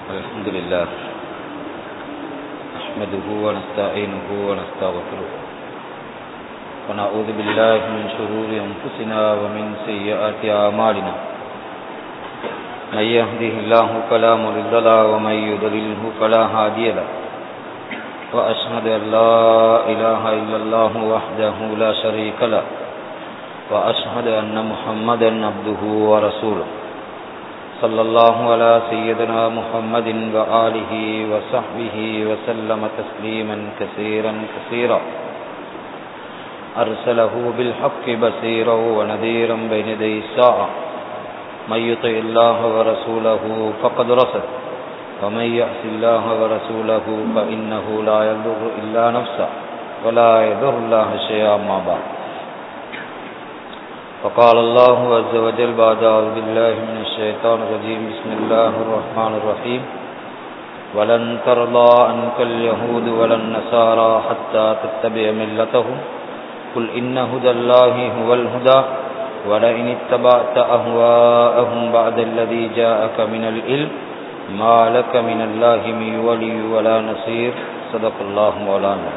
الحمد لله نحمده ونستعينه ونستغفره ونعوذ بالله من شرور أنفسنا ومن سيئات أعمالنا من يهده الله فلا مضل له ومن يضلله فلا هادي له وأشهد أن لا إله إلا الله وحده لا شريك له وأشهد أن محمدا عبده ورسوله صلى الله على سيدنا محمد وآله وصحبه وسلم تسليما كثيرا كثيرا أرسله بالحق بصيرا ونذيرا بين يدي الساعة من يطع الله ورسوله فقد رشد ومن يعص الله ورسوله فإنه لا يضر إلا نفسه ولا يضر الله شيئا ما بعد فقال الله عز وجل بعد أعوذ بالله من الشيطان الرجيم بسم الله الرحمن الرحيم ولن ترضى عنك اليهود ولا النصارى حتى تتبع ملتهم قل إن هدى الله هو الهدى ولئن اتبعت أهواءهم بعد الذي جاءك من العلم ما لك من الله من ولي ولا نصير صدق الله مولانا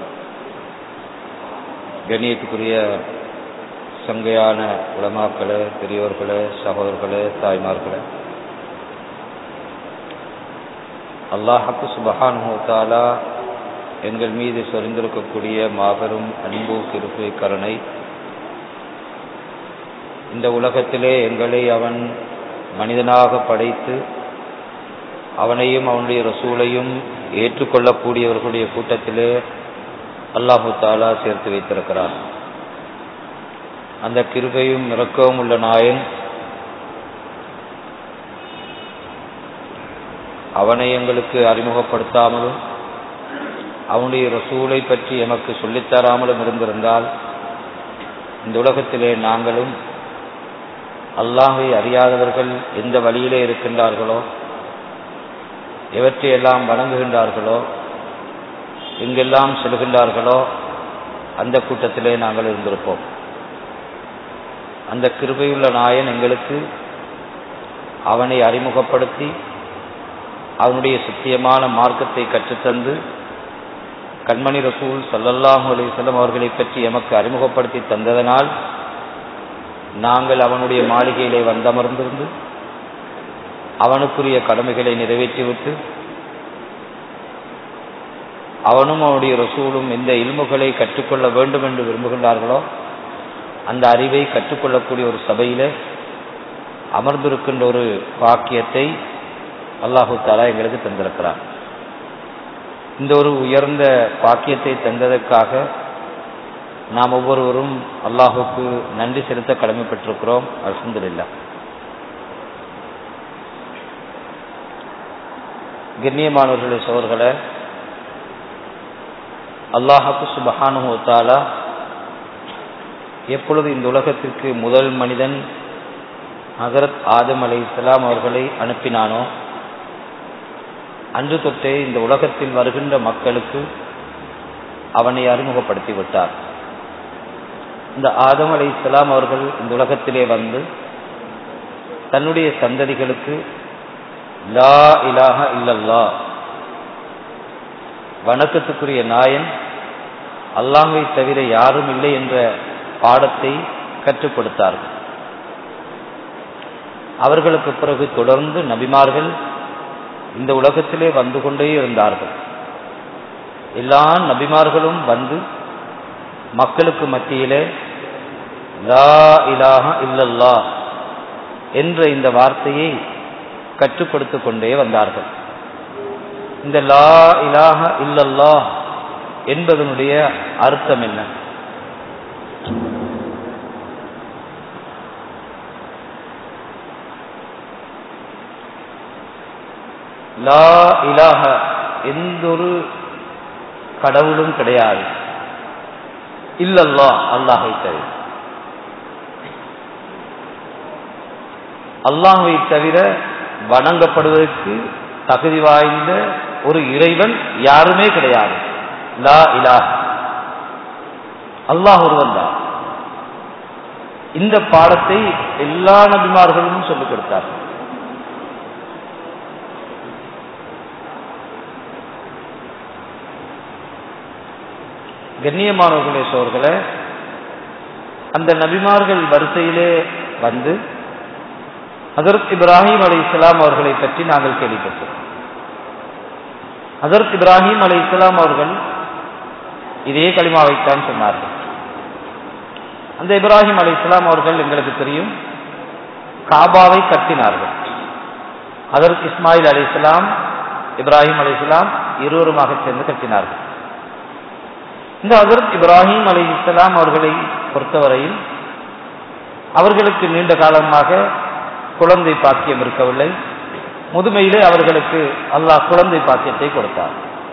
கணியத்துக்குரிய சங்கையான உலமாக்களே பெரியோர்களே சகோதரர்களே தாய்மார்களே அல்லாஹக்கு சுபஹானுத்தாலா எங்கள் மீது சொரிந்திருக்கக்கூடிய மாபெரும் அன்பு கிருப்பை கருணை இந்த உலகத்திலே எங்களை அவன் மனிதனாக படைத்து அவனையும் அவனுடைய ரசூலையும் ஏற்றுக்கொள்ளக்கூடியவர்களுடைய கூட்டத்திலே அல்லாஹு தாலா சேர்த்து வைத்திருக்கிறான் அந்த கிருபையும் இறக்கவும் உள்ள நாயன் அவனை எங்களுக்கு அறிமுகப்படுத்தாமலும் அவனுடைய ரசூலை பற்றி எமக்கு சொல்லித்தராமலும் இருந்திருந்தால் இந்த உலகத்திலே நாங்களும் அல்லாஹை அறியாதவர்கள் எந்த வழியிலே இருக்கின்றார்களோ எவற்றையெல்லாம் வணங்குகின்றார்களோ எங்கெல்லாம் செல்கின்றார்களோ அந்த கூட்டத்திலே நாங்கள் இருந்திருப்போம் அந்த கிருபையுள்ள நாயன் எங்களுக்கு அவனை அறிமுகப்படுத்தி அவனுடைய சத்தியமான மார்க்கத்தை கற்றுத்தந்து கண்மணி ரசூல் சல்லல்லாஹு அலிசல்லம் அவர்களை பற்றி எமக்கு அறிமுகப்படுத்தி தந்ததனால் நாங்கள் அவனுடைய மாளிகையிலே வந்தமர்ந்திருந்து அவனுக்குரிய கடமைகளை நிறைவேற்றிவிட்டு அவனும் அவனுடைய ரசூலும் எந்த இல்முகளை கற்றுக்கொள்ள வேண்டும் என்று விரும்புகின்றார்களோ அந்த அறிவை கற்றுக்கொள்ளக்கூடிய ஒரு சபையில அமர்ந்திருக்கின்ற ஒரு பாக்கியத்தை அல்லாஹு தாலா எங்களுக்கு தந்திருக்கிறார் இந்த ஒரு உயர்ந்த பாக்கியத்தை தந்ததற்காக நாம் ஒவ்வொருவரும் அல்லாஹுக்கு நன்றி செலுத்த கடமைப்பட்டிருக்கிறோம் அலமதுல்லா கண்ணியமானவர்களுடைய சோர்களே அல்லாஹாக்கு சுபஹானு தாலா எப்பொழுது இந்த உலகத்திற்கு முதல் மனிதன் ஹசரத் ஆதம் அலை இஸ்லாம் அவர்களை அனுப்பினானோ அன்று தொட்டே இந்த உலகத்தில் வருகின்ற மக்களுக்கு அவனை அறிமுகப்படுத்தி விட்டார் இந்த ஆதம் அலை இஸ்லாம் அவர்கள் இந்த உலகத்திலே வந்து தன்னுடைய சந்ததிகளுக்கு லா இலாஹ இல்லல்லா வணக்கத்துக்குரிய நாயன் அல்லாஹை தவிர யாரும் இல்லை என்ற பாடத்தை கற்றுக் கொடுத்தார்கள் அவர்களுக்கு பிறகு தொடர்ந்து நபிமார்கள் இந்த உலகத்திலே வந்து கொண்டே இருந்தார்கள் எல்லா நபிமார்களும் வந்து மக்களுக்கு மத்தியிலே லா இலாஹ இல்லல்லா என்ற இந்த வார்த்தையை கற்றுக் கொடுத்து கொண்டே வந்தார்கள் இந்த லா இலாஹ இல்லல்லா என்பதனுடைய அர்த்தம் என்ன லா இலாக எந்தொரு கடவுளும் கிடையாது இல்லல்லா அல்லாஹை தவிர அல்லாஹை தவிர வணங்கப்படுவதற்கு தகுதி வாய்ந்த ஒரு இறைவன் யாருமே கிடையாது லா இலாக அல்லாஹ் ஒருவன் தான் இந்த பாடத்தை எல்லா நபிமார்களும் சொல்லிக் கொடுத்தார்கள் கண்ணியமானவர்களுடைய சோர்களே அந்த நபிமார்கள் வரிசையிலே வந்து ஹசரத் இப்ராஹிம் அலி இஸ்லாம் அவர்களை பற்றி நாங்கள் கேள்விப்பட்டோம் ஹசரத் இப்ராஹிம் அலி இஸ்லாம் அவர்கள் இதே களிமாவைத்தான் சொன்னார்கள் அந்த இப்ராஹிம் அலி இஸ்லாம் அவர்கள் எங்களுக்கு தெரியும் காபாவை கட்டினார்கள் ஹசரத் இஸ்மாயில் அலி இஸ்லாம் இப்ராஹிம் அலி இஸ்லாம் இருவருமாக சேர்ந்து கட்டினார்கள் இந்த ஹசரத் இப்ராஹிம் அலி இஸ்லாம் அவர்களை பொறுத்தவரையில் அவர்களுக்கு நீண்ட காலமாக குழந்தை பாக்கியம் இருக்கவில்லை முதுமையிலே அவர்களுக்கு அல்லாஹ் குழந்தை பாக்கியத்தை கொடுத்தார்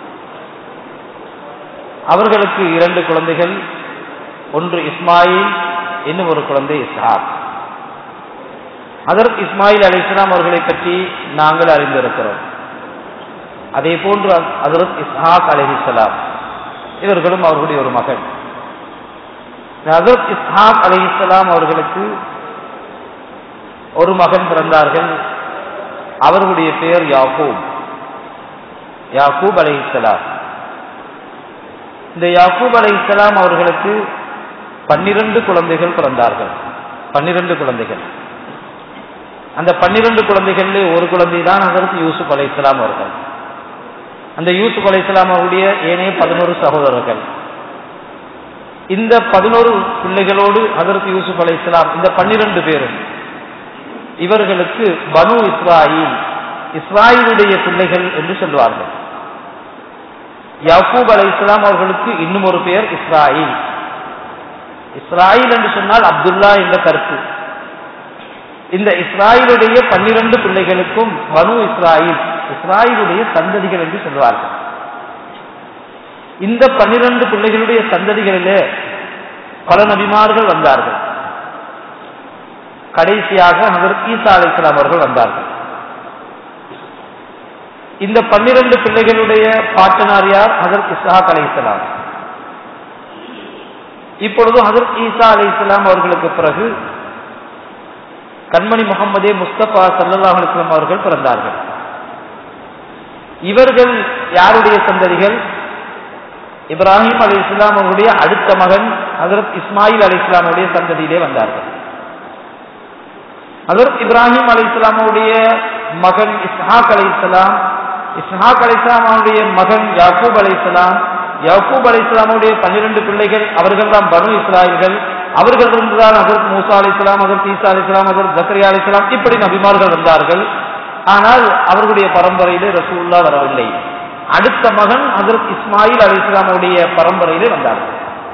அவர்களுக்கு இரண்டு குழந்தைகள் ஒன்று இஸ்மாயில் இன்னும் ஒரு குழந்தை இஸ்ஹாக் அதற்கு இஸ்மாயில் அலி இஸ்லாம் அவர்களை பற்றி நாங்கள் அறிந்திருக்கிறோம் அதே போன்று அதரத் இஸ்ஹாக் அலி இஸ்லாம் இவர்களும் அவர்களுடைய ஒரு மகன் ஹசரத் இஸ்ஹாக் அலி இஸ்லாம் அவர்களுக்கு ஒரு மகன் பிறந்தார்கள் அவர்களுடைய பெயர் யாக்கூப் யாக்கூப் அலை இஸ்லாம் இந்த யாக்கூப் அலை இஸ்லாம் அவர்களுக்கு பன்னிரண்டு குழந்தைகள் பிறந்தார்கள் பன்னிரண்டு குழந்தைகள் அந்த பன்னிரண்டு குழந்தைகள்ல ஒரு குழந்தை தான் அதற்கு யூசுப் அலை இஸ்லாம் அவர்கள் அந்த யூசுப் அலை இஸ்லாம் அவருடைய ஏனைய பதினோரு சகோதரர்கள் இந்த பதினோரு பிள்ளைகளோடு அதற்கு யூசுப் அலை இஸ்லாம் இந்த பன்னிரண்டு பேரும் இவர்களுக்கு பனு இஸ்ராயில் இஸ்ராயிலுடைய பிள்ளைகள் என்று சொல்வார்கள் யாக்கூப் அலை இஸ்லாம் அவர்களுக்கு இன்னும் ஒரு பெயர் இஸ்ராயில் இஸ்ராயில் என்று சொன்னால் அப்துல்லா என்ற கருத்து இந்த இஸ்ராயிலுடைய பன்னிரண்டு பிள்ளைகளுக்கும் பனு இஸ்ராயில் இஸ்ராயிலுடைய சந்ததிகள் என்று சொல்வார்கள் இந்த பன்னிரண்டு பிள்ளைகளுடைய சந்ததிகளிலே பல நபிமார்கள் வந்தார்கள் கடைசியாக ஹசரத் ஈசா அலி இஸ்லாம் அவர்கள் வந்தார்கள் இந்த பன்னிரண்டு பிள்ளைகளுடைய பாட்டனார் யார் ஹசரத் இஸ்ஹாக் அலி இஸ்லாம் இப்பொழுது ஹசரத் ஈசா அலி இஸ்லாம் அவர்களுக்கு பிறகு கண்மணி முகமதே முஸ்தபா சல்லாஹ் அலிஸ்லாம் அவர்கள் பிறந்தார்கள் இவர்கள் யாருடைய சந்ததிகள் இப்ராஹிம் அலி இஸ்லாம் அவருடைய அடுத்த மகன் ஹசரத் இஸ்மாயில் அலி இஸ்லாமுடைய சந்ததியிலே வந்தார்கள் ஹசரத் இப்ராஹிம் அலி இஸ்லாமுடைய மகன் இஸ்ஹாக் அலி இஸ்லாம் இஸ்ஹாக் அலி இஸ்லாமுடைய மகன் யாக்கூப் அலி இஸ்லாம் யாக்கூப் அலி இஸ்லாமுடைய பன்னிரண்டு பிள்ளைகள் அவர்கள் தான் பனு இஸ்ராயல்கள் அவர்கள் இருந்துதான் ஹசரத் மூசா அலி இஸ்லாம் ஹசரத் ஈசா அலி இஸ்லாம் ஹசரத் ஜக்கரியா அலி இஸ்லாம் இப்படி நபிமார்கள் வந்தார்கள் ஆனால் அவர்களுடைய பரம்பரையிலே ரசூல்லா வரவில்லை அடுத்த மகன் ஹசரத் இஸ்மாயில் அலி இஸ்லாமுடைய பரம்பரையிலே வந்தார்கள்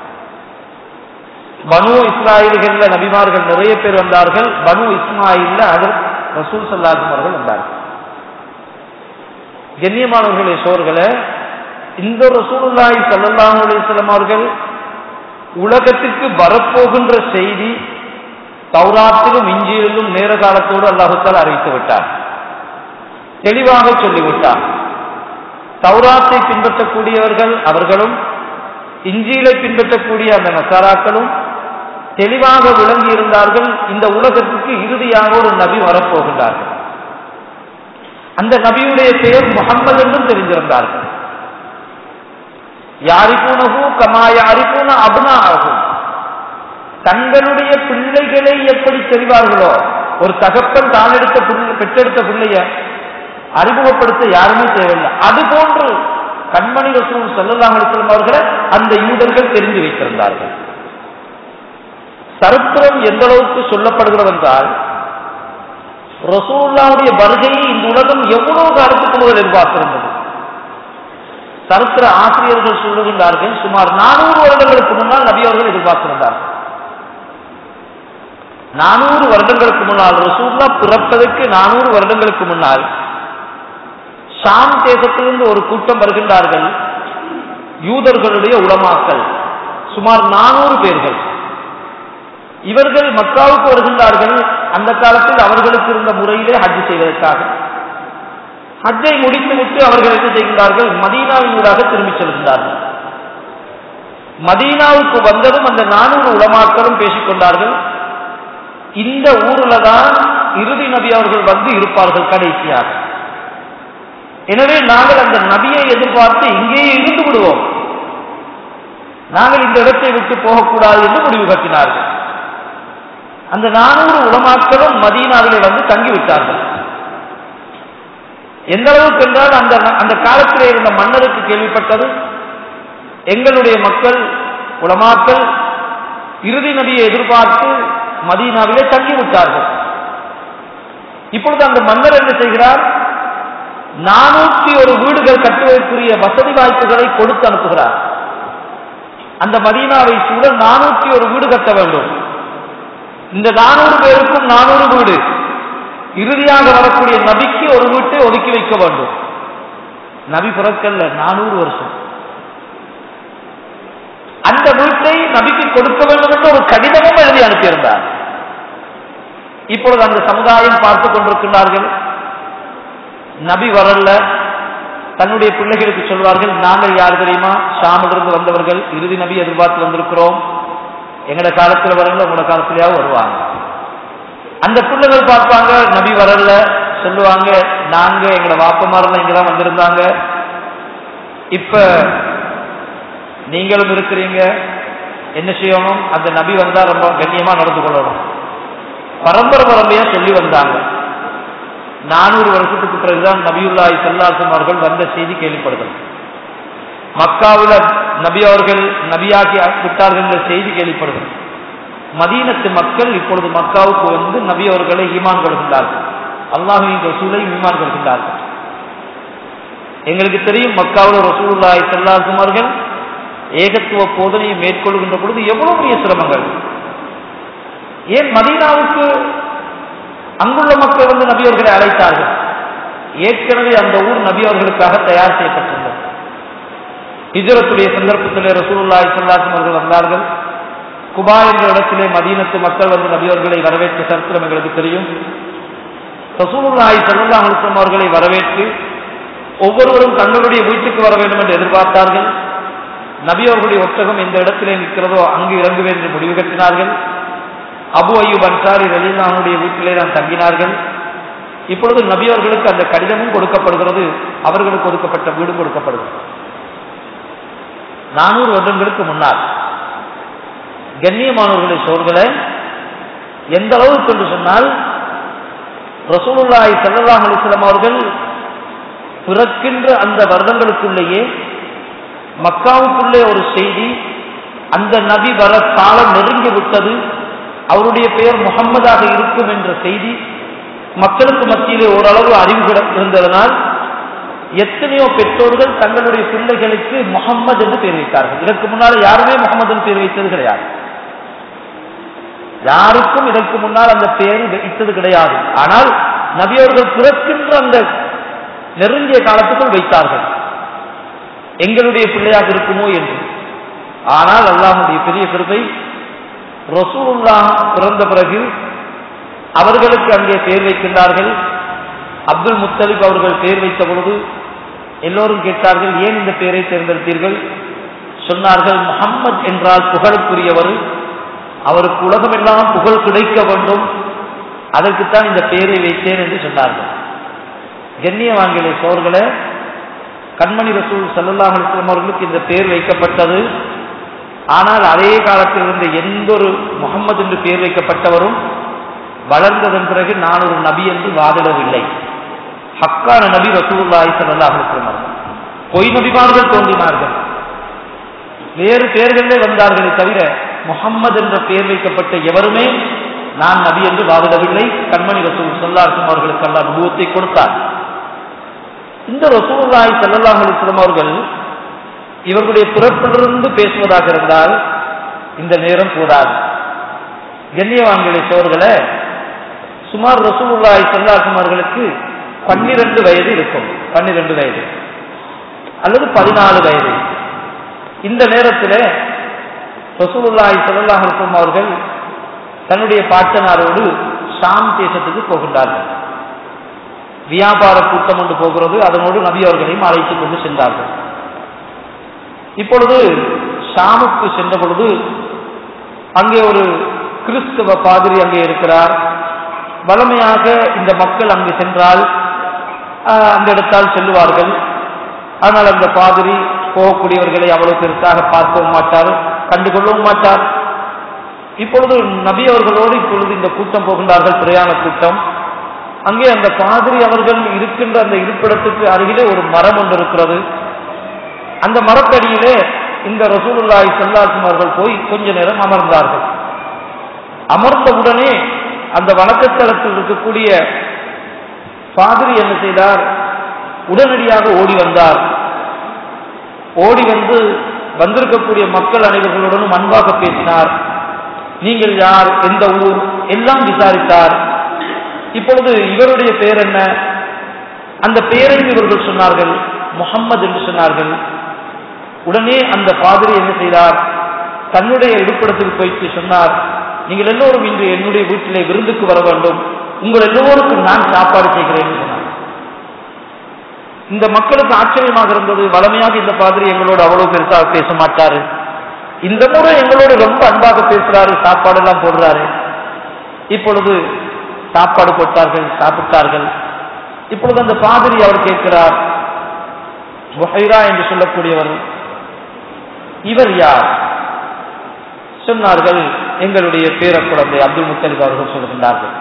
பனு இஸ்ராயல்கள்ல நபிமார்கள் நிறைய பேர் வந்தார்கள் பனு இஸ்மாயில்ல ஹசரத் ரசூல் சல்லாஹம் அவர்கள் வந்தார்கள் கண்ணியமானவர்களே சோர்களே இந்த ரசூலுல்லாஹி ஸல்லல்லாஹு அலைஹி வஸல்லம் அவர்கள் உலகத்திற்கு வரப்போகின்ற செய்தி தௌராத்திலும் இஞ்சியிலும் நேர காலத்தோடு அல்லாஹுத்தால் அறிவித்து விட்டார் தெளிவாக சொல்லிவிட்டார் தௌராத்தை பின்பற்றக்கூடியவர்கள் அவர்களும் இஞ்சியிலை பின்பற்றக்கூடிய அந்த நசாராக்களும் தெளிவாக விளங்கி இருந்தார்கள் இந்த உலகத்துக்கு இறுதியாக ஒரு நபி வரப்போகின்றார்கள் அந்த நபியுடைய பெயர் முகம்மது என்றும் தெரிந்திருந்தார்கள் யாரிப்பூனகு கமா யாரிப்பூன அபுனா ஆகும் தங்களுடைய பிள்ளைகளை எப்படி தெரிவார்களோ ஒரு தகப்பன் தான் எடுத்த பிள்ளை பெற்றெடுத்த பிள்ளைய அறிமுகப்படுத்த யாருமே தேவையில்லை அது போன்று கண்மணி ரசூல் சொல்லலாம் அலிஸ்லாம் அவர்களை அந்த யூதர்கள் தெரிந்து வைத்திருந்தார்கள் சரித்திரம் எந்த அளவுக்கு சொல்லப்படுகிறது என்றால் ரசூல்லாவுடைய வருகையை இந்த உலகம் எவ்வளவு காலத்துக்கு முதல் எதிர்பார்த்திருந்தது சரித்திர ஆசிரியர்கள் சொல்லுகின்றார்கள் சுமார் நானூறு வருடங்களுக்கு முன்னால் நபி அவர்கள் எதிர்பார்த்திருந்தார்கள் நானூறு வருடங்களுக்கு முன்னால் ரசூல்லா பிறப்பதற்கு நானூறு வருடங்களுக்கு முன்னால் ஷாம் தேசத்திலிருந்து ஒரு கூட்டம் வருகின்றார்கள் யூதர்களுடைய உளமாக்கல் சுமார் நானூறு பேர்கள் இவர்கள் மக்காவுக்கு வருகின்றார்கள் அந்த காலத்தில் அவர்களுக்கு இருந்த முறையிலே ஹஜ் செய்வதற்காக ஹஜ்ஜை முடித்துவிட்டு அவர்கள் என்ன செய்கின்றார்கள் மதீனாவின் ஊடாக திரும்பிச் செல்கின்றார்கள் மதீனாவுக்கு வந்ததும் அந்த நானூறு உலமாக்களும் பேசிக்கொண்டார்கள் இந்த ஊர்ல தான் இறுதி நபி அவர்கள் வந்து இருப்பார்கள் கடைசியாக எனவே நாங்கள் அந்த நபியை எதிர்பார்த்து இங்கேயே இருந்து விடுவோம் நாங்கள் இந்த இடத்தை விட்டு போகக்கூடாது என்று முடிவு கட்டினார்கள் அந்த நானூறு உலமாக்களும் மதீனாவிலே வந்து தங்கிவிட்டார்கள் எந்த அளவுக்கு என்றால் அந்த அந்த காலத்திலே இருந்த மன்னருக்கு கேள்விப்பட்டது எங்களுடைய மக்கள் உலமாக்கள் இறுதி நபியை எதிர்பார்த்து மதீனாவிலே தங்கிவிட்டார்கள் இப்பொழுது அந்த மன்னர் என்ன செய்கிறார் நானூற்றி ஒரு வீடுகள் கட்டுவதற்குரிய வசதி வாய்ப்புகளை கொடுத்து அனுப்புகிறார் அந்த மதீனாவை சூழ நானூற்றி ஒரு வீடு கட்ட வேண்டும் இந்த நானூறு பேருக்கும் நானூறு வீடு இறுதியாக வரக்கூடிய நபிக்கு ஒரு வீட்டை ஒதுக்கி வைக்க வேண்டும் நபி பிறக்கல்ல நானூறு வருஷம் அந்த வீட்டை நபிக்கு கொடுக்க வேண்டும் என்று ஒரு கடிதமும் எழுதி அனுப்பியிருந்தார் இப்பொழுது அந்த சமுதாயம் பார்த்து கொண்டிருக்கிறார்கள் நபி வரல தன்னுடைய பிள்ளைகளுக்கு சொல்வார்கள் நாங்கள் யார் தெரியுமா ஷாமிலிருந்து வந்தவர்கள் இறுதி நபி எதிர்பார்த்து வந்திருக்கிறோம் எங்கட காலத்தில் வரல உங்களோட காலத்திலேயாவது வருவாங்க அந்த பிள்ளைகள் பார்ப்பாங்க நபி வரல சொல்லுவாங்க நாங்க எங்களை வாப்பமாரெல்லாம் இங்கதான் வந்திருந்தாங்க இப்ப நீங்களும் இருக்கிறீங்க என்ன செய்யணும் அந்த நபி வந்தா ரொம்ப கண்ணியமா நடந்து கொள்ளணும் பரம்பரை பரம்பரையா சொல்லி வந்தாங்க நானூறு வருஷத்துக்கு பிறகுதான் நபியுல்லாய் செல்லாசம் அவர்கள் வந்த செய்தி கேள்விப்படுகிறது மக்காவில் நபி அவர்கள் நபியாக்கி விட்டார்கள் என்ற செய்தி கேள்விப்படுகிறது மதீனத்து மக்கள் இப்பொழுது மக்காவுக்கு வந்து நபி அவர்களை ஈமான் கொள்கின்றார்கள் அல்லாஹின் ரசூலை ஈமான் கொள்கின்றார்கள் எங்களுக்கு தெரியும் மக்காவில் ரசூலுல்லாய் செல்லாசம் அவர்கள் ஏகத்துவ போதனையை மேற்கொள்கின்ற பொழுது எவ்வளவு பெரிய சிரமங்கள் ஏன் மதீனாவுக்கு அங்குள்ள மக்கள் வந்து நபியவர்களை அழைத்தார்கள் ஏற்கனவே அந்த ஊர் நபியவர்களுக்காக தயார் செய்யப்பட்டிருந்தது ஹிஜரத்துடைய சந்தர்ப்பத்திலே ரசூலுல்லாய் சல்லாசம் அவர்கள் வந்தார்கள் குபா என்ற இடத்திலே மதீனத்து மக்கள் வந்து நபியவர்களை வரவேற்ற சரித்திரம் எங்களுக்கு தெரியும் ரசூலுல்லாய் சல்லா அலுவலம் அவர்களை வரவேற்று ஒவ்வொருவரும் தங்களுடைய வீட்டுக்கு வர வேண்டும் என்று எதிர்பார்த்தார்கள் நபி அவர்களுடைய ஒட்டகம் எந்த இடத்திலே நிற்கிறதோ அங்கு இறங்குவேன் என்று முடிவு கட்டினார்கள் அபு அய்யூப் அன்சாரி ரலீலானுடைய வீட்டிலே தான் தங்கினார்கள் இப்பொழுது நபி அவர்களுக்கு அந்த கடிதமும் கொடுக்கப்படுகிறது அவர்களுக்கு ஒதுக்கப்பட்ட வீடும் கொடுக்கப்படுகிறது நானூறு வருடங்களுக்கு முன்னால் கண்ணியமானவர்களை சோர்களை எந்த அளவுக்கு என்று சொன்னால் ரசூலுல்லாய் சல்லாஹ் அலிஸ்லாம் அவர்கள் பிறக்கின்ற அந்த வருடங்களுக்குள்ளேயே மக்காவுக்குள்ளே ஒரு செய்தி அந்த நபி வர காலம் நெருங்கி விட்டது அவருடைய பெயர் முகம்மதாக இருக்கும் என்ற செய்தி மக்களுக்கு மத்தியிலே ஓரளவு அறிவு இருந்ததனால் எத்தனையோ பெற்றோர்கள் தங்களுடைய பிள்ளைகளுக்கு முகம்மது என்று பேர் வைத்தார்கள் இதற்கு முன்னால் யாருமே முகமது என்று பேர் வைத்தது கிடையாது யாருக்கும் இதற்கு முன்னால் அந்த பெயர் வைத்தது கிடையாது ஆனால் நபியவர்கள் பிறக்கின்ற அந்த நெருங்கிய காலத்துக்குள் வைத்தார்கள் எங்களுடைய பிள்ளையாக இருக்குமோ என்று ஆனால் அல்லாஹுடைய பெரிய கிருப்பை ரசூலுல்லா பிறந்த பிறகு அவர்களுக்கு அங்கே பேர் வைக்கின்றார்கள் அப்துல் முத்தலிப் அவர்கள் பேர் வைத்த பொழுது எல்லோரும் கேட்டார்கள் ஏன் இந்த பெயரை தேர்ந்தெடுத்தீர்கள் சொன்னார்கள் முகம்மது என்றால் புகழுக்குரியவர் அவருக்கு உலகமெல்லாம் புகழ் கிடைக்க வேண்டும் அதற்குத்தான் இந்த பெயரை வைத்தேன் என்று சொன்னார்கள் கண்ணியவான்களே சோர்களே கண்மணி ரசூல் சல்லாஹ் அலிஸ்லாம் அவர்களுக்கு இந்த பெயர் வைக்கப்பட்டது ஆனால் அதே காலத்தில் இருந்த எந்த ஒரு முகம்மது என்று பெயர் வைக்கப்பட்டவரும் வளர்ந்ததன் பிறகு நான் ஒரு நபி என்று வாதிடவில்லை ஹக்கான நபி ரசூல்லாய் சல்லாஹ் அலிஸ்லாம் பொய் நபிமார்கள் தோன்றினார்கள் வேறு பெயர்களே வந்தார்களே தவிர முகம்மது என்ற பெயர் வைக்கப்பட்ட எவருமே நான் நபி என்று வாதிடவில்லை கண்மணி ரசூல் சொல்லாசம் அவர்களுக்கு அல்ல அனுபவத்தை கொடுத்தார் இந்த ரசூல்லாய் சல்லாஹ் அலிஸ்லாம் அவர்கள் இவர்களுடைய பிறப்பிலிருந்து பேசுவதாக இருந்தால் இந்த நேரம் கூடாது கண்ணியவான்களை சோர்களை சுமார் ரசூலுல்லாய் சல்லாசம் அவர்களுக்கு பன்னிரண்டு வயது இருக்கும் பன்னிரண்டு வயது அல்லது பதினாலு வயது இந்த நேரத்தில் ரசூலுல்லாய் சல்லாஹ் அலிஸ்லாம் அவர்கள் தன்னுடைய பாட்டனாரோடு ஷாம் தேசத்துக்கு போகின்றார்கள் வியாபார கூட்டம் ஒன்று போகிறது அதனோடு நபி அவர்களையும் அழைத்துக் கொண்டு சென்றார்கள் இப்பொழுது ஷாமுக்கு சென்ற பொழுது அங்கே ஒரு கிறிஸ்தவ பாதிரி அங்கே இருக்கிறார் வளமையாக இந்த மக்கள் அங்கு சென்றால் அந்த இடத்தால் செல்லுவார்கள் ஆனால் அந்த பாதிரி போகக்கூடியவர்களை அவ்வளவு பெருசாக பார்க்கவும் மாட்டார் கண்டுகொள்ளவும் மாட்டார் இப்பொழுது நபி அவர்களோடு இப்பொழுது இந்த கூட்டம் போகின்றார்கள் பிரயாண கூட்டம் அங்கே அந்த பாதிரி அவர்கள் இருக்கின்ற அந்த இருப்பிடத்துக்கு அருகிலே ஒரு மரம் ஒன்று இருக்கிறது அந்த மரத்தடியிலே இந்த ரசூலுல்லாஹி ஸல்லல்லாஹு அவர்கள் போய் கொஞ்ச நேரம் அமர்ந்தார்கள் அமர்ந்தவுடனே அந்த வணக்கத்தலத்தில் இருக்கக்கூடிய பாதிரி என்ன செய்தார் உடனடியாக ஓடி வந்தார் ஓடி வந்து வந்திருக்கக்கூடிய மக்கள் அனைவர்களுடனும் அன்பாக பேசினார் நீங்கள் யார் எந்த ஊர் எல்லாம் விசாரித்தார் இப்பொழுது இவருடைய பெயர் என்ன அந்த பெயரையும் இவர்கள் சொன்னார்கள் முகம்மது என்று சொன்னார்கள் உடனே அந்த பாதிரி என்ன செய்தார் தன்னுடைய இருப்பிடத்தில் போயிட்டு சொன்னார் நீங்கள் எல்லோரும் இன்று என்னுடைய வீட்டிலே விருந்துக்கு வர வேண்டும் உங்கள் எல்லோருக்கும் நான் சாப்பாடு செய்கிறேன் என்று சொன்னார் இந்த மக்களுக்கு ஆச்சரியமாக இருந்தது வளமையாக இந்த பாதிரி எங்களோடு அவ்வளவு பெருசாக பேச மாட்டாரு இந்த முறை எங்களோடு ரொம்ப அன்பாக பேசுறாரு சாப்பாடு எல்லாம் போடுறாரு இப்பொழுது சாப்பாடு போட்டார்கள் சாப்பிட்டார்கள் இப்பொழுது அந்த பாதிரி அவர் கேட்கிறார் புஹைரா என்று சொல்லக்கூடியவர் இவர் யார் சொன்னார்கள் எங்களுடைய பேரக்குழந்தை அப்துல் முத்தலிப் அவர்கள் சொல்கின்றார்கள்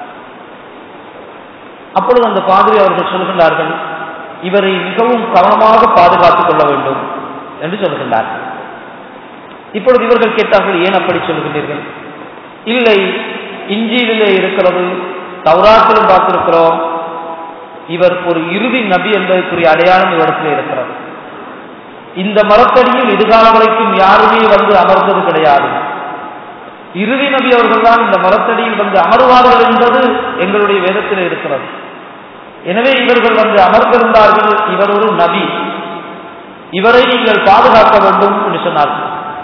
அப்பொழுது அந்த பாதிரி அவர்கள் சொல்கின்றார்கள் இவரை மிகவும் கவனமாக பாதுகாத்துக் கொள்ள வேண்டும் என்று சொல்கின்றார்கள் இப்பொழுது இவர்கள் கேட்டார்கள் ஏன் அப்படி சொல்கின்றீர்கள் இல்லை இஞ்சியிலே இருக்கிறது தௌராத்திலும் பார்த்திருக்கிறோம் இவர் ஒரு இறுதி நபி என்பதற்குரிய அடையாளம் இவரிடத்தில் இருக்கிறது இந்த மரத்தடியில் எதிர்காலம் வரைக்கும் யாருமே வந்து அமர்ந்தது கிடையாது இறுதி நபி அவர்கள் தான் இந்த மரத்தடியில் வந்து அமர்வார்கள் என்பது எங்களுடைய வேதத்தில் இருக்கிறது எனவே இவர்கள் வந்து அமர்ந்திருந்தார்கள் இவர் ஒரு நபி இவரை நீங்கள் பாதுகாக்க வேண்டும் என்று சொன்னார்கள்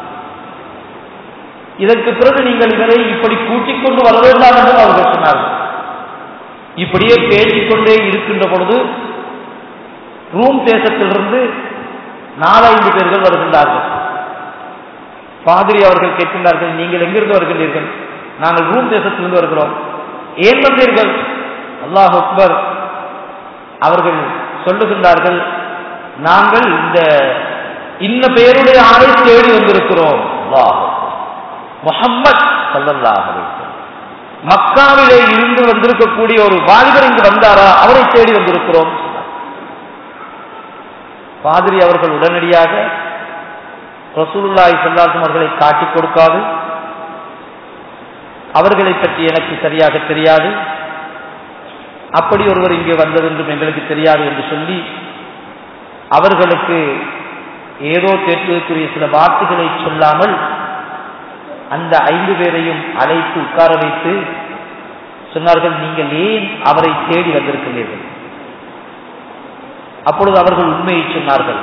இதற்கு பிறகு நீங்கள் இவரை இப்படி கூட்டிக் கொண்டு வர வேண்டாம் என்று அவர்கள் சொன்னார்கள் இப்படியே பேசிக்கொண்டே இருக்கின்ற பொழுது ரூம் தேசத்திலிருந்து நாலைந்து பேர்கள் வருகின்றார்கள் பாதிரி அவர்கள் கேட்கின்றார்கள் நீங்கள் எங்கிருந்து வருகின்றீர்கள் நாங்கள் ரூம் தேசத்திலிருந்து வருகிறோம் ஏன் வந்தீர்கள் அல்லாஹ் அக்பர் அவர்கள் சொல்லுகின்றார்கள் நாங்கள் இந்த இன்ன பேருடைய ஆணை தேடி வந்திருக்கிறோம் முகம்மது சல்லல்லாஹ் மக்காவிலே இருந்து வந்திருக்கக்கூடிய ஒரு வாலிபர் இங்கு வந்தாரா அவரை தேடி வந்திருக்கிறோம் பாதிரி அவர்கள் உடனடியாக ரசூலுல்லாஹி ஸல்லல்லாஹு அவர்களை காட்டிக் கொடுக்காது அவர்களை பற்றி எனக்கு சரியாக தெரியாது அப்படி ஒருவர் இங்கே வந்ததென்றும் எங்களுக்கு தெரியாது என்று சொல்லி அவர்களுக்கு ஏதோ கேட்பதற்குரிய சில வார்த்தைகளை சொல்லாமல் அந்த ஐந்து பேரையும் அழைத்து உட்கார வைத்து சொன்னார்கள் நீங்கள் ஏன் அவரை தேடி வந்திருக்கிறீர்கள் அப்பொழுது அவர்கள் உண்மையை சொன்னார்கள்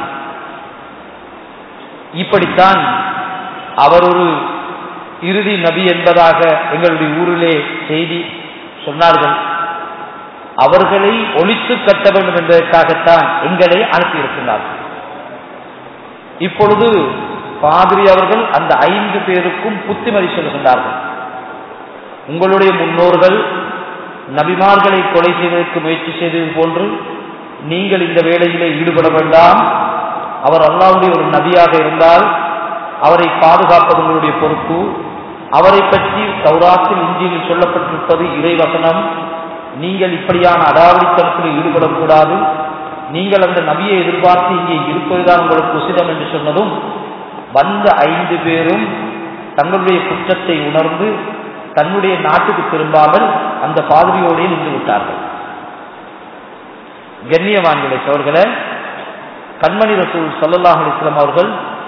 இப்படித்தான் அவர் ஒரு இறுதி நபி என்பதாக எங்களுடைய ஊரிலே செய்தி சொன்னார்கள் அவர்களை ஒழித்து கட்ட வேண்டும் என்பதற்காகத்தான் எங்களை அனுப்பியிருக்கிறார்கள் இப்பொழுது பாதிரி அவர்கள் அந்த ஐந்து பேருக்கும் புத்திமதி சொல்கின்றார்கள் உங்களுடைய முன்னோர்கள் நபிமார்களை கொலை செய்வதற்கு முயற்சி செய்தது போன்று நீங்கள் இந்த வேலையிலே ஈடுபட வேண்டாம் அவர் அல்லாவுடைய ஒரு நபியாக இருந்தால் அவரை பாதுகாப்பது உங்களுடைய பொறுப்பு அவரை பற்றி சௌராத்தில் இஞ்சியில் சொல்லப்பட்டிருப்பது இறைவசனம் நீங்கள் இப்படியான அடாவடித்தனத்தில் ஈடுபடக்கூடாது நீங்கள் அந்த நபியை எதிர்பார்த்து இங்கே இருப்பதுதான் உங்களுக்கு உசிதம் என்று சொன்னதும் வந்த ஐந்து பேரும் தங்களுடைய குற்றத்தை உணர்ந்து தன்னுடைய நாட்டுக்கு திரும்பாமல் அந்த பாதிரியோடே நின்று விட்டார்கள் கண்ணியவான்களை சோர்களே கண்மணி ரசூல் சல்லல்லாஹ் அலிஸ்லாம் அவர்கள்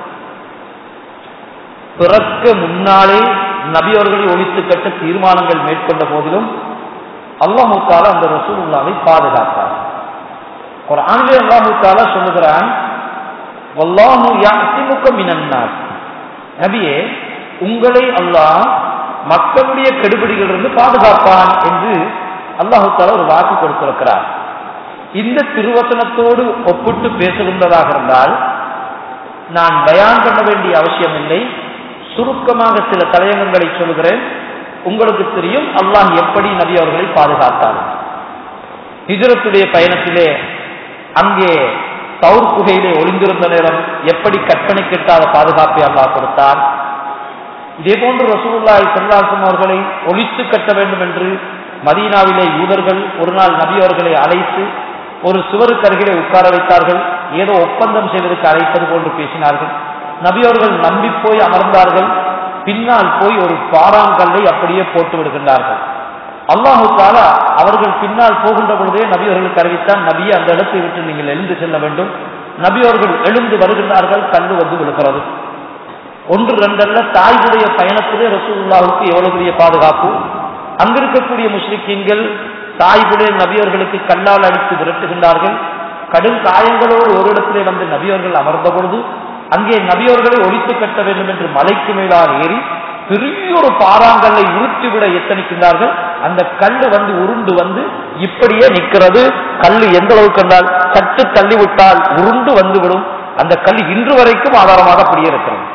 பிறக்க முன்னாலே நபி அவர்களை ஒழித்து கட்ட தீர்மானங்கள் மேற்கொண்ட போதிலும் அல்லாஹு தாலா அந்த ரசூலுல்லாவை பாதுகாத்தார் ஒரு ஆண்களே அல்லாஹு தாலா சொல்லுகிறான் வல்லாஹு யாசிமுக மினன்னாஸ் நபியே உங்களை அல்லாஹ் மக்களுடைய கெடுபிடிகளிலிருந்து பாதுகாப்பான் என்று அல்லாஹு தாலா ஒரு வாக்கு கொடுத்திருக்கிறார் இந்த திருவசனத்தோடு ஒப்பிட்டு பேசுகின்றதாக இருந்தால் நான் பயான் பண்ண வேண்டிய அவசியம் இல்லை சுருக்கமாக சில தலையங்கங்களை சொல்கிறேன் உங்களுக்கு தெரியும் அல்லாஹ் எப்படி நபி அவர்களை பாதுகாத்தார் ஹிஜரத்துடைய பயணத்திலே அங்கே தவுர் குகையிலே ஒளிந்திருந்த நேரம் எப்படி கற்பனை கெட்டாத பாதுகாப்பை அல்லாஹ் கொடுத்தார் இதே போன்று ரசூலுல்லாஹி ஸல்லல்லாஹு அவர்களை ஒழித்து கட்ட வேண்டும் என்று மதீனாவிலே யூதர்கள் ஒரு நாள் நபி அவர்களை அழைத்து ஒரு சுவருக்கு அருகிலே உட்கார வைத்தார்கள் ஏதோ ஒப்பந்தம் செய்வதற்கு அழைப்பது போன்று பேசினார்கள் நபி அவர்கள் நம்பி போய் அமர்ந்தார்கள் பின்னால் போய் ஒரு பாறாங்கல்லை அப்படியே போட்டு விடுகின்றார்கள் அல்லாஹு தாலா அவர்கள் பின்னால் போகின்ற பொழுதே நபி அவர்களுக்கு அறிவித்தான் நபியை அந்த இடத்தை விட்டு நீங்கள் எழுந்து செல்ல வேண்டும் நபி அவர்கள் எழுந்து வருகின்றார்கள் கல்லு வந்து விழுகிறது ஒன்று ரெண்டல்ல தாய்வுடைய பயணத்திலே ரசூலுல்லாவுக்கு எவ்வளவு பெரிய பாதுகாப்பு அங்கிருக்கக்கூடிய முஸ்லிக்கீன்கள் தாய்வுடைய நபியவர்களுக்கு கல்லால் அடித்து விரட்டுகின்றார்கள் கடும் காயங்களோடு ஒரு இடத்திலே வந்து நபியவர்கள் அமர்ந்த பொழுது அங்கே நபியவர்களை ஒழித்து கட்ட வேண்டும் என்று மலைக்கு மேலால் ஏறி பெரிய ஒரு பாறாங்கல்லை உருட்டிவிட எத்தனிக்கின்றார்கள் அந்த கல்லு வந்து உருண்டு வந்து இப்படியே நிற்கிறது கல்லு எந்த அளவுக்கு என்றால் சற்று தள்ளி விட்டால் உருண்டு வந்துவிடும் அந்த கல் இன்று வரைக்கும் ஆதாரமாக அப்படியே இருக்கிறது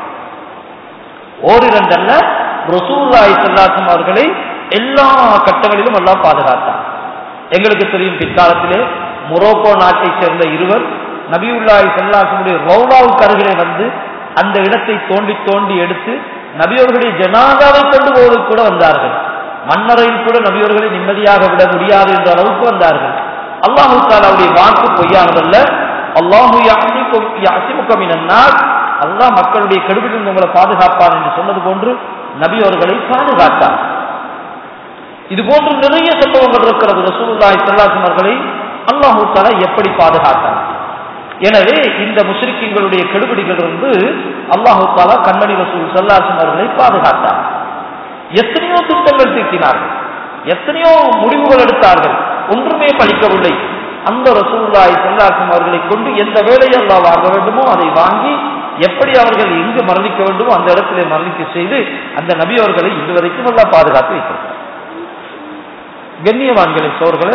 ஓரிரண்டல்ல ரசூல்லாய் செல்லாசம் அவர்களை எல்லா கட்டங்களிலும் எல்லாம் பாதுகாத்தார் எங்களுக்கு தெரியும் பிற்காலத்திலே மொரோக்கோ நாட்டை சேர்ந்த இருவர் நபியுல்லாய் செல்லாசமுடைய ரவுலாவுக்கு அருகிலே வந்து அந்த இடத்தை தோண்டி தோண்டி எடுத்து நபியவர்களுடைய ஜனாதாவை கொண்டு போவதற்கு கூட வந்தார்கள் மன்னரையில் கூட நபியவர்களை நிம்மதியாக விட முடியாது என்ற அளவுக்கு வந்தார்கள் அல்லாஹு தாலாவுடைய வாக்கு பொய்யானதல்ல அல்லாஹு யாசிமுகமினால் அல்லாஹ் மக்களுடைய கெடுபிலிருந்து உங்களை பாதுகாப்பான் என்று சொன்னது போன்று நபி அவர்களை பாதுகாத்தார் இது போன்று நிறைய சம்பவங்கள் இருக்கிறது ரசூலுல்லாஹி ஸல்லல்லாஹு அவர்களை அல்லாஹு தஆலா எப்படி பாதுகாத்தார் எனவே இந்த முஸ்லிம்களுடைய கெடுபிடிகளிலிருந்து அல்லாஹு தாலா கண்மணி ரசூல் ஸல்லல்லாஹு அவர்களை பாதுகாத்தார் எத்தனையோ திட்டங்கள் தீட்டினார்கள் எத்தனையோ முடிவுகள் எடுத்தார்கள் ஒன்றுமே பலிக்கவில்லை அந்த ரசூல்லாய் செல்லாக்கும் அவர்களை கொண்டு எந்த வேலையை அல்லாஹ் வாங்க வேண்டுமோ அதை வாங்கி எப்படி அவர்கள் எங்கு மரணிக்க வேண்டுமோ அந்த இடத்திலே மரணிக்க செய்து அந்த நபி அவர்களை இதுவரைக்கும் எல்லாம் பாதுகாத்து வைக்கிறார் கண்ணியவான்களை சோர்களே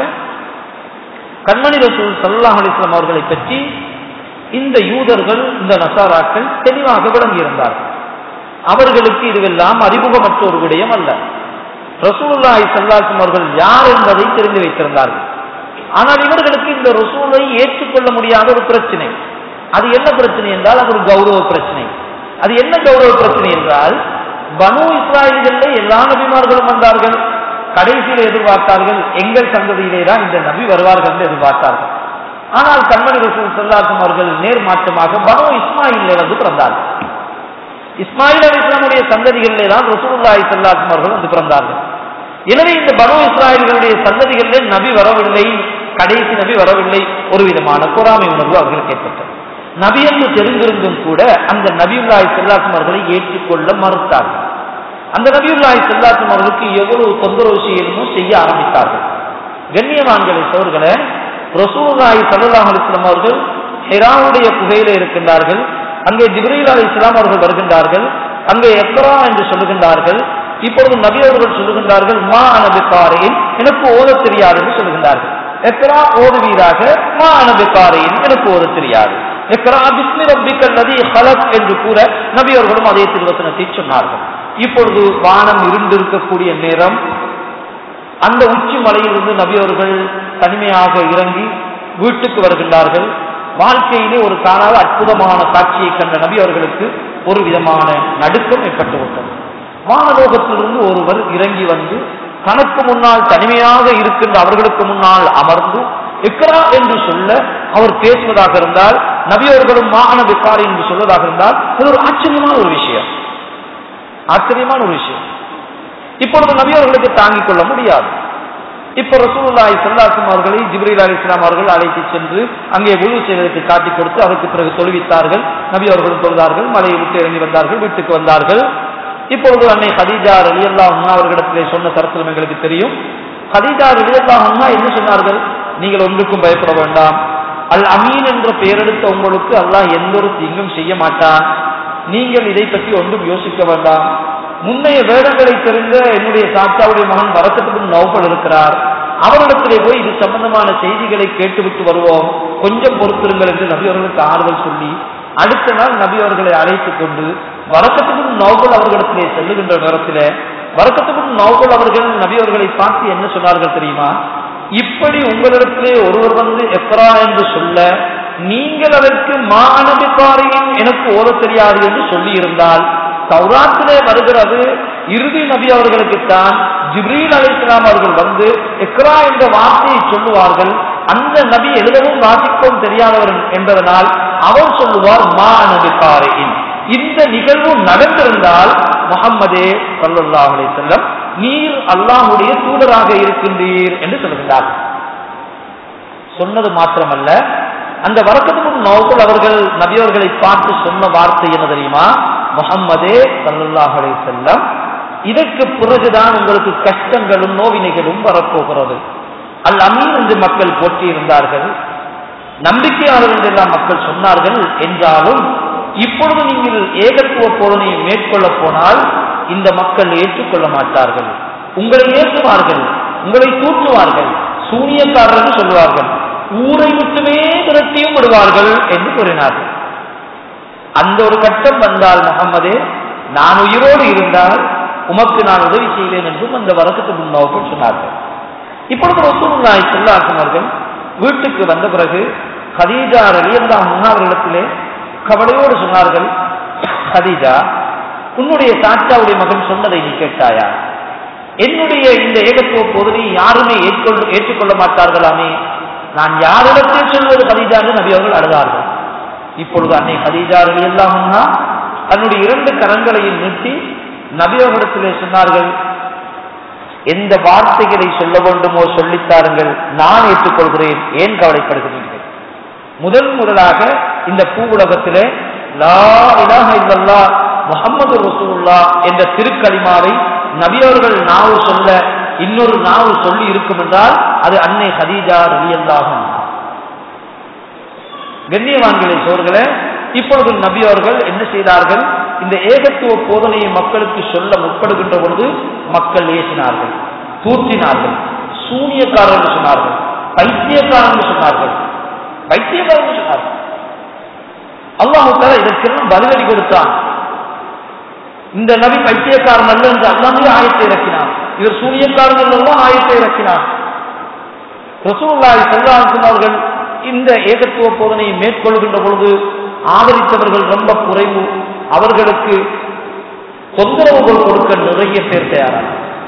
கண்மணி ரசூல் சல்லாஹ் அலிஸ்லாம் அவர்களை பற்றி இந்த யூதர்கள் இந்த நசாராக்கள் தெளிவாக விளங்கியிருந்தார்கள் அவர்களுக்கு இதுவெல்லாம் அறிமுகமற்ற ஒரு விடயம் அல்ல ரசூலுல்லாஹி சல்லாஹம் அவர்கள் யார் என்பதை தெரிந்து வைத்திருந்தார்கள் ஆனால் இவர்களுக்கு இந்த ரசூலை ஏற்றுக்கொள்ள முடியாத ஒரு பிரச்சனை அது என்ன பிரச்சனை என்றால் அது ஒரு கௌரவ பிரச்சனை அது என்ன கௌரவ பிரச்சனை என்றால் பனு இஸ்ராயல்களில் எல்லா நபிமார்களும் வந்தார்கள் கடைசியில் எதிர்பார்த்தார்கள் எங்கள் சந்ததியிலே தான் இந்த நபி வருவார்கள் என்று எதிர்பார்த்தார்கள் ஆனால் கண்மணி ரசூல் சல்லாசம் அவர்கள் நேர்மாற்றமாக பனு இஸ்மாயிலே வந்து பிறந்தார்கள் இஸ்மாயில் அலி இஸ்லாமுடைய சந்ததிகளிலே தான் ரசூலுல்லாஹி சல்லாசம் அவர்கள் வந்து பிறந்தார்கள் எனவே இந்த பனு இஸ்ராயல்களுடைய சந்ததிகளிலே நபி வரவில்லை கடைசி நபி வரவில்லை ஒரு விதமான பொறாமை உணர்வு அவர்களுக்கு ஏற்பட்டது நபி என்று தெரிந்திருந்தும் கூட அந்த நபியுல்லாஹி செல்லாசம் அவர்களை ஏற்றுக்கொள்ள மறுத்தார்கள் அந்த நபியுல்லாஹி செல்லாசம் அவர்களுக்கு எவ்வளவு தொந்தரவு செய்யணுமோ செய்ய ஆரம்பித்தார்கள் கண்ணியவான்களை சோர்களே ரசூல்லாஹி சல்லாஹ் அலிஸ்லாம் அவர்கள் ஹெராவுடைய புகையில இருக்கின்றார்கள் அங்கே ஜிப்ரீல் அலி இஸ்லாம் அவர்கள் வருகின்றார்கள் அங்கே எக்ரா என்று சொல்லுகின்றார்கள் இப்பொழுது நபி அவர்கள் சொல்லுகின்றார்கள் மா அனபிக்காரையின் எனக்கு ஓத தெரியாது என்று சொல்லுகின்றார்கள் எக்ரா ஓதுவீராக மா அனபிக்காரையின் எனக்கு ஓத தெரியாது எக்ரா பிஸ்மி ரப்பிக்கல் நதி ஹலக் என்று கூற நபி அவர்களும் அதே திருவசனத்தை சொன்னார்கள் இப்பொழுது வானம் இருண்டிருக்கக்கூடிய நேரம் அந்த உச்சி மலையிலிருந்து நபி அவர்கள் தனிமையாக இறங்கி வீட்டுக்கு வருகின்றார்கள் வாழ்க்கையிலே ஒரு காணாத அற்புதமான காட்சியை கண்ட நபி அவர்களுக்கு ஒரு விதமான நடுக்கம் ஏற்பட்டுவிட்டது வானலோகத்திலிருந்து ஒருவர் இறங்கி வந்து தனக்கு முன்னால் தனிமையாக இருக்கின்ற அவர்களுக்கு முன்னால் அமர்ந்து இக்ரா என்று சொல்ல அவர் பேசுவதாக இருந்தால் நபியவர்களும் மான விக்காரி என்று சொல்வதாக இருந்தால் இது ஒரு ஆச்சரியமான ஒரு விஷயம் ஆச்சரியமான ஒரு விஷயம் இப்பொழுது நபியவர்களுக்கு தாங்கிக் கொள்ள முடியாது இப்ப ரசூலுல்லாஹி ஸல்லல்லாஹு அவர்களை ஜிப்ரீல் அலி இஸ்லாம் அவர்கள் அழைத்து சென்று அங்கே உழு செய்வதற்கு காட்டிக் கொடுத்து அதற்கு பிறகு தொழுவித்தார்கள் நபி அவர்களும் தொழுதார்கள் மலையை விட்டு இறங்கி வந்தார்கள் வீட்டுக்கு வந்தார்கள் இப்பொழுது அன்னை ஹதீஜா ரலியல்லா உண்ணா அவர்களிடத்திலே சொன்ன கருத்திலும் எங்களுக்கு தெரியும் ஹதீஜா ரலியல்லா உண்ணா என்ன சொன்னார்கள் நீங்கள் ஒன்றுக்கும் பயப்பட வேண்டாம் அல் அமீன் என்ற பெயரெடுத்த உங்களுக்கு அல்லாஹ் எந்த ஒரு தீங்கும் செய்ய மாட்டான் நீங்கள் இதை பற்றி ஒன்றும் யோசிக்க வேண்டாம் முன்னைய வேடங்களை தெரிந்த என்னுடைய சாத்தாவுடைய மகன் வரக்கத்துக்கு நௌபல் இருக்கிறார் அவரிடத்திலே போய் இது சம்பந்தமான செய்திகளை கேட்டுவிட்டு வருவோம் கொஞ்சம் பொறுத்திருங்கள் என்று நபி அவர்களுக்கு ஆறுதல் சொல்லி அடுத்த நாள் நபி அவர்களை அழைத்துக் கொண்டு வரக்கத்துக்கு நௌபல் அவர்களிடத்திலே செல்லுகின்ற நேரத்திலே வரக்கத்துக்கு நௌபல் அவர்கள் நபி அவர்களை பார்த்து என்ன சொன்னார்கள் தெரியுமா இப்படி உங்களிடத்திலே ஒருவர் வந்து எக்ரா என்று சொல்ல நீங்கள் அதற்கு மாணவிப்பாரியின் எனக்கு ஓத தெரியாது என்று சொல்லி இருந்தால் தௌராத்திலே வருகிறது இறுதி நபி அவர்களுக்குத்தான் ஜிப்ரீல் அலி இஸ்லாம் அவர்கள் வந்து எக்ரா என்ற வார்த்தையை சொல்லுவார்கள் அந்த நபி எழுதவும் வாசிக்கவும் தெரியாதவர் என்பதனால் அவர் சொல்லுவார் மா நபிக்காரின் இந்த நிகழ்வு நடந்திருந்தால் முகம்மதே சல்லல்லாஹு அலைஹி வஸல்லம் நீர் அல்லாஹ்வுடைய தூதராக இருக்கின்றீர் என்று சொல்லுகிறார் சொன்னது மாத்திரமல்ல அந்த வரக்கத்து முன் நௌபல் அவர்கள் நபியவர்களை பார்த்து சொன்ன வார்த்தை என்ன தெரியுமா முகம்மதே சல்லல்லாஹு அலைஹி வஸல்லம் இதற்கு பிறகுதான் உங்களுக்கு கஷ்டங்களும் நோவினைகளும் வரப்போகிறது அல் அமீன் என்று மக்கள் போற்றி இருந்தார்கள் நம்பிக்கையாளர்கள் என்றெல்லாம் மக்கள் சொன்னார்கள் என்றாலும் இப்பொழுது நீங்கள் ஏகத்துவ போதனையை மேற்கொள்ள போனால் இந்த மக்கள் ஏற்றுக்கொள்ள மாட்டார்கள் உங்களை ஏற்றுவார்கள் உங்களை தூற்றுவார்கள் சூனியக்காரர்கள் சொல்லுவார்கள் ஊரை விட்டுமே விரட்டியும் விடுவார்கள் என்று கூறினார்கள் அந்த ஒரு கட்டம் வந்தால் முகம்மதே நான் உயிரோடு இருந்தால் உமக்கு நான் உதவி செய்வேன் என்றும் அந்த வரக்கத்து முன்னோக்கள் சொன்னார்கள் இப்பொழுது ரசூலுல்லாஹி ஸல்லல்லாஹு அவர்கள் வீட்டுக்கு வந்த பிறகு கதீஜா ரலியல்லாஹு அன்ஹா அவர்களிடத்திலே கவலையோடு சொன்னார்கள் கதீஜா உன்னுடைய தாத்தாவுடைய மகன் சொன்னதை நீ கேட்டாயா என்னுடைய இந்த ஏகத்துவ போதனை யாருமே ஏற்கொள் ஏற்றுக்கொள்ள மாட்டார்களாமே நான் யாரிடத்தில் சொல்வது கதீஜா என்று நபி அவர்கள் அழுதார்கள் இப்பொழுது அன்னை கதீஜா ரலியல்லாஹு அன்ஹா தன்னுடைய இரண்டு கரங்களையும் நீட்டி நபி அவர்களிடத்திலே சொன்னார்கள் எந்த வார்த்தைகளை சொல்ல வேண்டுமோ சொல்லித்தாருங்கள் நான் ஏற்றுக்கொள்கிறேன் ஏன் கவலைப்படுகிறீர்கள் முதல் முதலாக இந்த பூவுலகத்திலே லா இலாஹ இல்லல்லா முஹம்மது ரசூலுல்லா என்ற திருக்கலிமாவை நபியவர்கள் நாவு சொல்ல இன்னொரு நாவு சொல்லி இருக்கும் என்றால் அது அன்னை ஹதீஜா ரலியல்லாகும் கண்ணியவான்களை சோர்களே இப்பொழுது நபி அவர்கள் என்ன செய்தார்கள் இந்த ஏகத்துவ போதனையை மக்களுக்கு சொல்ல முற்படுகின்ற பொழுது மக்கள் ஏசினார்கள் தூற்றினார்கள் சூனியக்காரர்கள் சொன்னார்கள் பைத்தியக்காரர்கள் சொன்னார்கள் பைத்தியக்காரர்கள் சொன்னார்கள் அல்லாஹு தாலா இதற்கெல்லாம் பதிலடி கொடுத்தான் இந்த நபி பைத்தியக்காரன் அல்ல என்று அல்லாமே ஆயத்தை இறக்கினான் இவர் சூனியக்காரன் அல்லவா ஆயத்தை இறக்கினான் ரசூல்லாய் செல்லாசன் அவர்கள் இந்த ஏகத்துவ போதனையை மேற்கொள்கின்ற பொழுது ஆதரித்தவர்கள் ரொம்ப குறைவு அவர்களுக்கு தொந்தரவுகள் கொடுக்க நிறைய பேர் தயாரான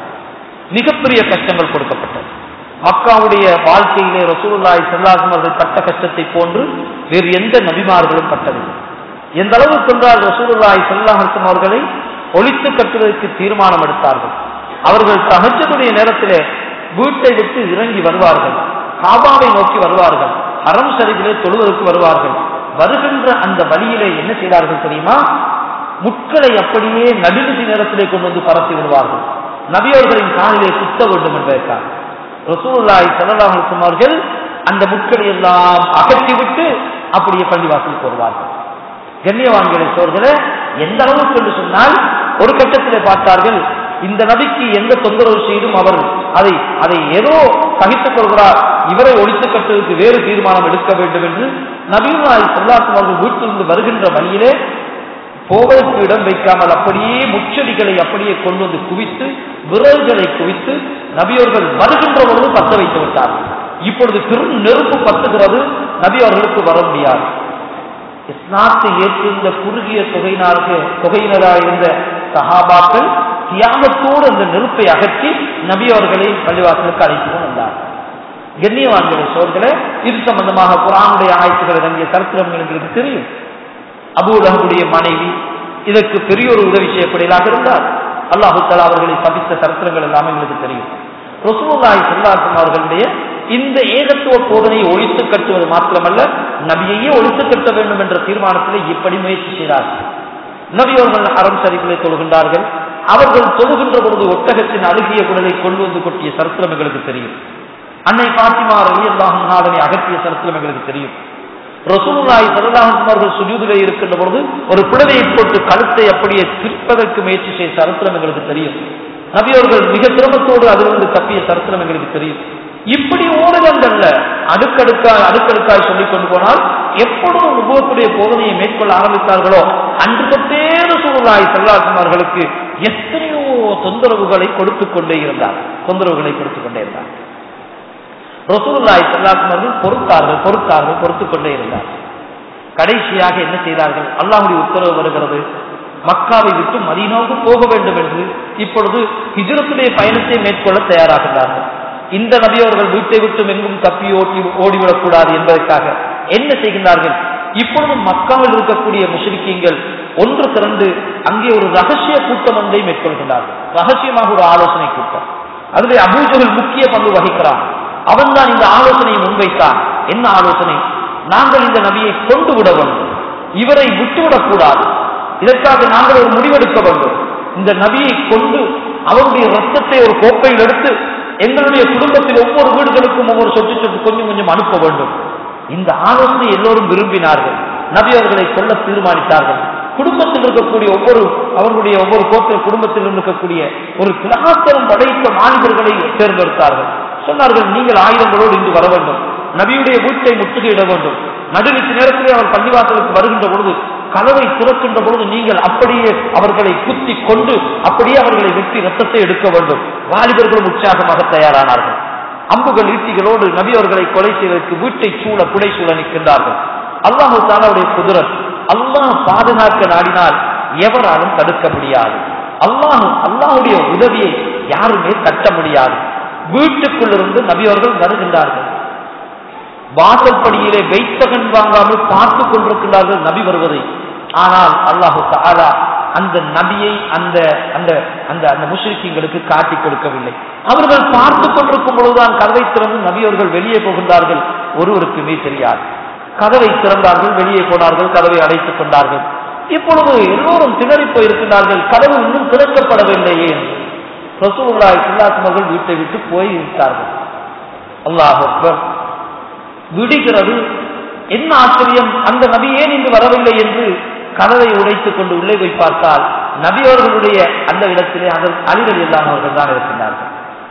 மிகப்பெரிய கஷ்டங்கள் கொடுக்கப்பட்டது மக்காவுடைய வாழ்க்கையிலே ரசூலுல்லாய் செல்லாசம் அவர்கள் பட்ட கஷ்டத்தை போன்று வேறு எந்த நபிமார்களும் பட்டதில்லை எந்த அளவுக்கு என்றால் ரசூலுல்லாய் செல்லாஹம் அவர்களை ஒழித்து கட்டுவதற்கு தீர்மானம் எடுத்தார்கள் அவர்கள் தகச்சதுடைய நேரத்திலே வீட்டை விட்டு இறங்கி வருவார்கள் காபாவை நோக்கி வருவார்கள் அறம் சரிவிலே தொழுவதற்கு வருவார்கள் வருகின்ற அந்த வழியிலே என்ன செய்தார்கள் தெரியுமா முட்களை அப்படியே நடுநிதி நேரத்திலே கொண்டு வந்து பரப்பி விடுவார்கள் நபியவர்களின் காலிலே குத்த வேண்டும் என்பதற்காக ரசூல்லாய் செல்லலாம் அவர்கள் அந்த முட்களை எல்லாம் அகற்றிவிட்டு அப்படியே பள்ளிவாசலுக்கு வருவார்கள் கண்ணியவான்களை சோர்களே எந்த அளவுக்கு என்று சொன்னால் ஒரு கட்டத்திலே பார்த்தார்கள் இந்த நபிக்கு எந்த தொந்தரவு செய்தும் அவர் அதை அதை ஏதோ சகித்துக் கொள்கிறார் இவரை ஒழித்து கட்டுவதற்கு வேறு தீர்மானம் எடுக்க வேண்டும் என்று நபியுல்லாய் சொல்லாசம் அவர்கள் வீட்டிலிருந்து வருகின்ற வழியிலே போவதற்கு இடம் வைக்காமல் அப்படியே முச்செடிகளை அப்படியே கொண்டு வந்து குவித்து விரல்களை குவித்து நபியவர்கள் வருகின்ற பொழுது பத்த வைத்து விட்டார்கள் இப்பொழுது திரு நெருப்பு பத்துகிறது நபி அவர்களுக்கு வர முடியாது இஸ்லாத்தை ஏற்றிருந்த குறுகிய தொகையினாருக்கு தொகையினராக இருந்த சஹாபாக்கள் தியாகத்தோடு அந்த நெருப்பை அகற்றி நபி அவர்களை பள்ளிவாசலுக்கு அழைத்து வந்தார் கண்ணியவான்களை சோர்களே இது சம்பந்தமாக குரானுடைய ஆய்வுகள் இறங்கிய சரித்திரம் எங்களுக்கு தெரியும் அபூலகனுடைய மனைவி இதற்கு பெரிய ஒரு உதவி செய்யப்படையலாக இருந்தார் அல்லாஹு தலா அவர்களை சபித்த சரித்திரங்கள் எல்லாம் எங்களுக்கு தெரியும் ரசூலாய் செல்லாசம் அவர்களுடைய இந்த ஏகத்துவ போதனையை ஒழித்து கட்டுவது மாத்திரமல்ல நபியையே ஒழித்து கட்ட வேண்டும் என்ற தீர்மானத்தில் இப்படி முயற்சி செய்தார்கள் நபி அவர்கள் அறம் சரிகளை தொழுகின்றார்கள் அவர்கள் தொழுகின்ற பொழுது ஒட்டகத்தின் அழுகிய குடலை கொண்டு வந்து கொட்டிய சரித்திரம் எங்களுக்கு தெரியும் அன்னை பாத்திமா ரவி அல்லாஹும் அதனை அகற்றிய சரித்திரம் எங்களுக்கு தெரியும் ரசூலுல்லாய் சல்லாஹம் அவர்கள் சுஜூதிலே இருக்கின்ற பொழுது ஒரு பிளவையை போட்டு கழுத்தை அப்படியே திருப்பதற்கு முயற்சி செய்த சரித்திரம் எங்களுக்கு தெரியும் நபி அவர்கள் மிக சிரமத்தோடு அதிலிருந்து தப்பிய சரித்திரம் எங்களுக்கு தெரியும் இப்படி ஓடுதல்ல அடுக்கடுக்காய் அடுக்கடுக்காய் சொல்லிக் கொண்டு போனால் எப்பொழுது உபவத்துடைய போதனையை மேற்கொள்ள ஆரம்பித்தார்களோ அன்று தொட்டே ரசூலுல்லாய் சல்லாஹம் அவர்களுக்கு எத்தனையோ தொந்தரவுகளை கொடுத்துக் கொண்டே இருந்தார் தொந்தரவுகளை கொடுத்துக் கொண்டே இருந்தார் ரசூலுல்லாஹி ஸல்லல்லாஹு அலைஹி வஸல்லம் பொறுத்தார்கள் பொறுத்தார்கள் பொறுத்துக் கொண்டே இருந்தார் கடைசியாக என்ன செய்தார்கள் அல்லாஹ்வுடைய உத்தரவு வருகிறது மக்காவை விட்டு மதீனாவுக்கு போக வேண்டும் என்று இப்பொழுது ஹிஜ்ரத்துடைய பயணத்தை மேற்கொள்ள தயாராகிறார்கள் இந்த நபி அவர்கள் வீட்டை விட்டு எங்கும் தப்பி ஓட்டி ஓடிவிடக்கூடாது என்பதற்காக என்ன செய்கின்றார்கள் இப்பொழுது மக்காவில் இருக்கக்கூடிய முஸ்லிக்கீங்கள் ஒன்று திரண்டு அங்கே ஒரு ரகசிய கூட்டம் ஒன்றை மேற்கொள்கின்றார்கள் ரகசியமாக ஒரு ஆலோசனை கூட்டம் அதிலே அபூஜகல் முக்கிய பங்கு வகிக்கிறான் அவன்தான் இந்த ஆலோசனையை முன்வைத்தான் என்ன ஆலோசனை நாங்கள் இந்த நபியை கொண்டு விட வேண்டும் இவரை விட்டுவிடக் கூடாது இதற்காக நாங்கள் ஒரு முடிவெடுக்க வேண்டும் இந்த நபியை கொண்டு அவருடைய ரத்தத்தை ஒரு கோப்பையில் எடுத்து எங்களுடைய குடும்பத்தில் ஒவ்வொரு வீடுகளுக்கும் ஒவ்வொரு சொட்டு சொட்டு கொஞ்சம் கொஞ்சம் அனுப்ப வேண்டும் இந்த ஆலோசனை எல்லோரும் விரும்பினார்கள் நபி அவர்களை கொல்ல தீர்மானித்தார்கள் குடும்பத்தில் இருக்கக்கூடிய ஒவ்வொரு அவர்களுடைய ஒவ்வொரு கோத்திர குடும்பத்தில் இருக்கக்கூடிய ஒரு கிளாத்தரம் படைத்த மாணவர்களை தேர்ந்தெடுத்தார்கள் சொன்னார்கள் நீங்கள் ஆயுதங்களோடு இங்கு வர வேண்டும் நபியுடைய வீட்டை முற்றுகையிட வேண்டும் நடுநிச்சு நேரத்திலே அவர் பள்ளிவாசலுக்கு வருகின்ற பொழுது கதவை திறக்கின்ற பொழுது நீங்கள் அப்படியே அவர்களை குத்தி கொண்டு அப்படியே அவர்களை வெட்டி ரத்தத்தை எடுக்க வேண்டும் வாலிபர்களும் உற்சாகமாக தயாரானார்கள் அம்புகள் ஈட்டிகளோடு நபி அவர்களை கொலை செய்வதற்கு வீட்டை சூழ புடை சூழ நிற்கின்றார்கள் அல்லாஹு தாலாவுடைய குதிரத் அல்லாஹ் பாதுகாக்க நாடினால் எவராலும் தடுக்க முடியாது அல்லாஹ் அல்லாஹுடைய உதவியை யாருமே தட்ட முடியாது வீட்டுக்குள்ளிருந்து நபி அவர்கள் வருகின்றார்கள் வாசல்படியிலே வைத்தகன் வாங்காமல் பார்த்து கொண்டிருக்கின்றார்கள் நபி வருவதை ஆனால் அல்லாஹு தாலா அந்த நபியை அந்த அந்த அந்த அந்த முஷ்ரிக்கீங்களுக்கு காட்டிக் கொடுக்கவில்லை அவர்கள் பார்த்து கொண்டிருக்கும் பொழுதுதான் கதவை திறந்து நபி அவர்கள் வெளியே போகின்றார்கள் ஒருவருக்குமே தெரியாது கதவை திறந்தார்கள் வெளியே போனார்கள் கதவை அடைத்துக் கொண்டார்கள் இப்பொழுது எல்லோரும் திணறி போயிருக்கிறார்கள் கதவு இன்னும் திறக்கப்படவில்லையே ரசூலுல்லாஹி ஸல்லல்லாஹு அவர்கள் வீட்டை விட்டு போய் விட்டார்கள் அல்லாஹ் அக்பர் விடுகிறது என்ன ஆச்சரியம் அந்த நபி ஏன் இங்கு வரவில்லை என்று கதவை உடைத்துக் கொண்டு உள்ளே போய் பார்த்தால் நபி அவர்களுடைய அந்த இடத்திலே அதற்கு அழிவல் இல்லாதவர்கள் தான் இருக்கின்றார்கள்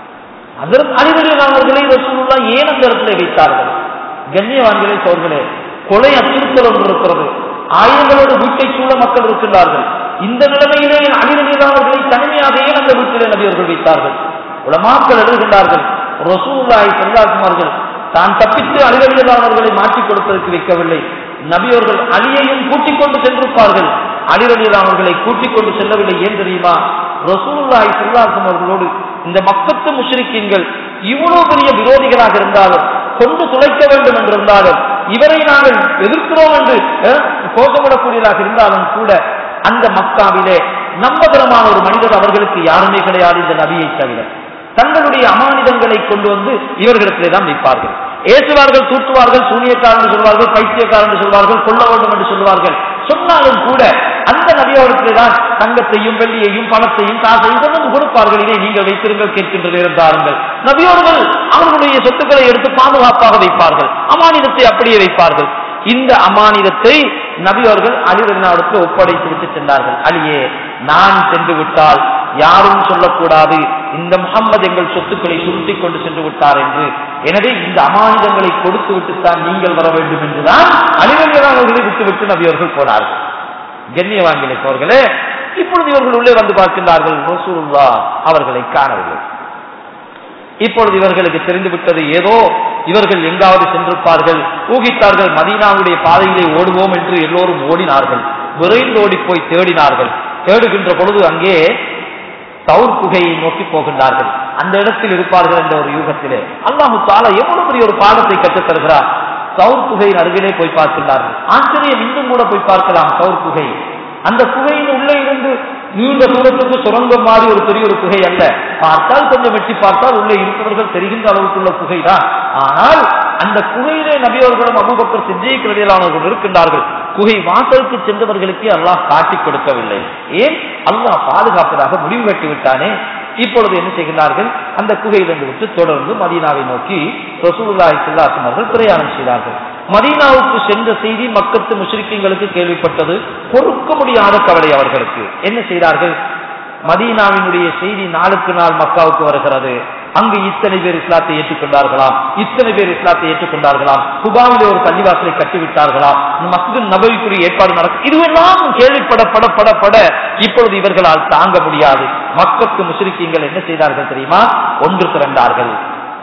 அதற்கு அழிவல் இல்லாதவர்களை ரசூலுல்லா ஏன் அந்த இடத்திலே வைத்தார்கள் கண்ணியவான்களே சோர்களே கொலை அச்சுறுத்தல் ஒன்று இருக்கிறது ஆயுதங்களோடு வீட்டை சூழ மக்கள் இருக்கின்றார்கள் இந்த நிலைமையிலே அழிவல் இல்லாதவர்களை தனிமையாக ஏன் அந்த வீட்டிலே நபி அவர்கள் வைத்தார்கள் உலமாக்கள் எழுதுகின்றார்கள் ரசூல்லாய் செல்லாக்குமார்கள் தான் தப்பித்து அழிவழியதானவர்களை மாற்றிக் கொடுப்பதற்கு வைக்கவில்லை நபியவர்கள் அலியையும் கூட்டிக் கொண்டு சென்றிருப்பார்கள் அழிவழியதானவர்களை கூட்டிக் கொண்டு செல்லவில்லை ஏன் தெரியுமா ரசூல்லாய் செல்லாசம் அவர்களோடு இந்த மக்கத்து முஷ்ரிக்கீன்கள் இவ்வளவு பெரிய விரோதிகளாக இருந்தாலும் கொண்டு துளைக்க வேண்டும் என்றிருந்தாலும் இவரை நாங்கள் எதிர்க்கிறோம் என்று அஹ், கோஷப்படக்கூடியதாக இருந்தாலும் கூட அந்த மக்காவிலே நம்பகரமான ஒரு மனிதர் அவர்களுக்கு யாருமே கிடையாது இந்த நபியை தவிர தங்களுடைய அமானிதங்களை கொண்டு வந்து இவர்களிடத்திலே தான் வைப்பார்கள் ஏசுவார்கள் தூற்றுவார்கள் சூனியக்காரன் சொல்வார்கள் பைத்தியக்காரன் சொல்வார்கள் கொல்ல வேண்டும் என்று சொல்வார்கள் சொன்னாலும் கூட அந்த நபியோடத்திலே தான் தங்கத்தையும் வெள்ளியையும் பணத்தையும் காசையும் கொண்டு வந்து கொடுப்பார்கள் இதை நீங்கள் வைத்திருங்கள் கேட்கின்ற நேரம் தாருங்கள் நபியோர்கள் அவர்களுடைய சொத்துக்களை எடுத்து பாதுகாப்பாக வைப்பார்கள் அமானிதத்தை அப்படியே வைப்பார்கள் இந்த அமானிதத்தை நபியவர்கள் அலிவரினாவிடத்தில் ஒப்படைத்து விட்டு சென்றார்கள் அலியே நான் சென்று விட்டால் யாரும் சொல்லக்கூடாது இந்த முகம்மது எங்கள் சொத்துக்களை சுருட்டிக் கொண்டு சென்று விட்டார் என்று எனவே இந்த அமானிதங்களை கொடுத்து விட்டுத்தான் நீங்கள் வர வேண்டும் என்றுதான் அலிவரினாவர்களை விட்டுவிட்டு நபியவர்கள் போனார்கள் கண்ணியவான்களை அவர்களே இப்பொழுது இவர்கள் உள்ளே வந்து பார்க்கின்றார்கள் ரசூலுல்லா அவர்களை காணவில்லை இப்பொழுது இவர்களுக்கு தெரிந்துவிட்டது ஏதோ இவர்கள் எங்காவது சென்றிருப்பார்கள் ஊகித்தார்கள் மதீனாவுடைய பாதையிலே ஓடுவோம் என்று எல்லோரும் ஓடினார்கள் விரைந்து ஓடி போய் தேடினார்கள் தேடுகின்ற பொழுது அங்கே தவுர் குகையை நோக்கி போகின்றார்கள் அந்த இடத்தில் இருப்பார்கள் என்ற ஒரு யூகத்திலே அல்லாஹு தாலா எவ்வளவு பெரிய ஒரு பாடத்தை கற்றுத் தருகிறார் தவுர் குகையின் அருகிலே போய் பார்க்கின்றார்கள் ஆச்சரியம் இன்னும் கூட போய் பார்க்கலாம் தவுர் குகை அந்த குகையின் உள்ளே இருந்து நீண்ட தூரத்துக்கு சுரங்கம் மாதிரி ஒரு பெரிய ஒரு குகை அல்ல பார்த்தால் கொஞ்சம் வெட்டி பார்த்தால் உள்ளே இருப்பவர்கள் தெரிகின்ற அளவுக்குள்ள குகை தான் ஆனால் அந்த குகையிலே நபியவர்களும் அபுபக்கர் சித்தியக்கிறதையிலானவர்கள் இருக்கின்றார்கள் குகை வாசலுக்கு சென்றவர்களுக்கு அல்லாஹ் காட்டிக் கொடுக்கவில்லை ஏன் அல்லாஹ் பாதுகாப்பதாக முடிவு கட்டி விட்டானே இப்பொழுது என்ன செய்கிறார்கள் அந்த குகையிலிருந்து விட்டு தொடர்ந்து மதீனாவை நோக்கி ரசூலுல்லாஹி ஸல்லல்லாஹு அவர்கள் பிரயாணம் செய்தார்கள் மதீனாவுக்கு சென்ற செய்தி மக்கத்து முஷ்ரிக்கீங்களுக்கு கேள்விப்பட்டது பொறுக்க முடியாத கவலை அவர்களுக்கு என்ன செய்தார்கள் மதீனாவினுடைய செய்தி நாளுக்கு நாள் மக்காவுக்கு வருகிறது அங்கு இத்தனை பேர் இஸ்லாத்தை ஏற்றுக்கொண்டார்களாம் இத்தனை பேர் இஸ்லாத்தை ஏற்றுக்கொண்டார்களாம் குபாவிலே ஒரு பள்ளிவாசலை கட்டிவிட்டார்களாம் மஸ்ஜித் நபவிக்குரிய ஏற்பாடு நடக்கும் இதுவெல்லாம் கேள்விப்பட பட பட பட இப்பொழுது இவர்களால் தாங்க முடியாது மக்களுக்கு முஸ்லிக்கீங்கள் என்ன செய்தார்கள் தெரியுமா ஒன்று திரண்டார்கள்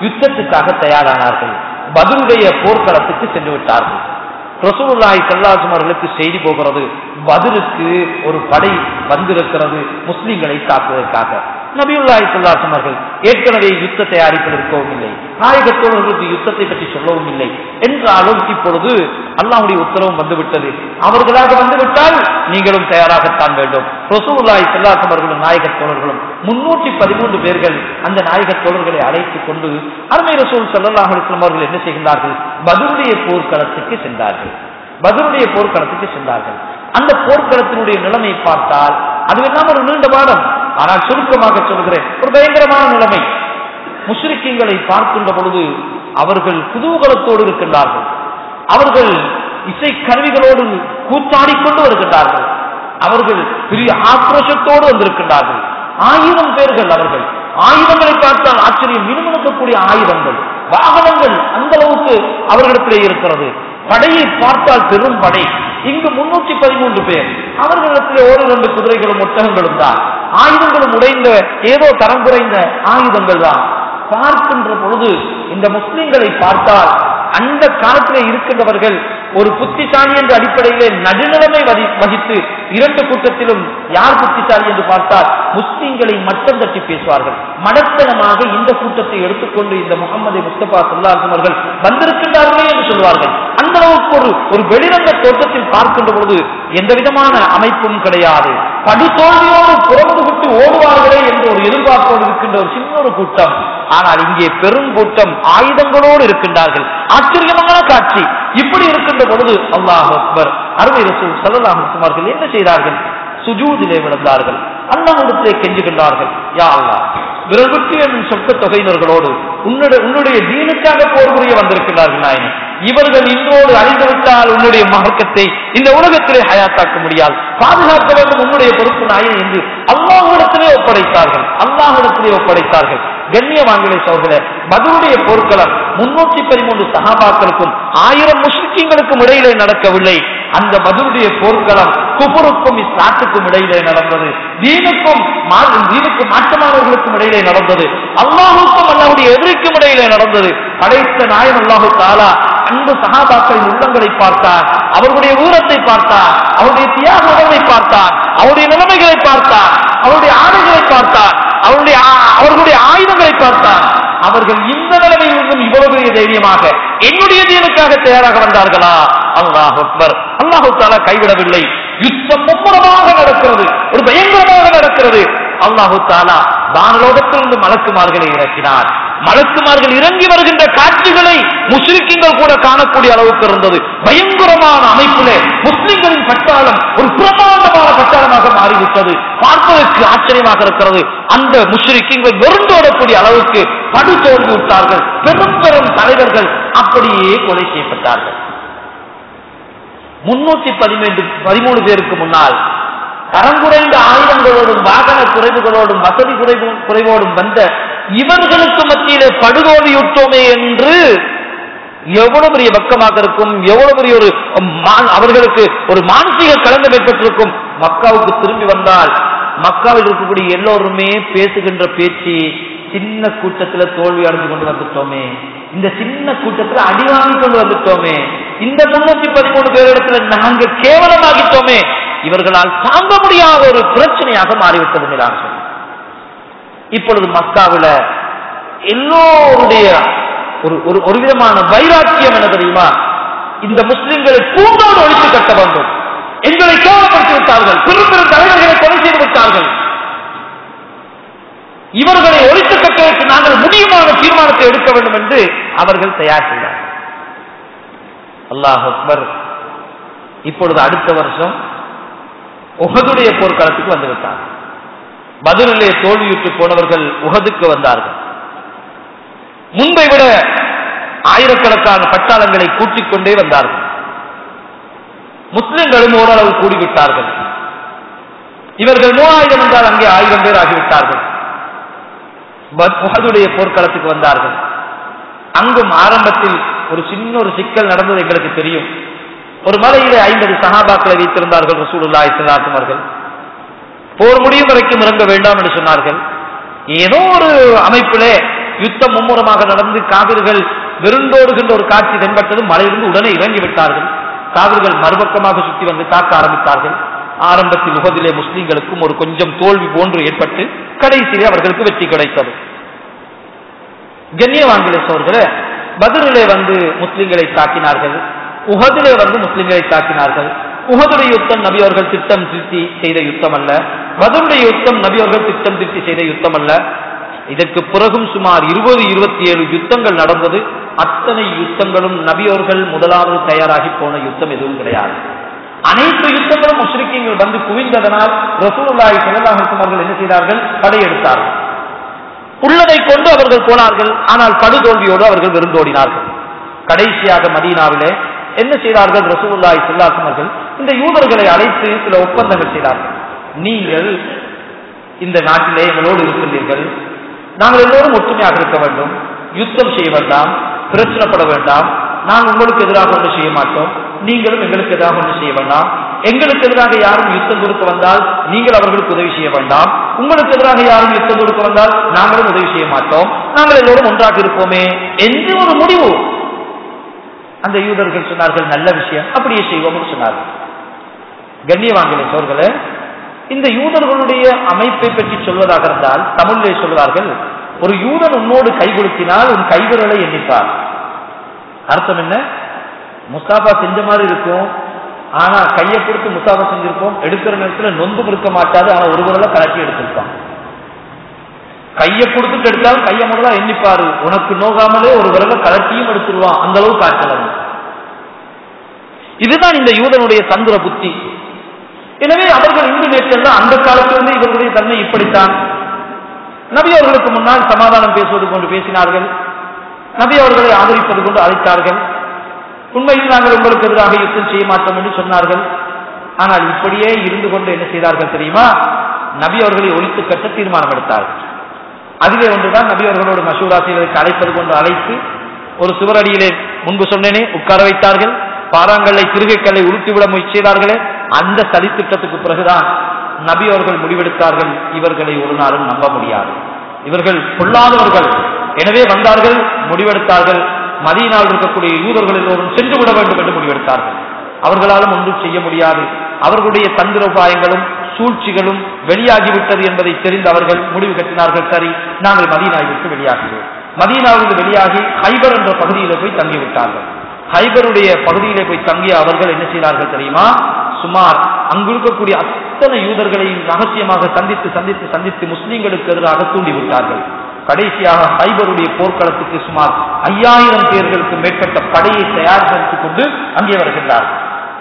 யுத்தத்துக்காக தயாரானார்கள் பதிலுடைய போர்க்களத்துக்கு சென்று விட்டார்கள் ரசூலுல்லாஹி ஸல்லல்லாஹு அவர்களுக்கு செய்தி போகிறது பதிலுக்கு ஒரு படை வந்திருக்கிறது முஸ்லிம்களை தாக்குவதற்காக நபியுல்லாஹி ஸல்லல்லாஹு அவர்கள் ஏற்கனவே யுத்த தயாரிப்பில் இருக்கவும் இல்லை நாயகத்தோழர்களுக்கு யுத்தத்தை பற்றி சொல்லவும் இல்லை என்றாலும் இப்பொழுது அல்லாஹ்வுடைய உத்தரவும் வந்துவிட்டது அவர்களாக வந்துவிட்டால் நீங்களும் தயாராகத்தான் வேண்டும் ரசூலுல்லாஹி ஸல்லல்லாஹு அவர்களும் நாயகத்தோழர்களும் முன்னூற்றி பதிமூன்று பேர்கள் அந்த நாயகத்தோழர்களை அழைத்துக் கொண்டு அருமை ரசூல் ஸல்லல்லாஹு அலைஹி வஸல்லம் அவர்கள் என்ன செய்கின்றார்கள் பத்ருடைய போர்க்களத்துக்கு சென்றார்கள் பத்ருடைய போர்க்களத்துக்கு சென்றார்கள் அந்த போர்க்களத்தினுடைய நிலைமை பார்த்தால் அதுவெல்லாம் ஒரு நீண்ட பாடம் ஆனால் சுருக்கமாக சொல்கிறேன் ஒரு பயங்கரமான நிலைமை முஸ்லிக்கிங்களை பார்க்கின்ற பொழுது அவர்கள் குதூகலத்தோடு இருக்கின்றார்கள் அவர்கள் இசை கருவிகளோடு கூத்தாடிக்கொண்டு வருகின்றார்கள் அவர்கள் பெரிய ஆக்ரோஷத்தோடு வந்திருக்கின்றார்கள் ஆயிரம் பேர்கள் அவர்கள் ஆயுதங்களை பார்த்தால் ஆச்சரியம் மினுமினுக்கக்கூடிய ஆயுதங்கள் வாகனங்கள் அந்த அளவுக்கு அவர்களிடத்திலே இருக்கிறது படையை பார்த்தால் பெரும் படை இங்கு முன்னூற்றி பதிமூன்று பேர் அவர்களிடத்திலே ஒரு இரண்டு குதிரைகளும் ஒட்டகங்களும் தான் ஆயுதங்களும் உடைந்த ஏதோ தரம் குறைந்த ஆயுதங்கள் தான் பார்க்கின்ற பொழுது இந்த முஸ்லிம்களை பார்த்தால் அந்த காலத்திலே இருக்கின்றவர்கள் ஒரு புத்திசாலி என்ற அடிப்படையிலே நடுநிலைமை வதி- வகித்து இரண்டு கூட்டத்திலும் யார் புத்திசாலி என்று பார்த்தால் முஸ்லிம்களை மட்டம் தட்டி பேசுவார்கள் மடத்தனமாக இந்த கூட்டத்தை எடுத்துக்கொண்டு இந்த முகமது முஸ்தபா சொல்லாசம் அவர்கள் வந்திருக்கின்றார்களே என்று சொல்வார்கள் அந்த அளவுக்கு ஒரு ஒரு வெளிரங்க தோட்டத்தில் பார்க்கின்ற பொழுது எந்த விதமான அமைப்பும் கிடையாது படுதோல்வியோடு புறமுது விட்டு ஓடுவார்களே என்ற ஒரு எதிர்பார்ப்போடு இருக்கின்ற ஒரு சின்ன ஒரு கூட்டம் ஆனால் இங்கே பெரும் கூட்டம் ஆயுதங்களோடு இருக்கின்றார்கள் ஆச்சரியமான காட்சி இப்படி இருக்கின்ற பொழுது அல்லாஹ் அக்பர் அருமை ரசூல் சல்லல்லாஹு அலைஹி வஸல்லம் அவர்கள் என்ன செய்தார்கள் சுஜூதிலே விழுந்தார்கள் அல்லாஹ்விடத்திலே கெஞ்சுகின்றார்கள் யா அல்லாஹ் விரல் விட்டு என்னும் சொற்க தொகையினர்களோடு உன்னுடைய உன்னுடைய தீனுக்காக போர் புரிய வந்திருக்கிறார்கள் நாயனே இவர்கள் இன்றோடு அழிந்துவிட்டால் உன்னுடைய மார்க்கத்தை இந்த உலகத்திலே ஹயாத்தாக்க முடியாது பாதுகாக்க வேண்டும் உன்னுடைய பொறுப்பு நாயன் என்று அல்லாஹ்விடத்திலே ஒப்படைத்தார்கள் அல்லாஹ்விடத்திலே ஒப்படைத்தார்கள் கண்ணியவான்களை சோர்களே பதிலுடைய போர்க்களம் முன்னூற்றி பதிமூன்று சகாபாக்களுக்கும் ஆயிரம் முஸ்லிம்களுக்கும் இடையிலே நடக்கவில்லை அந்த பதிலுடைய போர்க்களம் குபுருக்கும் இஸ்லாத்துக்கும் இடையிலே நடந்தது தீனுக்கும் மா- தீனுக்கு மாற்றமானவர்களுக்கும் இடையிலே நடந்தது அல்லாஹுக்கும் அல்லாஹுடைய எதிரிக்கும் இடையிலே நடந்தது படைத்த நாயன் அல்லாஹு தாலா அன்பு சகாபாக்களின் உள்ளங்களை பார்த்தார் அவர்களுடைய ஊரத்தை பார்த்தார் அவருடைய தியாக உணர்வை பார்த்தார் அவருடைய நிலைமைகளை பார்த்தார் அவருடைய ஆடைகளை பார்த்தார் அவருடைய ஆ- அவர்களுடைய ஆயுதங்களை பார்த்தார் அவர்கள் இந்த நிலைமையில் இருந்தும் இவ்வளவு பெரிய தைரியமாக என்னுடைய தீனுக்காக தயாராக வந்தார்களா அல்லாஹ் அக்பர் அல்லாஹு தாலா கைவிடவில்லை யுத்தம் மும்முரமாக நடக்கிறது ஒரு பயங்கரமாக நடக்கிறது அல்லாஹு தாலா வானலோகத்திலிருந்து மலக்குமார்களை இறக்கினார் மலக்குமார்கள் இறங்கி வருகின்ற காட்சிகளை முஸ்லிம்கள் கூட காணக்கூடிய அளவுக்கு இருந்தது பயங்கரமான அமைப்பிலே முஸ்லிம்களின் பட்டாளம் ஒரு பிரமாண்டமான பட்டாளமாக மாறிவிட்டது பார்ப்பதற்கு ஆச்சரியமாக இருக்கிறது அந்த முஸ்லிம்கள் வெறுந்தோடக்கூடிய அளவுக்கு படு தோல்வி விட்டார்கள் பெரும் பெரும் தலைவர்கள் அப்படியே கொலை செய்யப்பட்டார்கள் முன்னூத்தி பதிமூன்று பதிமூணு பேருக்கு முன்னால் தரங்குறைந்த ஆயுதங்களோடும் வாகன குறைவுகளோடும் வசதி குறைவு குறைவோடும் வந்த இவர்களுக்கு மத்தியிலே படுதோல்வியுற்றோமே என்று எவ்வளவு பெரிய பக்கமாக இருக்கும் எவ்வளவு பெரிய ஒரு மா- அவர்களுக்கு ஒரு மானசீக கலந்தம் ஏற்பட்டிருக்கும் மக்காவுக்கு திரும்பி வந்தால் மக்காவில் இருக்கக்கூடிய எல்லோருமே பேசுகின்ற பேச்சு சின்ன கூட்டத்துல தோல்வி அடைஞ்சு கொண்டு வந்துட்டோமே இந்த சின்ன கூட்டத்துல அடி வாங்கி கொண்டு வந்துட்டோமே இந்த முன்னூத்தி பதிமூணு பேரிடத்துல நாங்க கேவலமாகிட்டோமே இவர்களால் தாங்க முடியாத ஒரு பிரச்சனையாக மாறிவிட்டது என்றார் சொன்னார். இப்பொழுது மக்காவில எல்லோருடைய ஒரு ஒரு ஒரு விதமான வைராக்கியம் என்ன தெரியுமா இந்த முஸ்லிம்களை பூண்டோடு ஒழித்து கட்ட வேண்டும் எங்களை கேவலப்படுத்தி விட்டார்கள் பெரும் பெரும் தலைவர்களை கொலை செய்து விட்டார்கள் இவர்களை ஒழித்து கட்டுவதற்கு நாங்கள் முடியுமான தீர்மானத்தை எடுக்க வேண்டும் என்று அவர்கள் தயார் செய்தார் அல்லாஹ் அக்பர் இப்பொழுது அடுத்த வருஷம் உகதுடைய போர்க்களத்துக்கு வந்துவிட்டார் பதிலிலே தோல்வியுற்று போனவர்கள் உகதுக்கு வந்தார்கள் முன்பை விட ஆயிரக்கணக்கான பட்டாளங்களை கூட்டிக் கொண்டே வந்தார்கள் முஸ்லிம்களும் ஓரளவு கூடிவிட்டார்கள் இவர்கள் மூவாயிரம் என்றால் அங்கே ஆயிரம் பேர் ஆகிவிட்டார்கள் பத்- உஹதுடைய போர்க்களத்துக்கு வந்தார்கள் அங்கும் ஆரம்பத்தில் ஒரு சின்ன ஒரு சிக்கல் நடந்தது எங்களுக்கு தெரியும் ஒரு மலையிலே ஐம்பது சஹாபாக்களை வைத்திருந்தார்கள் ரசூலுல்லாஹி ஸல்லல்லாஹு அலைஹி அவர்கள் போர் முடியும் வரைக்கும் இறங்க வேண்டாம் என்று சொன்னார்கள் ஏதோ ஒரு அமைப்பிலே யுத்தம் மும்முரமாக நடந்து காவிர்கள் வெறுண்டோடுகின்ற ஒரு காட்சி தென்பட்டதும் மலையிலிருந்து உடனே இறங்கி விட்டார்கள் காவிர்கள் மறுபக்கமாக சுற்றி வந்து தாக்க ஆரம்பித்தார்கள் ஆரம்பத்தில் உகதிலே முஸ்லிம்களுக்கும் ஒரு கொஞ்சம் தோல்வி போன்று ஏற்பட்டு கடைசியிலே அவர்களுக்கு வெற்றி கிடைத்தது கண்ணியவான்களே சோர்களே பதிலே வந்து முஸ்லிம்களை தாக்கினார்கள் உகதிலே வந்து முஸ்லிம்களை தாக்கினார்கள் உகதுடைய யுத்தம் நபி அவர்கள் திட்டம் திருத்தி செய்த யுத்தம் அல்ல பதிலுடைய யுத்தம் நபி அவர்கள் திட்டம் திருத்தி செய்த யுத்தம் அல்ல இதற்கு பிறகும் சுமார் இருபது இருபத்தி ஏழு யுத்தங்கள் நடந்தது அத்தனை யுத்தங்களும் நபியோர்கள் முதலாவது தயாராகி போன யுத்தம் எதுவும் கிடையாது அனைத்து யுத்தங்களும் முஸ்லிக்கீங்கள் வந்து குவிந்ததனால் ரசூலுல்லாஹி ஸல்லல்லாஹு அலைஹி அவர்கள் என்ன செய்தார்கள் படையெடுத்தார்கள் உள்ளதை கொண்டு அவர்கள் போனார்கள் ஆனால் படுதோல்வியோடு அவர்கள் விருந்தோடினார்கள் கடைசியாக மதீனாவிலே என்ன செய்தார்கள் ரசூலுல்லாஹி ஸல்லல்லாஹு அலைஹி அவர்கள் இந்த யூதர்களை அழைத்து சில ஒப்பந்தங்கள் செய்தார்கள் நீங்கள் இந்த நாட்டிலே எங்களோடு இருக்கின்றீர்கள் நாங்கள் எல்லோரும் ஒற்றுமையாக இருக்க வேண்டும் யுத்தம் செய்ய வேண்டாம் பிரச்சனைப்பட வேண்டாம் நாங்கள் உங்களுக்கு எதிராக ஒன்று செய்ய மாட்டோம் நீங்களும் எங்களுக்கு எதிராக ஒன்று செய்ய வேண்டாம் எங்களுக்கு எதிராக யாரும் யுத்தம் கொடுக்க வந்தால் நீங்கள் அவர்களுக்கு உதவி செய்ய வேண்டாம் உங்களுக்கு எதிராக யாரும் யுத்தம் கொடுக்க வந்தால் நாங்களும் உதவி செய்ய மாட்டோம் நாங்கள் எல்லோரும் ஒன்றாக இருப்போமே என்று ஒரு முடிவு அந்த யூதர்கள் சொன்னார்கள் நல்ல விஷயம் அப்படியே செய்வோம்னு சொன்னார்கள் கண்ணியவான்களே சோர்களே இந்த யூதர்களுடைய அமைப்பை பற்றி சொல்வதாக இருந்தால் தமிழிலே சொல்வார்கள் ஒரு யூதன் உன்னோடு கை கொடுத்தினால் உன் கைவிரலை எண்ணிப்பார் அர்த்தம் என்ன முஸ்தாபா செஞ்ச மாதிரி இருக்கும் ஆனா கையை கொடுத்து முஸ்தாபா செஞ்சிருப்போம் எடுக்கிற நேரத்தில் நொந்து இருக்க மாட்டாது ஆனா ஒரு விரலை கலட்டி எடுத்திருப்பான் கையை கொடுத்துட்டு எடுத்தாலும் கையை முதல்ல எண்ணிப்பாரு உனக்கு நோகாமலே ஒரு விரலை கலட்டியும் எடுத்துருவான் அந்த அளவு காய்ச்சல் இதுதான் இந்த யூதனுடைய தந்திர புத்தி எனவே அவர்கள் இந்து நேற்றெல்லாம் அந்த காலத்திலிருந்து இவர்களுடைய தன்மை இப்படித்தான் நபி அவர்களுக்கு முன்னால் சமாதானம் பேசுவது கொண்டு பேசினார்கள் நபி அவர்களை ஆதரிப்பது கொண்டு அழைத்தார்கள் உண்மையில் நாங்கள் உங்களுக்கு எதிராக யுத்தம் செய்ய மாட்டோம் என்று சொன்னார்கள் ஆனால் இப்படியே இருந்து கொண்டு என்ன செய்தார்கள் தெரியுமா நபி அவர்களை ஒழித்து கட்ட தீர்மானம் எடுத்தார்கள் அதிலே ஒன்றுதான் நபி அவர்களோடு மசூரா செய்வதற்கு அழைப்பது கொண்டு அழைத்து ஒரு சுவரடியிலே முன்பு சொன்னேனே உட்கார வைத்தார்கள் பாறாங்கல்லை திருகைக்கல்லை உருட்டிவிட முயற்சி செய்தார்களே அந்த சதித்திட்டத்துக்கு பிறகுதான் நபி அவர்கள் முடிவெடுத்தார்கள் இவர்களை ஒரு நாளும் நம்ப முடியாது இவர்கள் பொல்லாதவர்கள் எனவே வந்தார்கள் முடிவெடுத்தார்கள் மதியினால் இருக்கக்கூடிய யூதர்கள் எல்லோரும் சென்று விட வேண்டும் என்று முடிவெடுத்தார்கள் அவர்களாலும் ஒன்றும் செய்ய முடியாது அவர்களுடைய தந்திர உபாயங்களும் சூழ்ச்சிகளும் வெளியாகிவிட்டது என்பதை தெரிந்து அவர்கள் முடிவு கட்டினார்கள் சரி நாங்கள் மதீனாவை விட்டு வெளியாகிறோம் மதீனாவிலிருந்து வெளியாகி ஹைபர் என்ற பகுதியில போய் தங்கிவிட்டார்கள் ஹைபருடைய பகுதியிலே போய் தங்கிய அவர்கள் என்ன செய்தார்கள் தெரியுமா சுமார் அங்கு இருக்கக்கூடிய அத்தனை யூதர்களையும் ரகசியமாக சந்தித்து சந்தித்து சந்தித்து முஸ்லீம்களுக்கு எதிராக தூண்டிவிட்டார்கள் கடைசியாக ஹைபருடைய போர்க்களத்துக்கு சுமார் ஐயாயிரம் பேர்களுக்கு மேற்பட்ட படையை தயார்படுத்திக் கொண்டு அங்கே வருகின்றார்கள்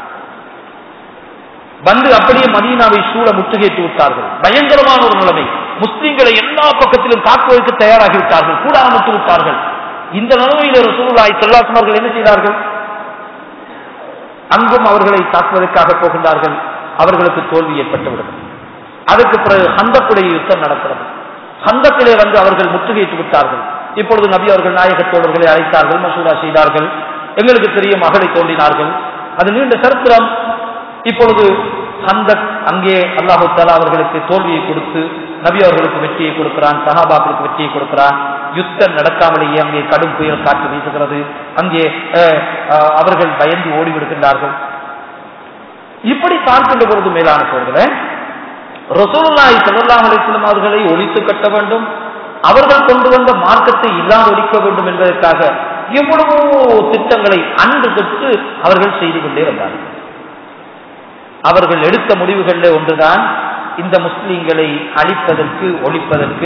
வந்து அப்படியே மதீனாவை சூழ முற்றுகையிட்டு விட்டார்கள் பயங்கரமான ஒரு நிலைமை முஸ்லிம்களை எல்லா பக்கத்திலும் தாக்குவதற்கு தயாராகி விட்டார்கள் கூடாமட்டு விட்டார்கள் இந்த நிலைமையில் ரசூலுல்லாஹி ஸல்லல்லாஹு அவர்கள் என்ன செய்தார்கள் அங்கும் அவர்களை தாக்குவதற்காக போகின்றார்கள் அவர்களுக்கு தோல்வி ஏற்பட்டுவிடும் அதுக்கு பிறகு ஹந்தக்குடைய யுத்தம் நடக்கிறது ஹந்தத்திலே வந்து அவர்கள் முற்றுகையிட்டு விட்டார்கள் இப்பொழுது நபி அவர்கள் நாயகத்தோழர்களை அழைத்தார்கள் மசூரா செய்தார்கள் எங்களுக்கு தெரிய மகளை தோண்டினார்கள் அது நீண்ட சரித்திரம் இப்பொழுது ஹந்தக் அங்கே அல்லாஹு தாலா அவர்களுக்கு தோல்வியை கொடுத்து நபி அவர்களுக்கு வெற்றியை கொடுக்கிறான் சஹாபாக்களுக்கு வெற்றியை கொடுக்கிறான் யுத்தம் நடக்காமலேயே அங்கே கடும் புயல் காற்று வீசுகிறது அங்கே அஹ், அஹ், அவர்கள் பயந்து ஓடிவிடுகின்றார்கள் இப்படி பார்க்கின்ற பொழுது மேலான சோழர்களே ரசூலுல்லாஹி ஸல்லல்லாஹு அலைஹி வஸல்லம் அவர்களை ஒழித்து கட்ட வேண்டும் அவர்கள் கொண்டு வந்த மார்க்கத்தை இல்லாது ஒழிக்க வேண்டும் என்பதற்காக எவ்வளவோ திட்டங்களை அன்று தொட்டு அவர்கள் செய்து கொண்டே வந்தார்கள் அவர்கள் எடுத்த முடிவுகளில் ஒன்றுதான் இந்த முஸ்லிம்களை அழிப்பதற்கு ஒழிப்பதற்கு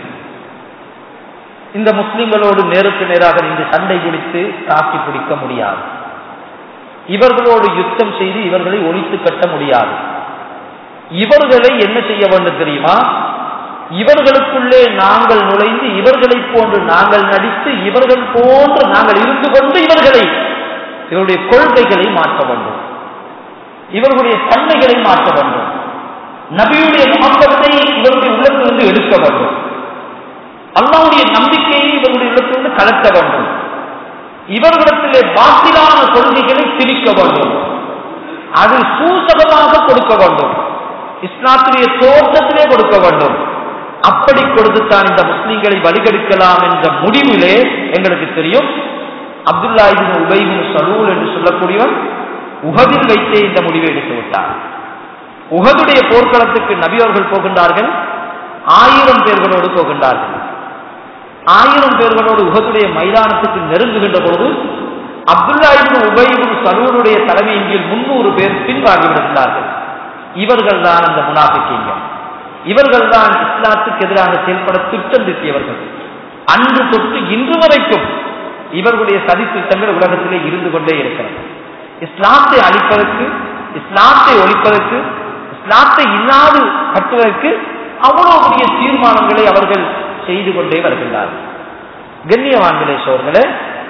இந்த முஸ்லிம்களோடு நேருக்கு நேராக நின்று சண்டை பிடித்து தாக்கி பிடிக்க முடியாது இவர்களோடு யுத்தம் செய்து இவர்களை ஒழித்து கட்ட முடியாது இவர்களை என்ன செய்ய வேண்டும் தெரியுமா இவர்களுக்குள்ளே நாங்கள் நுழைந்து இவர்களை போன்று நாங்கள் நடித்து இவர்கள் போன்று நாங்கள் இருந்து கொண்டு இவர்களை இவருடைய கொள்கைகளை மாற்ற வேண்டும் இவர்களுடைய தன்மைகளை மாற்ற வேண்டும் நபியுடைய முகப்பத்தை இவருடைய உள்ளத்திலிருந்து எடுக்க வேண்டும் அல்லாவுடைய நம்பிக்கையை இவருடைய உள்ளத்திலிருந்து கலக்க வேண்டும் இவர்களிடத்திலே பாத்திலான கொள்கைகளை திரிக்க வேண்டும் அது சூசகமாக கொடுக்க வேண்டும் இஸ்லாத்துடைய தோற்றத்திலே கொடுக்க வேண்டும் அப்படி கொடுத்துத்தான் இந்த முஸ்லிம்களை வழிகெடுக்கலாம் என்ற முடிவிலே எங்களுக்கு தெரியும் அப்துல்லா இபின் உபைபின் சலூல் என்று சொல்லக்கூடியவன் உகதில் வைத்தே இந்த முடிவை எடுத்து விட்டார் உகதுடைய போர்க்களத்துக்கு நபியவர்கள் போகின்றார்கள் ஆயிரம் பேர்களோடு போகின்றார்கள் ஆயிரம் பேர்களோடு உகதுடைய மைதானத்துக்கு நெருங்குகின்ற பொழுது அப்துல்லா இபின் உபைபின் சலூலுடைய தலைமையின் கீழ் முன்னூறு பேர் பின்வாங்கி விடுகிறார்கள் இவர்கள் தான் அந்த முனாபிக்கீங்கள் இவர்கள் தான் இஸ்லாத்துக்கு எதிராக செயல்பட திட்டம் திட்டியவர்கள் அன்று தொட்டு இன்று வரைக்கும் இவர்களுடைய சதி திட்டங்கள் உலகத்திலே இருந்து கொண்டே இருக்கிறது இஸ்லாத்தை அழிப்பதற்கு இஸ்லாத்தை ஒழிப்பதற்கு இஸ்லாத்தை இல்லாது கட்டுவதற்கு அவ்வளவு பெரிய தீர்மானங்களை அவர்கள் செய்து கொண்டே வருகின்றார்கள் கண்ணியவான்களே சோர்களே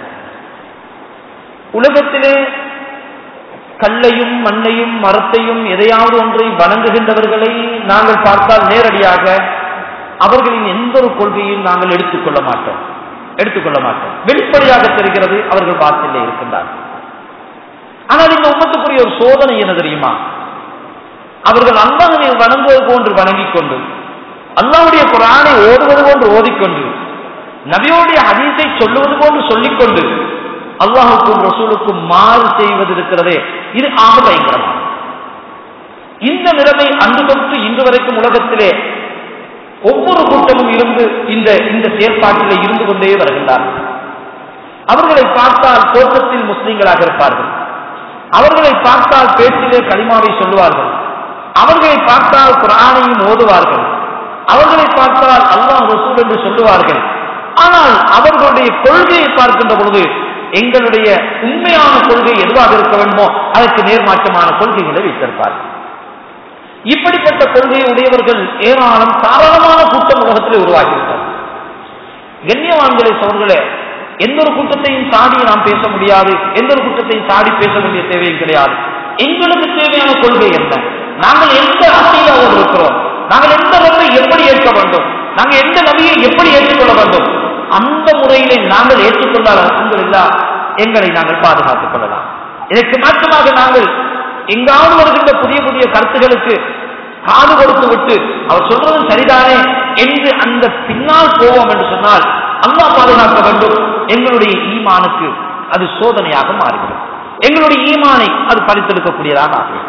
உலகத்திலே கல்லையும் மண்ணையும் மரத்தையும் எதையாவது ஒன்றை வணங்குகின்றவர்களை நாங்கள் பார்த்தால் நேரடியாக அவர்களின் எந்த ஒரு கொள்கையும் நாங்கள் எடுத்துக்கொள்ள மாட்டோம் எடுத்துக்கொள்ள மாட்டோம் வெளிப்படையாக தெரிகிறது அவர்கள் பாத்திலே இருக்கின்றார்கள் ஆனால் இந்த உம்மத்துக்குரிய ஒரு சோதனை என்ன தெரியுமா அவர்கள் அல்லாஹனை வணங்குவது போன்று வணங்கிக் கொண்டு அல்லாவுடைய குரானை ஓதுவது போன்று ஓதிக்கொண்டு நபியோடைய ஹதீஸை சொல்லுவது போன்று சொல்லிக்கொண்டு அல்லாஹுக்கும் ரசூலுக்கும் மாறு செய்வது இருக்கிறதே இது ஆக பயங்கரமான இந்த நிலைமை அன்று தொட்டு இன்று வரைக்கும் உலகத்திலே ஒவ்வொரு கூட்டமும் இருந்து இந்த இந்த செயற்பாட்டிலே இருந்து கொண்டே வருகின்றார்கள் அவர்களை பார்த்தால் தோற்றத்தில் முஸ்லிம்களாக இருப்பார்கள் அவர்களை பார்த்தால் பேச்சிலே களிமாவை சொல்லுவார்கள் அவர்களை பார்த்தால் குரானையும் ஓதுவார்கள் அவர்களை பார்த்தால் அல்லாஹ் ரசூல் என்று சொல்லுவார்கள் ஆனால் அவர்களுடைய கொள்கையை பார்க்கின்ற பொழுது எங்களுடைய உண்மையான கொள்கை எதுவாக இருக்க வேண்டுமோ அதற்கு நேர்மாற்றமான கொள்கைகளை வைத்திருப்பார்கள் இப்படிப்பட்ட கொள்கையை உடையவர்கள் ஏராளம் தாராளமான கூட்டம் உலகத்தில் உருவாகிவிட்டது கண்ணியவான்களே சோர்களே எந்த ஒரு கூட்டத்தையும் சாடி நாம் பேச முடியாது எந்த ஒரு கூட்டத்தையும் சாடி பேச வேண்டிய தேவையும் கிடையாது எங்களுக்கு தேவையான கொள்கை என்ன நாங்கள் எந்த அசையாவோடு இருக்கிறோம் நாங்கள் எந்த ரப்பை எப்படி ஏற்க வேண்டும் நாங்கள் எந்த நபியை எப்படி ஏற்றுக்கொள்ள வேண்டும் அந்த முறையிலே நாங்கள் ஏற்றுக்கொண்டால் அல்ஹம்துலில்லாஹ் எங்களை நாங்கள் பாதுகாத்துக் கொள்ளலாம் இதற்கு மாற்றமாக நாங்கள் எங்காவது வருகின்ற புதிய புதிய கருத்துகளுக்கு காது கொடுத்து விட்டு அவர் சொல்றது சரிதானே என்று அந்த பின்னால் போவோம் என்று சொன்னால் அல்லாஹ் பாதுகாக்க வேண்டும் எங்களுடைய ஈமானுக்கு அது சோதனையாக மாறுகிறது எங்களுடைய ஈமானை அது பறித்தெடுக்கக்கூடியதாக ஆகும்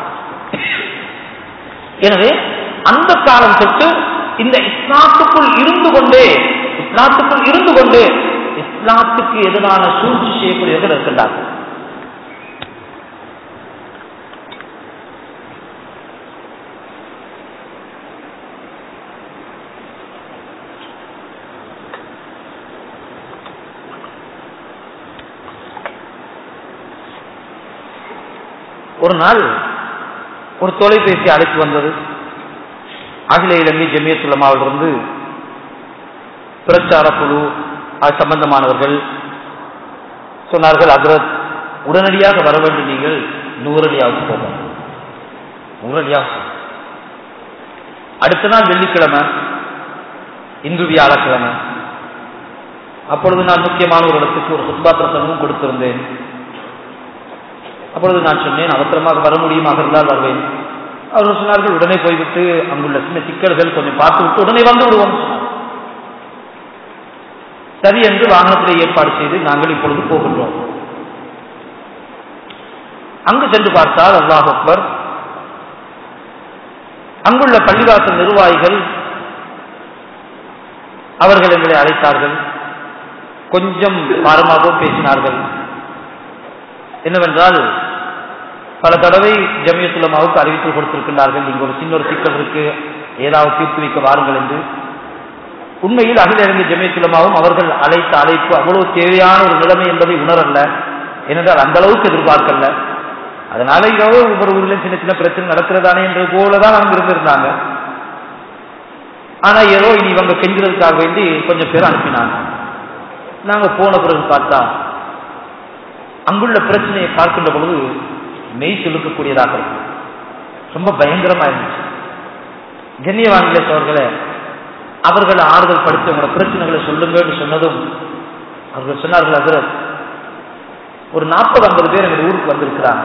எனவே அந்த காலம் தொட்டு இந்த இஸ்லாத்துக்குள் இருந்து கொண்டே இஸ்லாத்துக்குள் இருந்து கொண்டு இஸ்லாத்துக்கு எதிரான சூழ்ச்சி செய்யக்கூடியவர்கள் இருக்கின்றார்கள் ஒரு நாள் ஒரு தொலைபேசி அழைத்து வந்தது அகில இலங்கை ஜமியத்துலமாவிலிருந்து பிரச்சார குழு அது சம்பந்தமானவர்கள் சொன்னார்கள் அக்ரத் உடனடியாக வர வேண்டும் நீங்கள் நூறடியாவுக்கு போகணும் நூறடியாக அடுத்த நாள் வெள்ளிக்கிழமை இன்று வியாழக்கிழமை அப்பொழுது நான் முக்கியமான ஒரு இடத்துக்கு ஒரு சுத்பா பிரசங்கமும் கொடுத்திருந்தேன் அப்பொழுது நான் சொன்னேன் அவசரமாக வர முடியுமாக இருந்தால் வருவேன் அவர்கள் சொன்னார்கள் உடனே போய்விட்டு அங்குள்ள சின்ன சிக்கல்கள் கொஞ்சம் பார்த்து விட்டு உடனே வந்து விடுவோம் சொன்னார் சரி என்று வாகனத்திலே ஏற்பாடு செய்து நாங்கள் இப்பொழுது போகின்றோம் அங்கு சென்று பார்த்தால் அல்லாஹ் அக்பர் அங்குள்ள பள்ளிவாசல் நிர்வாகிகள் அவர்கள் எங்களை அழைத்தார்கள் கொஞ்சம் பாரமாகவும் பேசினார்கள் என்னவென்றால் பல தடவை ஜமியத்துலமாவுக்கு அறிவித்து கொடுத்திருக்கின்றார்கள் இங்கு ஒரு சின்ன ஒரு சிக்கல் இருக்கு ஏதாவது தீர்த்து வைக்க வாருங்கள் என்று உண்மையில் அகில இலங்கை ஜமியத்துலமாவும் அவர்கள் அழைத்த அழைப்பு அவ்வளவு தேவையான ஒரு நிலைமை என்பதை உணரல்ல ஏனென்றால் அந்த அளவுக்கு எதிர்பார்க்கல அதனால ஏதோ ஒவ்வொரு ஊர்லயும் சின்ன சின்ன பிரச்சனை நடக்கிறதானே என்றது போலதான் அங்க இருந்திருந்தாங்க ஆனா ஏதோ இனி இவங்க கெஞ்சுறதுக்காக வேண்டி கொஞ்சம் பேர் அனுப்பினாங்க நாங்க போன பிறகு பார்த்தா அங்குள்ள பிரச்சனையை பார்க்கின்ற பொழுது மெய் செலுக்கக்கூடியதாக இருக்கு ரொம்ப பயங்கரமா இருந்துச்சு கண்ணியவான்களே அவர்களே அவர்கள் ஆறுதல் படுத்தி உங்களோட பிரச்சனைகளை சொல்லுங்கன்னு சொன்னதும் அவர்கள் சொன்னார்கள் அதில் ஒரு நாற்பது ஐம்பது பேர் எங்கள் ஊருக்கு வந்திருக்கிறாங்க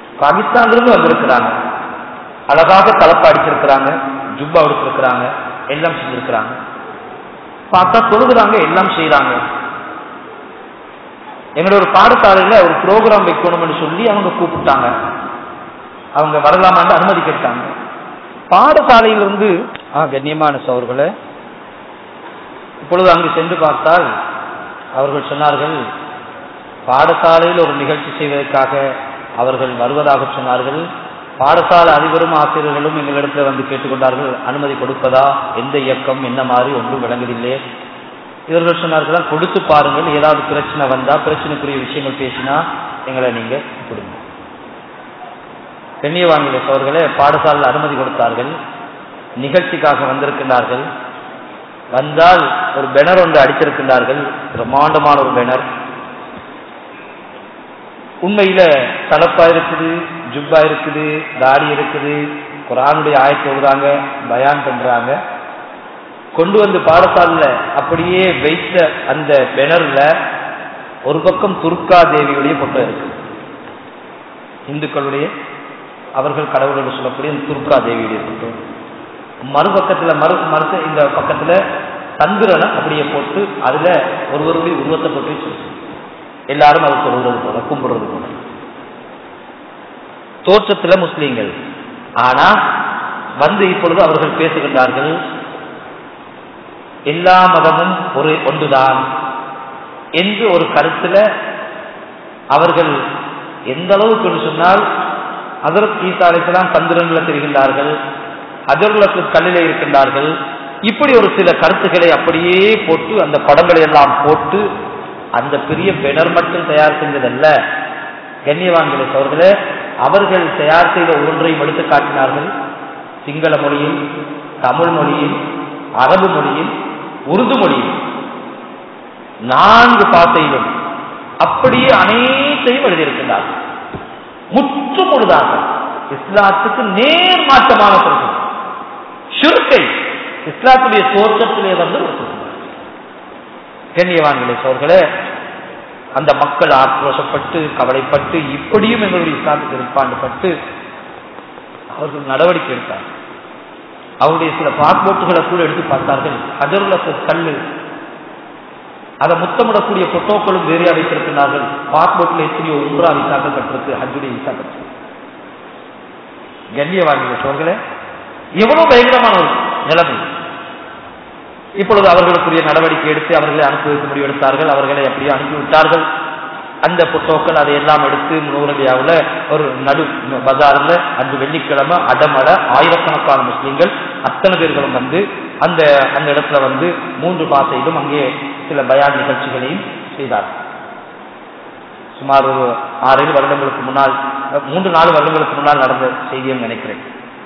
பாகிஸ்தான்ல இருந்து வந்திருக்கிறாங்க அழகாக தலப்பா அடிச்சிருக்கிறாங்க ஜுப்பா எடுத்திருக்கிறாங்க எல்லாம் செஞ்சிருக்கிறாங்க பார்த்தா தொழுகிறாங்க எல்லாம் செய்யறாங்க எங்களோட ஒரு பாடசாலையில ஒரு ப்ரோக்ராம் வைக்கணும்னு சொல்லி அவங்க கூப்பிட்டாங்க அவங்க வரலாமான்னு அனுமதி கேட்டாங்க பாடசாலையிலிருந்து ஆ கண்ணியமான சவர்களை இப்பொழுது அங்கு சென்று பார்த்தால் அவர்கள் சொன்னார்கள் பாடசாலையில் ஒரு நிகழ்ச்சி செய்வதற்காக அவர்கள் வருவதாக சொன்னார்கள் பாடசாலை அதிபரும் ஆசிரியர்களும் எங்களிடத்தில் வந்து கேட்டுக்கொண்டார்கள் அனுமதி கொடுப்பதா எந்த இயக்கம் என்ன மாதிரி ஒன்றும் விளங்குதில்லை இவர்கள் சொன்னார்கள் கொடுத்து பாருங்கள் ஏதாவது பிரச்சனை வந்தா பிரச்சனைக்குரிய விஷயங்கள் பேசினா எங்களை நீங்க கொடுங்க பெண்ணியவான்களே அவர்களே பாடசாலையில் அனுமதி கொடுத்தார்கள் நிகழ்ச்சிக்காக வந்திருக்கின்றார்கள் வந்தால் ஒரு பெனர் ஒன்று அடித்திருக்கின்றார்கள் பிரம்மாண்டமான ஒரு பெனர் உண்மையில தலப்பா இருக்குது ஜுப்பா இருக்குது தாடி இருக்குது குரானுடைய ஆயத்தை எழுதுறாங்க பயான் பண்றாங்க கொண்டு வந்து பாடசாலையில அப்படியே வைத்த அந்த பெனர்ல ஒரு பக்கம் துர்கா தேவியுடைய போட்டோ இருக்கு இந்துக்களுடைய அவர்கள் கடவுளோடு சொல்லக்கூடிய அந்த துர்கா தேவியுடைய போட்டோ மறுபக்கத்துல மறு மறு இந்த பக்கத்துல சந்திரனை அப்படியே போட்டு அதுல ஒருவருடைய உருவத்தை போட்டு வச்சிருக்கு எல்லாரும் அதை சொல்றது போல கும்பிடுறது போல தோற்றத்துல முஸ்லீம்கள் ஆனா வந்து இப்பொழுது அவர்கள் பேசுகின்றார்கள் எல்லா மதமும் ஒரு ஒன்றுதான் என்று ஒரு கருத்துல அவர்கள் எந்த அளவுக்கு சொன்னால் அதற்கு ஈசா அலைசலாம் சந்திரன்ல தெரிகின்றார்கள் அதர்களுக்கு கல்லிலே இருக்கின்றார்கள் இப்படி ஒரு சில கருத்துக்களை அப்படியே போட்டு அந்த படங்களை எல்லாம் போட்டு அந்த பெரிய பெனர் மட்டும் தயார் செஞ்சதல்ல கண்ணியவான்களை அவர்களே அவர்கள் தயார் செய்த ஒன்றையும் எடுத்து காட்டினார்கள் சிங்கள மொழியில் தமிழ் மொழியில் அரபு மொழியில் உருது மொழியில் நான்கு பாட்டையிலும் அப்படியே அனைத்தையும் எழுதியிருக்கிறார்கள் முற்று முழுதாக இஸ்லாத்துக்கு நேர் மாற்றமான கொள்கை சுருக்கை இஸ்லாத்துடைய தோற்றத்திலே வந்து கண்ணியவான்களே சோர்களே அந்த மக்கள் ஆக்ரோஷப்பட்டு கவலைப்பட்டு இப்படியும் எங்களுடைய இஸ்லாத்துக்கு இருப்பாண்டுபட்டு அவர்கள் நடவடிக்கை எடுத்தார் அவருடைய சில பாஸ்போர்ட்டுகளை கூட எடுத்து பார்த்தார்கள் ஹஜருல கல்லு அதை முத்தமிடக்கூடிய போட்டோக்களும் வேறையா வைத்திருக்கிறார்கள் பாஸ்போர்ட்ல எத்தனையோ ஒன்றா விசாக்கள் கட்டிருக்கு ஹஜ்ஜுடைய விசா கட்டு கண்ணியவான்களே சோர்களே எவ்வளவு பயங்கரமான ஒரு நிலைமை இப்பொழுது அவர்களுக்குரிய நடவடிக்கை எடுத்து அவர்களை அனுப்பி வைக்க முடிவு எடுத்தார்கள் அவர்களை அப்படியே அனுப்பிவிட்டார்கள் அந்த புத்தோக்கள் அதையெல்லாம் எடுத்து நூறடியாவில் ஒரு நடு பஜாரில் அன்று வெள்ளிக்கிழமை அடமட ஆயிரக்கணக்கான முஸ்லீம்கள் அத்தனை பேர்களும் வந்து அந்த அந்த இடத்துல வந்து மூன்று பாசையிலும் அங்கே சில பயான் நிகழ்ச்சிகளையும் செய்தார்கள் சுமார் ஒரு ஆறு ஏழு வருடங்களுக்கு முன்னால் மூன்று நாலு வருடங்களுக்கு முன்னால் நடந்த செய்தியும் நினைக்கிறேன்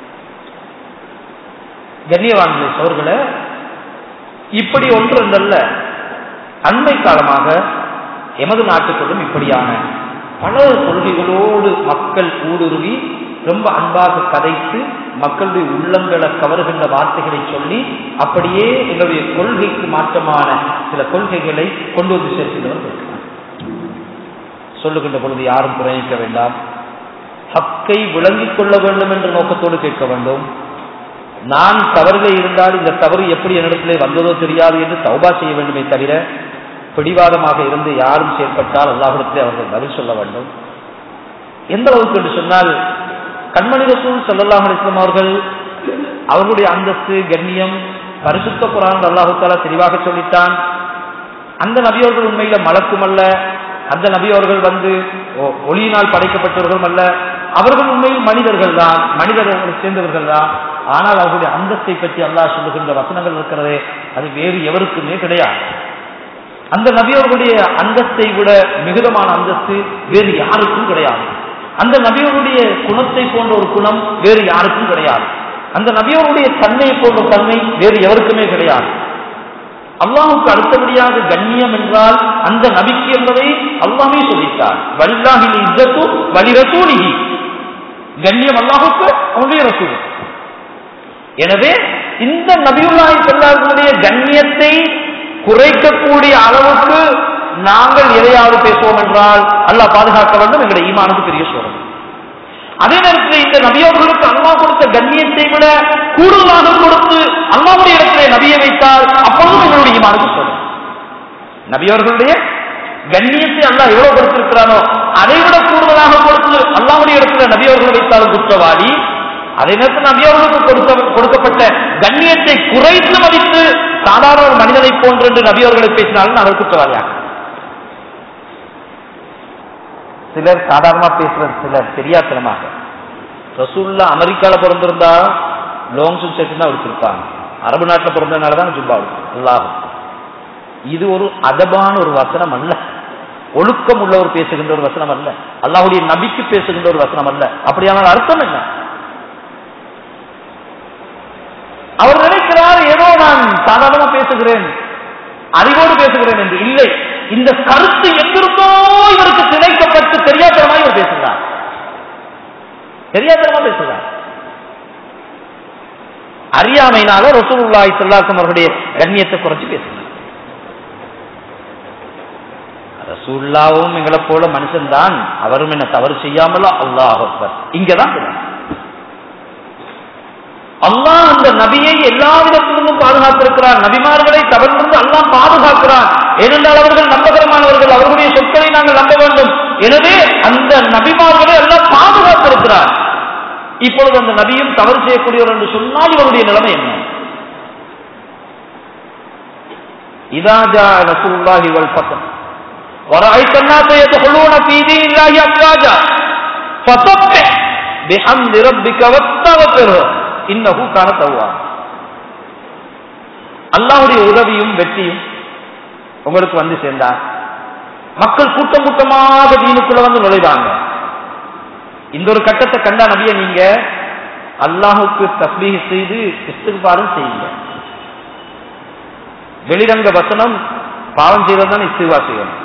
கண்ணியவான்களை சோர்களை இப்படி ஒன்று என்றல்ல அண்மை காலமாக எமது நாட்டுக்குள்ளும் இப்படியான பல கொள்கைகளோடு மக்கள் ஊடுருவி ரொம்ப அன்பாக கதைத்து மக்களுடைய உள்ளங்களை கவருகின்ற வார்த்தைகளை சொல்லி அப்படியே எங்களுடைய கொள்கைக்கு மாற்றமான சில கொள்கைகளை கொண்டு வந்து சேர்க்கின்றவர் இருக்கிறார் சொல்லுகின்ற பொழுது யாரும் குறைக்க வேண்டாம் ஹக்கை விளங்கிக் கொள்ள வேண்டும் என்ற நோக்கத்தோடு கேட்க வேண்டும் நான் தவறிலே இருந்தால் இந்த தவறு எப்படி என்னிடத்திலே வந்ததோ தெரியாது என்று தௌபா செய்ய வேண்டுமே தவிர பிடிவாதமாக இருந்து யாரும் செயற்பட்டால் அல்லாஹிடத்திலே அவர்கள் பதில் சொல்ல வேண்டும் எந்த அளவுக்கு என்று சொன்னால் கண்மணி ரசூல் சல்லாஹ் அலிஸ்லாம் அவர்கள் அவர்களுடைய அந்தஸ்து கண்ணியம் பரிசுத்த குரான் அல்லாஹு தெளிவாக சொல்லிட்டான் அந்த நபியவர்கள் உண்மையில மலக்கும் அல்ல அந்த நபியவர்கள் வந்து ஒளியினால் படைக்கப்பட்டவர்களும் அல்ல அவர்கள் உண்மையில் மனிதர்கள் தான் மனிதர்களை சேர்ந்தவர்கள் தான் ஆனால் அவர்களுடைய அந்தஸ்தை பற்றி அல்லாஹ் சொல்லுகின்ற வசனங்கள் இருக்கிறதே அது வேறு எவருக்குமே கிடையாது அந்த நபியவர்களுடைய அந்தஸ்தை விட மிகுதமான அந்தஸ்து வேறு யாருக்கும் கிடையாது அந்த நபியவருடைய குணத்தை போன்ற ஒரு குணம் வேறு யாருக்கும் கிடையாது அந்த நபியவருடைய தன்மை போன்ற தன்மை வேறு எவருக்குமே கிடையாது அல்லாஹுக்கு அடுத்தபடியாக கண்ணியம் என்றால் அந்த நபிக்கு என்பதை அல்லாமே சொல்லிட்டார் வல்லாஹில் இஜத்து வலி ரசூலிஹி கண்ணியம் அல்லாஹுக்கு அவனுடைய ரசூல் எனவே இந்த நபியுல்லாஹி செல்லார்களுடைய கண்ணியத்தை குறைக்கக்கூடிய அளவுக்கு நாங்கள் எதையாவது பேசுவோம் என்றால் அல்லாஹ் பாதுகாக்க வேண்டும் எங்களுடைய ஈமானுக்கு பெரிய சோதனை அதே நேரத்தில் இடத்திலே இந்த நபியோர்களுக்கு அல்லாஹ் கொடுத்த கண்ணியத்தை விட கூடுதலாக கொடுத்து அல்லாவுடைய இடத்திலே நபியை வைத்தால் அப்பொழுதும் எங்களுடைய ஈமானுக்கு சொல்லும் நபியவர்களுடைய கண்ணியத்தை அல்லாஹ் எவ்வளவு கொடுத்திருக்கிறானோ அதை விட கூடுதலாக கொடுத்து அல்லாவுடைய இடத்துல நபியவர்களை வைத்தாலும் குற்றவாளி அதே நேரத்தில் நபியவர்களுக்கு கொடுக்க கொடுக்கப்பட்ட கண்ணியத்தை குறைத்து மதித்து சாதாரண ஒரு மனிதனை போன்று என்று நபியவர்களை பேசினாலும் அவர் குற்றவாளியாக சிலர் சாதாரணமா பேசுறது சிலர் தெரியாத்தனமாக ரசூல்லா அமெரிக்கால பிறந்திருந்தா லாங் செட்டு தான் வச்சிருப்பாங்க அரபு நாட்டில் பிறந்ததுனால தான் ஜுப்பா அல்லாஹ் இது ஒரு அதபான ஒரு வசனம் அல்ல ஒழுக்கம் உள்ளவர் பேசுகின்ற ஒரு வசனம் அல்ல அல்லாஹுடைய நபிக்கு பேசுகின்ற ஒரு வசனம் அல்ல அப்படியான அர்த்தம் என்ன அவர் நினைக்கிறார் ஏதோ நான் சாதாரணமா பேசுகிறேன் அறிவோடு பேசுகிறேன் என்று இல்லை இந்த கருத்து எங்கிருந்தோ இவருக்கு திணைக்கப்பட்டு தெரியாதனமா இவர் பேசுகிறார் தெரியாதனமா பேசுகிறார் அறியாமையினால ரசூலுல்லாஹி ஸல்லல்லாஹு அவர்களுடைய கண்ணியத்தை குறைச்சு பேசுகிறார் ரசூல்லாவும் எங்களை போல மனுஷன்தான் அவரும் என்ன தவறு செய்யாமலோ அல்லாஹ் அக்பர் இங்கதான் அல்லாஹ் அந்த நபியை எல்லா விதத்திலிருந்தும் பாதுகாத்திருக்கிறார் நபிமார்களை தவறிலிருந்து அல்லாஹ் பாதுகாக்கிறார் ஏனென்றால் அவர்கள் நம்பகரமானவர்கள் அவர்களுடைய சொற்களை நாங்கள் நம்ப வேண்டும் எனவே அந்த நபிமார்களை எல்லாம் பாதுகாத்திருக்கிறார் இப்பொழுது அந்த நபியும் தவறு செய்யக்கூடியவர் என்று சொன்னால் இவருடைய நிலைமை என்ன இதாஜா ரசூலுல்லாஹி வல் ஃபத்ஹ் ورأيت الناس يدخلون في دين الله أفواجا فسبح بحمد ربك واستغفره இன்னஹு கான தவ்வா அல்லாஹ்வுடைய உதவியும் வெற்றியும் உங்களுக்கு வந்து சேர்ந்தா மக்கள் கூட்டம் கூட்டமாக தீனுக்குள்ள வந்து நுழைவாங்க இந்த ஒரு கட்டத்தை கண்டா நபிய நீங்க அல்லாஹுக்கு தஸ்பீஹ் செய்து இஸ்திக்பாரும் செய்யுங்க வெளிரங்க வசனம் பாவம் செய்வதுதான் இஸ்திவா செய்யணும்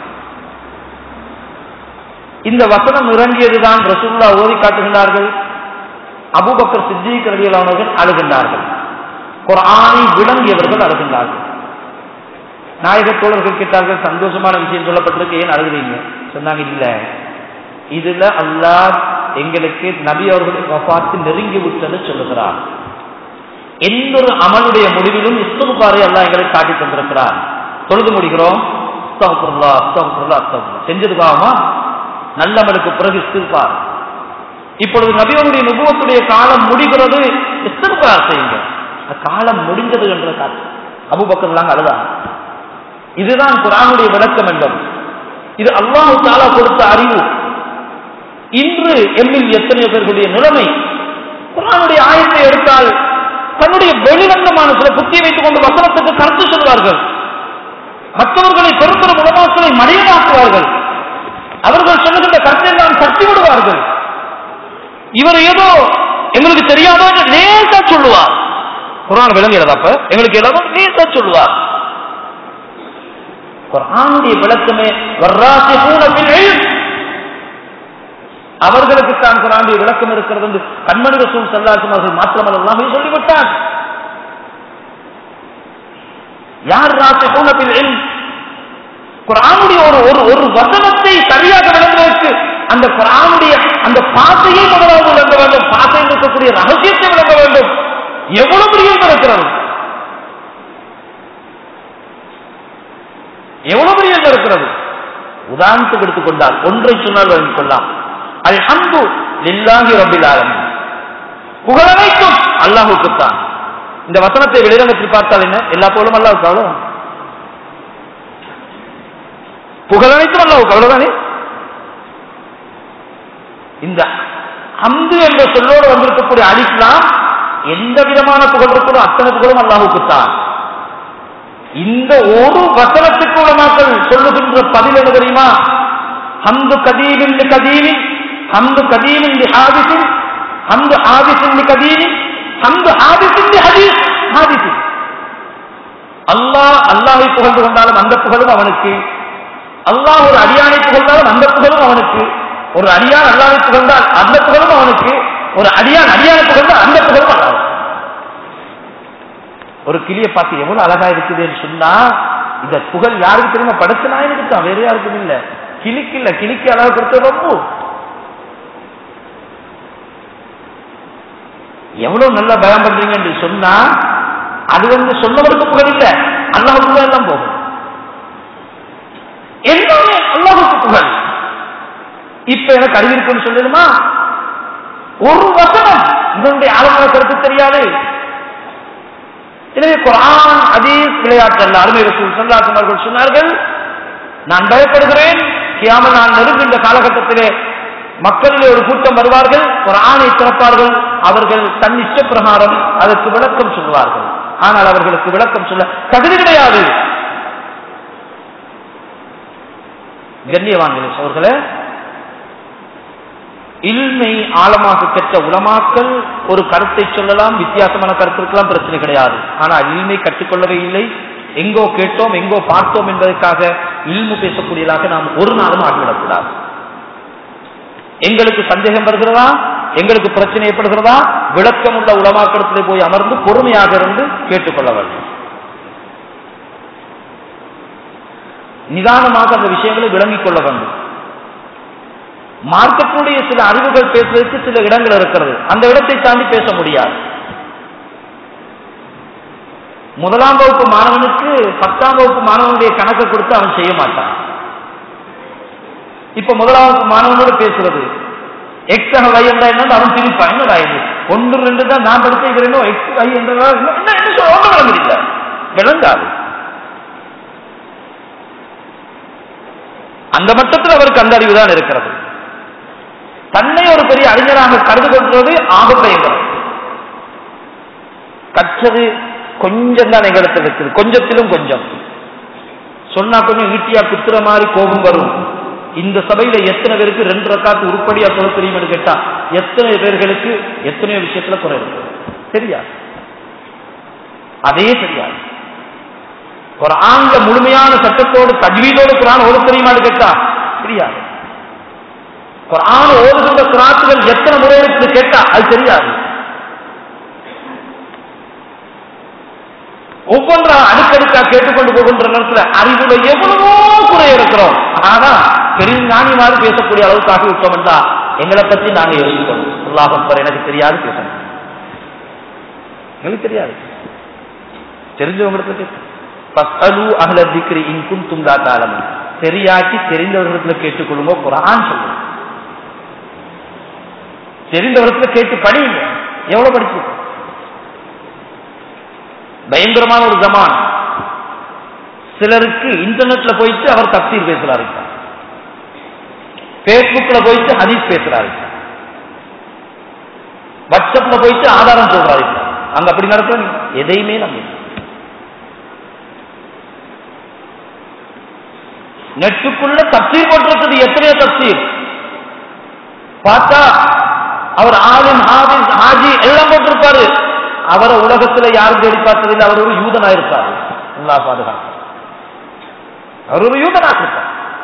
இந்த வசனம் இறங்கியதுதான் ரசூல்லா ஓதி காட்டுகின்றார்கள் அபுபக்கர் சித்திக் ரலியல்லாஹு அழுகின்றார்கள் குர்ஆனை விளங்கியவர்கள் அழுகின்றார்கள் நாயக தோழர்கள் கேட்டார்கள் சந்தோஷமான விஷயம் சொல்லப்பட்டிருக்கு ஏன் அழுகிறீங்க சொன்னாங்க இல்ல இதுல அல்லாஹ் எங்களுக்கு நபி அவர்களை வஃபாத்து நெருங்கி விட்டது சொல்லுகிறார் எந்த ஒரு அமலுடைய முடிவிலும் இஸ்துபாரை அல்லாஹ் எங்களுக்கு காட்டி தந்திருக்கிறார் தொழுது முடிகிறோம் அஸ்தகுல்லா அஸ்தகுல்லா அஸ்தகுல்லா செஞ்சதுக்காகமா நல்லவனுக்கு பிறகு இஸ்திருப்பார் இப்பொழுது நபியோனுடைய நுபுவத்துடைய காலம் முடிகிறது இஸ்திருப்பார் செய்யுங்க காலம் முடிந்தது என்ற காட்டு அபுபக்கர்லாம் அழுதா இதுதான் குரானுடைய விளக்கம் என்பது இது அல்லாஹு தாலா கொடுத்த அறிவு இன்று எம்மில் எத்தனையோ பேர்களுடைய நிலைமை குரானுடைய ஆயத்தை எடுத்தால் தன்னுடைய வெளிரங்கமான சில புத்தியை வைத்துக் கொண்டு வசனத்துக்கு கருத்து சொல்வார்கள் மற்றவர்களை பெரும் பெரும் உலமாக்களை மனிதனாக்குவார்கள் அவர்கள் சொல்லுகின்ற கருத்தை நாம் தட்டி விடுவார்கள் இவர் ஏதோ எங்களுக்கு தெரியாதோ நேசா சொல்லுவார் குரான் விளங்குகிறது அப்ப எங்களுக்கு எல்லாரும் நேசா சொல்லுவார் குரானுடைய விளக்கமே அவர்களுக்கு தான் குரானுடைய விளக்கம் இருக்கிறது என்று கண்மணி ரசூல் சல்லாசம் அவர்கள் மாத்திரமல்லாமே சொல்லிவிட்டார் யார் ராசிபூனத்தில் குரானுடைய ஒரு ஒரு ஒரு வசனத்தை சரியாக விளங்குவதற்கு அந்த குரானுடைய அந்த பாசையை முதலாவது விளங்க வேண்டும் பாசையில் இருக்கக்கூடிய ரகசியத்தை விளங்க வேண்டும் எவ்வளவு பெரிய இருக்கிறது எவ்வளவு பெரிய இருக்கிறது உதாரணத்துக்கு எடுத்துக்கொண்டால் ஒன்றை சொன்னால் வழங்கிக் கொள்ளலாம் அல் ஹந்து லில்லாஹி ரபில் ஆலமீன் புகழனைக்கும் அல்லாஹுக்குத்தான் இந்த வசனத்தை வெளிரங்கத்தில் பார்த்தால் என்ன எல்லா போலும் அல்லாஹுக்கு அவ்வளவு புகழனைத்தும் அல்லாஹுக்கு அவ்வளவுதானே இந்த அந்து என்ற சொல்லோடு வந்திருக்கக்கூடிய அலிஸ்லாம் எந்த விதமான புகழ் இருக்கிறோ அத்தனை புகழும் அல்லாஹுக்குத்தான் இந்த ஒரு வசனத்துக்கு உலமாக்கள் சொல்லுகின்ற பதில் என்ன தெரியுமா ஹந்து கதீமின் கதீமின் ஹந்து கதீமின் ஹாதிசின் ஹந்து ஹாதிசின் கதீமின் ஹந்து ஹாதிசின் ஹதீஸ் ஹாதிசின் அல்லாஹ் அல்லாஹை புகழ்ந்து கொண்டாலும் அந்த புகழும் அவனுக்கு அல்லாஹ் ஒரு அடியானை புகழ்ந்தாலும் அந்த புகழும் அவனுக்கு ஒரு அடியான் அல்லாவை புகழ்ந்தால் அந்த புகழும் அவனுக்கு ஒரு அடியான் அடியான புகழ்ந்தால் அந்த புகழும் அல்லாஹ் ஒரு கிளிய பார்த்து எவ்வளவு அழகா இருக்குதுன்னு சொன்னா இந்த புகழ் யாருக்கு தெரியுமா படைச்ச நாயனுக்கு தான் வேற யாருக்கும் இல்ல கிளிக்கு இல்ல கிளிக்கு அழகு கொடுத்த ரொம்ப எவ்வளவு நல்லா பயம் பண்றீங்கன்னு சொன்னா அது வந்து சொன்னவருக்கு புகழ் இல்ல அல்லாஹுக்கு எல்லாம் போகும் எல்லாமே அல்லாஹுக்கு புகழ் இப்ப எனக்கு அறிவிருக்குன்னு சொல்லிடுமா ஒரு வசனம் இதனுடைய ஆழமான கருத்து தெரியாது எனவே குரான் அதீஸ் விளையாட்டு அல்ல அருமை ரசூல் சல்லாசம் அவர்கள் சொன்னார்கள் நான் பயப்படுகிறேன் கியாமல் நான் நெருங்குகின்ற காலகட்டத்திலே மக்களிலே ஒரு கூட்டம் வருவார்கள் ஒரு ஆணை திறப்பார்கள் அவர்கள் தன் இஷ்ட பிரகாரம் அதற்கு விளக்கம் சொல்வார்கள் ஆனால் அவர்களுக்கு விளக்கம் சொல்ல தகுதி கிடையாது கண்ணியவான்களே அவர்களே இல்மை ஆழமாக பெற்ற உலமாக்கள் ஒரு கருத்தை சொல்லலாம் வித்தியாசமான கருத்து இருக்கலாம் பிரச்சனை கிடையாது ஆனால் இல்மை கற்றுக்கொள்ளவே இல்லை எங்கோ கேட்டோம் எங்கோ பார்த்தோம் என்பதற்காக இல்மு பேசக்கூடியதாக நாம் ஒரு நாளும் ஆகிவிடக்கூடாது எங்களுக்கு சந்தேகம் வருகிறதா எங்களுக்கு பிரச்சனை ஏற்படுகிறதா விளக்கம் உள்ள உலமாக்கடத்திலே போய் அமர்ந்து பொறுமையாக இருந்து கேட்டுக்கொள்ள வேண்டும் நிதானமாக அந்த விஷயங்களை விளங்கிக் கொள்ள வேண்டும் மார்க்கத்தினுடைய சில அறிவுகள் பேசுவதற்கு சில இடங்கள் இருக்கிறது அந்த இடத்தை தாண்டி பேச முடியாது முதலாம் வகுப்பு மாணவனுக்கு பத்தாம் வகுப்பு மாணவனுடைய கணக்கை கொடுத்து அவன் செய்ய மாட்டான் இப்ப முதலாம் வகுப்பு மாணவனோடு பேசுறது எக்ஸ் வை என்றா என்ன அவன் திரிப்பான் என்னடா இது ஒன்று ரெண்டு தான் நான் படிச்சிருக்கிறேனோ எக்ஸ் வை என்றதா என்ன என்ன என்ன சொல்ல ஒன்றும் விளங்குதில்ல விளங்காது அந்த மட்டத்தில் அவருக்கு அந்த அறிவு தான் இருக்கிறது தன்னை ஒரு பெரிய அறிஞராக கருது கொள்வது ஆகப்பயங்கரம் கற்றது கொஞ்சம் தான் எங்களுக்கு இருக்குது கொஞ்சத்திலும் கொஞ்சம் சொன்னா கொஞ்சம் ஈட்டியா குத்துற மாதிரி கோபம் வரும் இந்த சபையில எத்தனை பேருக்கு ரெண்டு ரக்காத்து உருப்படியா சொல்ல தெரியும்னு கேட்டா எத்தனை பேர்களுக்கு எத்தனையோ விஷயத்துல குறை இருக்கு தெரியாது அதே தெரியாது ஒரு ஆண்ட முழுமையான சட்டத்தோடு தஜ்வீதோடு குரான் ஓத தெரியுமான்னு கேட்டா தெரியாது குரான் ஓதுகின்ற கிராத்துகள் எத்தனை முறை இருக்கு கேட்டா அது தெரியாது ஒவ்வொன்றா அடுக்கடுக்கா கேட்டுக்கொண்டு போகின்ற நேரத்தில் அறிவுல எவ்வளவோ குறை இருக்கிறோம் ஆனா பெரிய ஞானி மாதிரி பேசக்கூடிய அளவுக்கு ஆகி விட்டோம் என்றா எங்களை பத்தி நாங்க யோசிக்கணும் அல்லாஹம் பர் எனக்கு தெரியாது பேசணும் எங்களுக்கு தெரியாது தெரிஞ்சவங்களுக்கு கேட்கணும் பஸ்அலு அஹ்ல திக்ரி இன் குன்தும் லா தஅலமூன் தெரியாட்டி தெரிந்தவர்களிடத்துல கேட்டுக்கொள்ளுங்க குர்ஆன் சொல்லுங்க தெரிந்தவர்களிடத்துல கேட்டு படிங்க எவ்வளவு படிச்சிருக்கோம் பயங்கரமான ஒரு ஜமான் சிலருக்கு இன்டர்நெட்ல போயிட்டு அவர் தப்சீர் பேசுறாரு பேஸ்புக்ல போயிட்டு ஹதீஸ் பேசுறாரு வாட்ஸ்அப்ல போயிட்டு ஆதாரம் சொல்றாரு அங்க அப்படி நடக்கிற எதையுமே நம்பி நெட்டுக்குள்ள தப்சீர் போட்டிருக்குது எத்தனையோ தப்சீர் பார்த்தா அவர் ஆலிம் ஹாபிஸ் ஹாஜி எல்லாம் போட்டிருப்பாரு அவரை உலகத்துல யாரும் தேடி பார்த்ததில்லை அவர் ஒரு யூதனா இருப்பார் அல்லா பாதுகாப்பு அவர் ஒரு யூதனா இருப்பார்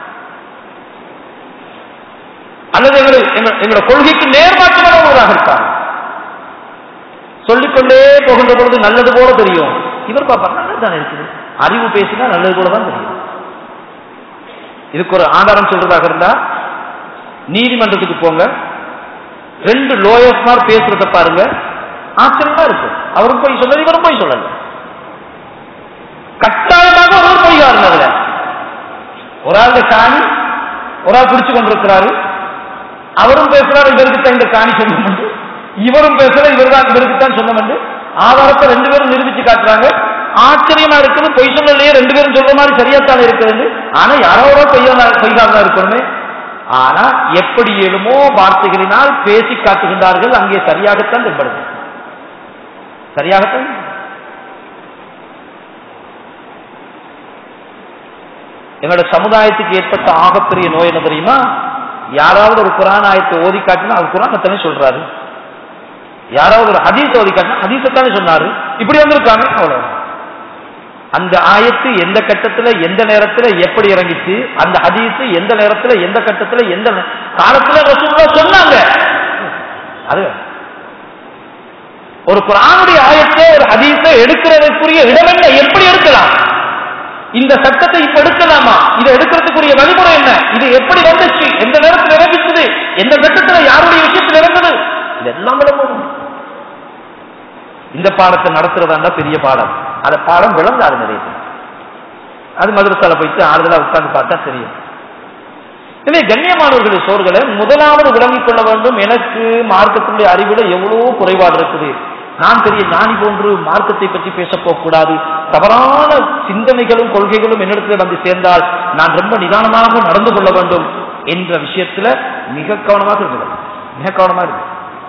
அல்லது எங்களை எங்களோட கொள்கைக்கு நேர்மாற்றமான ஒருவராக இருப்பார் சொல்லிக்கொண்டே போகின்ற பொழுது நல்லது போல தெரியும் இவர் பாப்பார் நல்லது தானே இருக்குது அறிவு பேசினா நல்லது போல தான் தெரியும் இதுக்கு ஒரு ஆதாரம் சொல்றதாக இருந்தா நீதிமன்றத்துக்கு போங்க ரெண்டு லோயர்ஸ்மார் பேசுறத பாருங்க ஆச்சரியமா இருக்கு அவரும் போய் சொல்லல இவரும் போய் சொல்லல கட்டாயமாக ஒரு பொய்யாரு அதுல ஒரு ஆள் காணி ஒரு ஆள் பிடிச்சு கொண்டிருக்கிறாரு அவரும் பேசுறாரு இவருக்கு தான் இந்த காணி சொன்னோம் இவரும் பேசுற இவர் தான் இவருக்கு தான் சொன்னோம் ஆதாரத்தை ரெண்டு பேரும் நிரூபிச்சு காட்டுறாங்க ஆச்சரியமா இருக்குது பொய் சொல்லலையே ரெண்டு பேரும் சொல்ற மாதிரி சரியாத்தான் இருக்குது ஆனா யாரோட பொய்யா பொய்காரா இருக்கணுமே ஆனா எப்படி எழுமோ வார்த்தைகளினால் பேசி காட்டுகின்றார்கள் அங்கே சரியாகத்தான் தென்படுது சரியாகத்தான் எங்களோட சமுதாயத்துக்கு ஏற்பட்ட ஆகப்பெரிய நோய் என்ன தெரியுமா யாராவது ஒரு குரான் ஆயத்தை ஓதி காட்டினா அவர் குரானத்தானே சொல்றாரு யாராவது ஒரு ஹதீஸ் ஓதி காட்டினா ஹதீசத்தானே சொன்னாரு இப்படி வந்திருக்காங்க அவ்வளவு அந்த ஆயத்து எந்த கட்டத்துல எந்த நேரத்துல எப்படி இறங்கிச்சு அந்த ஹதீஸ் எந்த நேரத்துல எந்த கட்டத்துல எந்த காலத்துல ரசூல்லா சொன்னாங்க அது ஒரு குரானுடைய ஆயத்தை ஒரு ஹதீஸை எடுக்கிறதுக்குரிய இடம் என்ன எப்படி எடுக்கலாம் இந்த சட்டத்தை இப்ப எடுக்கலாமா இதை எடுக்கிறதுக்குரிய வழிமுறை என்ன இது எப்படி வந்துச்சு எந்த நேரத்தில் இறங்கிச்சது எந்த கட்டத்துல யாருடைய விஷயத்தில் இறங்குது இதெல்லாம் விளம்பரம் இந்த பாடத்தை நடத்துறதா பெரிய பாடம் அந்த பாடம் விளங்காது நிறைய பேர். அது மதுரசால போயிட்டு ஆறுதலா உட்கார்ந்து பார்த்தா தெரியும் எனவே கண்ணியமானவர்களே சோர்களை முதலாவது விளங்கிக் கொள்ள வேண்டும் எனக்கு மார்க்கத்தினுடைய அறிவுல எவ்வளவு குறைபாடு இருக்குது நான் பெரிய ஞானி போன்று மார்க்கத்தை பற்றி பேசப் போகக்கூடாது தவறான சிந்தனைகளும் கொள்கைகளும் என்னிடத்தில் வந்து சேர்ந்தால் நான் ரொம்ப நிதானமாக நடந்து கொள்ள வேண்டும் என்ற விஷயத்துல மிக கவனமாக இருக்கணும் மிக கவனமா இருக்கு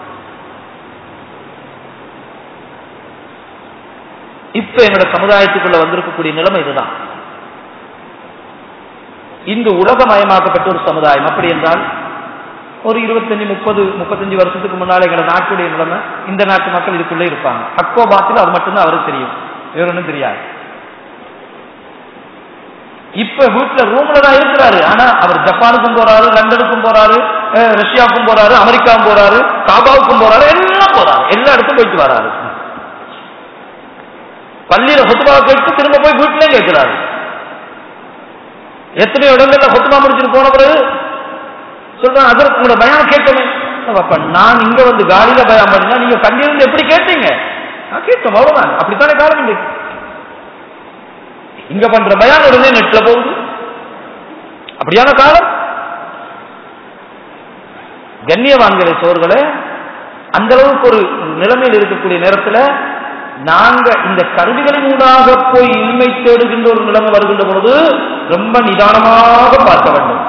இப்ப எங்களோட சமுதாயத்துக்குள்ள வந்திருக்கக்கூடிய நிலைமை இதுதான் இந்த உலகமயமாக்கப்பட்ட ஒரு சமுதாயம் அப்படி என்றால் ஒரு இருபத்தஞ்சு முப்பது முப்பத்தஞ்சு வருஷத்துக்கு முன்னால எங்களோட நாட்டுடைய நிலைமை இந்த நாட்டு மக்கள் இதுக்குள்ளே இருப்பாங்க ஹக்கோ பாத்தில் அது மட்டும்தான் அவருக்கு தெரியும் வேற ஒன்றும் தெரியாது இப்ப வீட்டுல ரூம்ல தான் இருக்கிறாரு ஆனா அவர் ஜப்பானுக்கும் போறாரு லண்டனுக்கும் போறாரு அஹ், ரஷ்யாவுக்கும் போறாரு அமெரிக்காவும் போறாரு காபாவுக்கும் போறாரு எல்லாம் போறாரு எல்லா இடத்துக்கும் போயிட்டு வராரு பள்ளியில ஹுத்துபா கேட்டு திரும்ப போய் வீட்டிலேயும் கேட்கிறாரு எத்தனையோ இடங்கள்ல ஹுத்துபா முடிச்சுட்டு போன பிறகு சொல்றேன் அதற்கு உங்களோட பயம் கேட்கணும் அப்ப நான் இங்க வந்து காலியில பயம் பண்ணினா நீங்க கண்ணிலிருந்து எப்படி கேட்டீங்க நான் கேட்டோம் அவ்வளவுதான் அப்படித்தானே காலம் இன்றைக்கு இங்க பண்ற பயான் உடனே நெட்ல போகுது அப்படியான காலம் கண்ணியவான்களை சோர்களே அந்த அளவுக்கு ஒரு நிலைமையில் இருக்கக்கூடிய நேரத்துல நாங்க இந்த கருவிகளின் ஊடாக போய் இன்மை தேடுகின்ற ஒரு நிலைமை வருகின்ற பொழுது ரொம்ப நிதானமாக பார்க்க வேண்டும்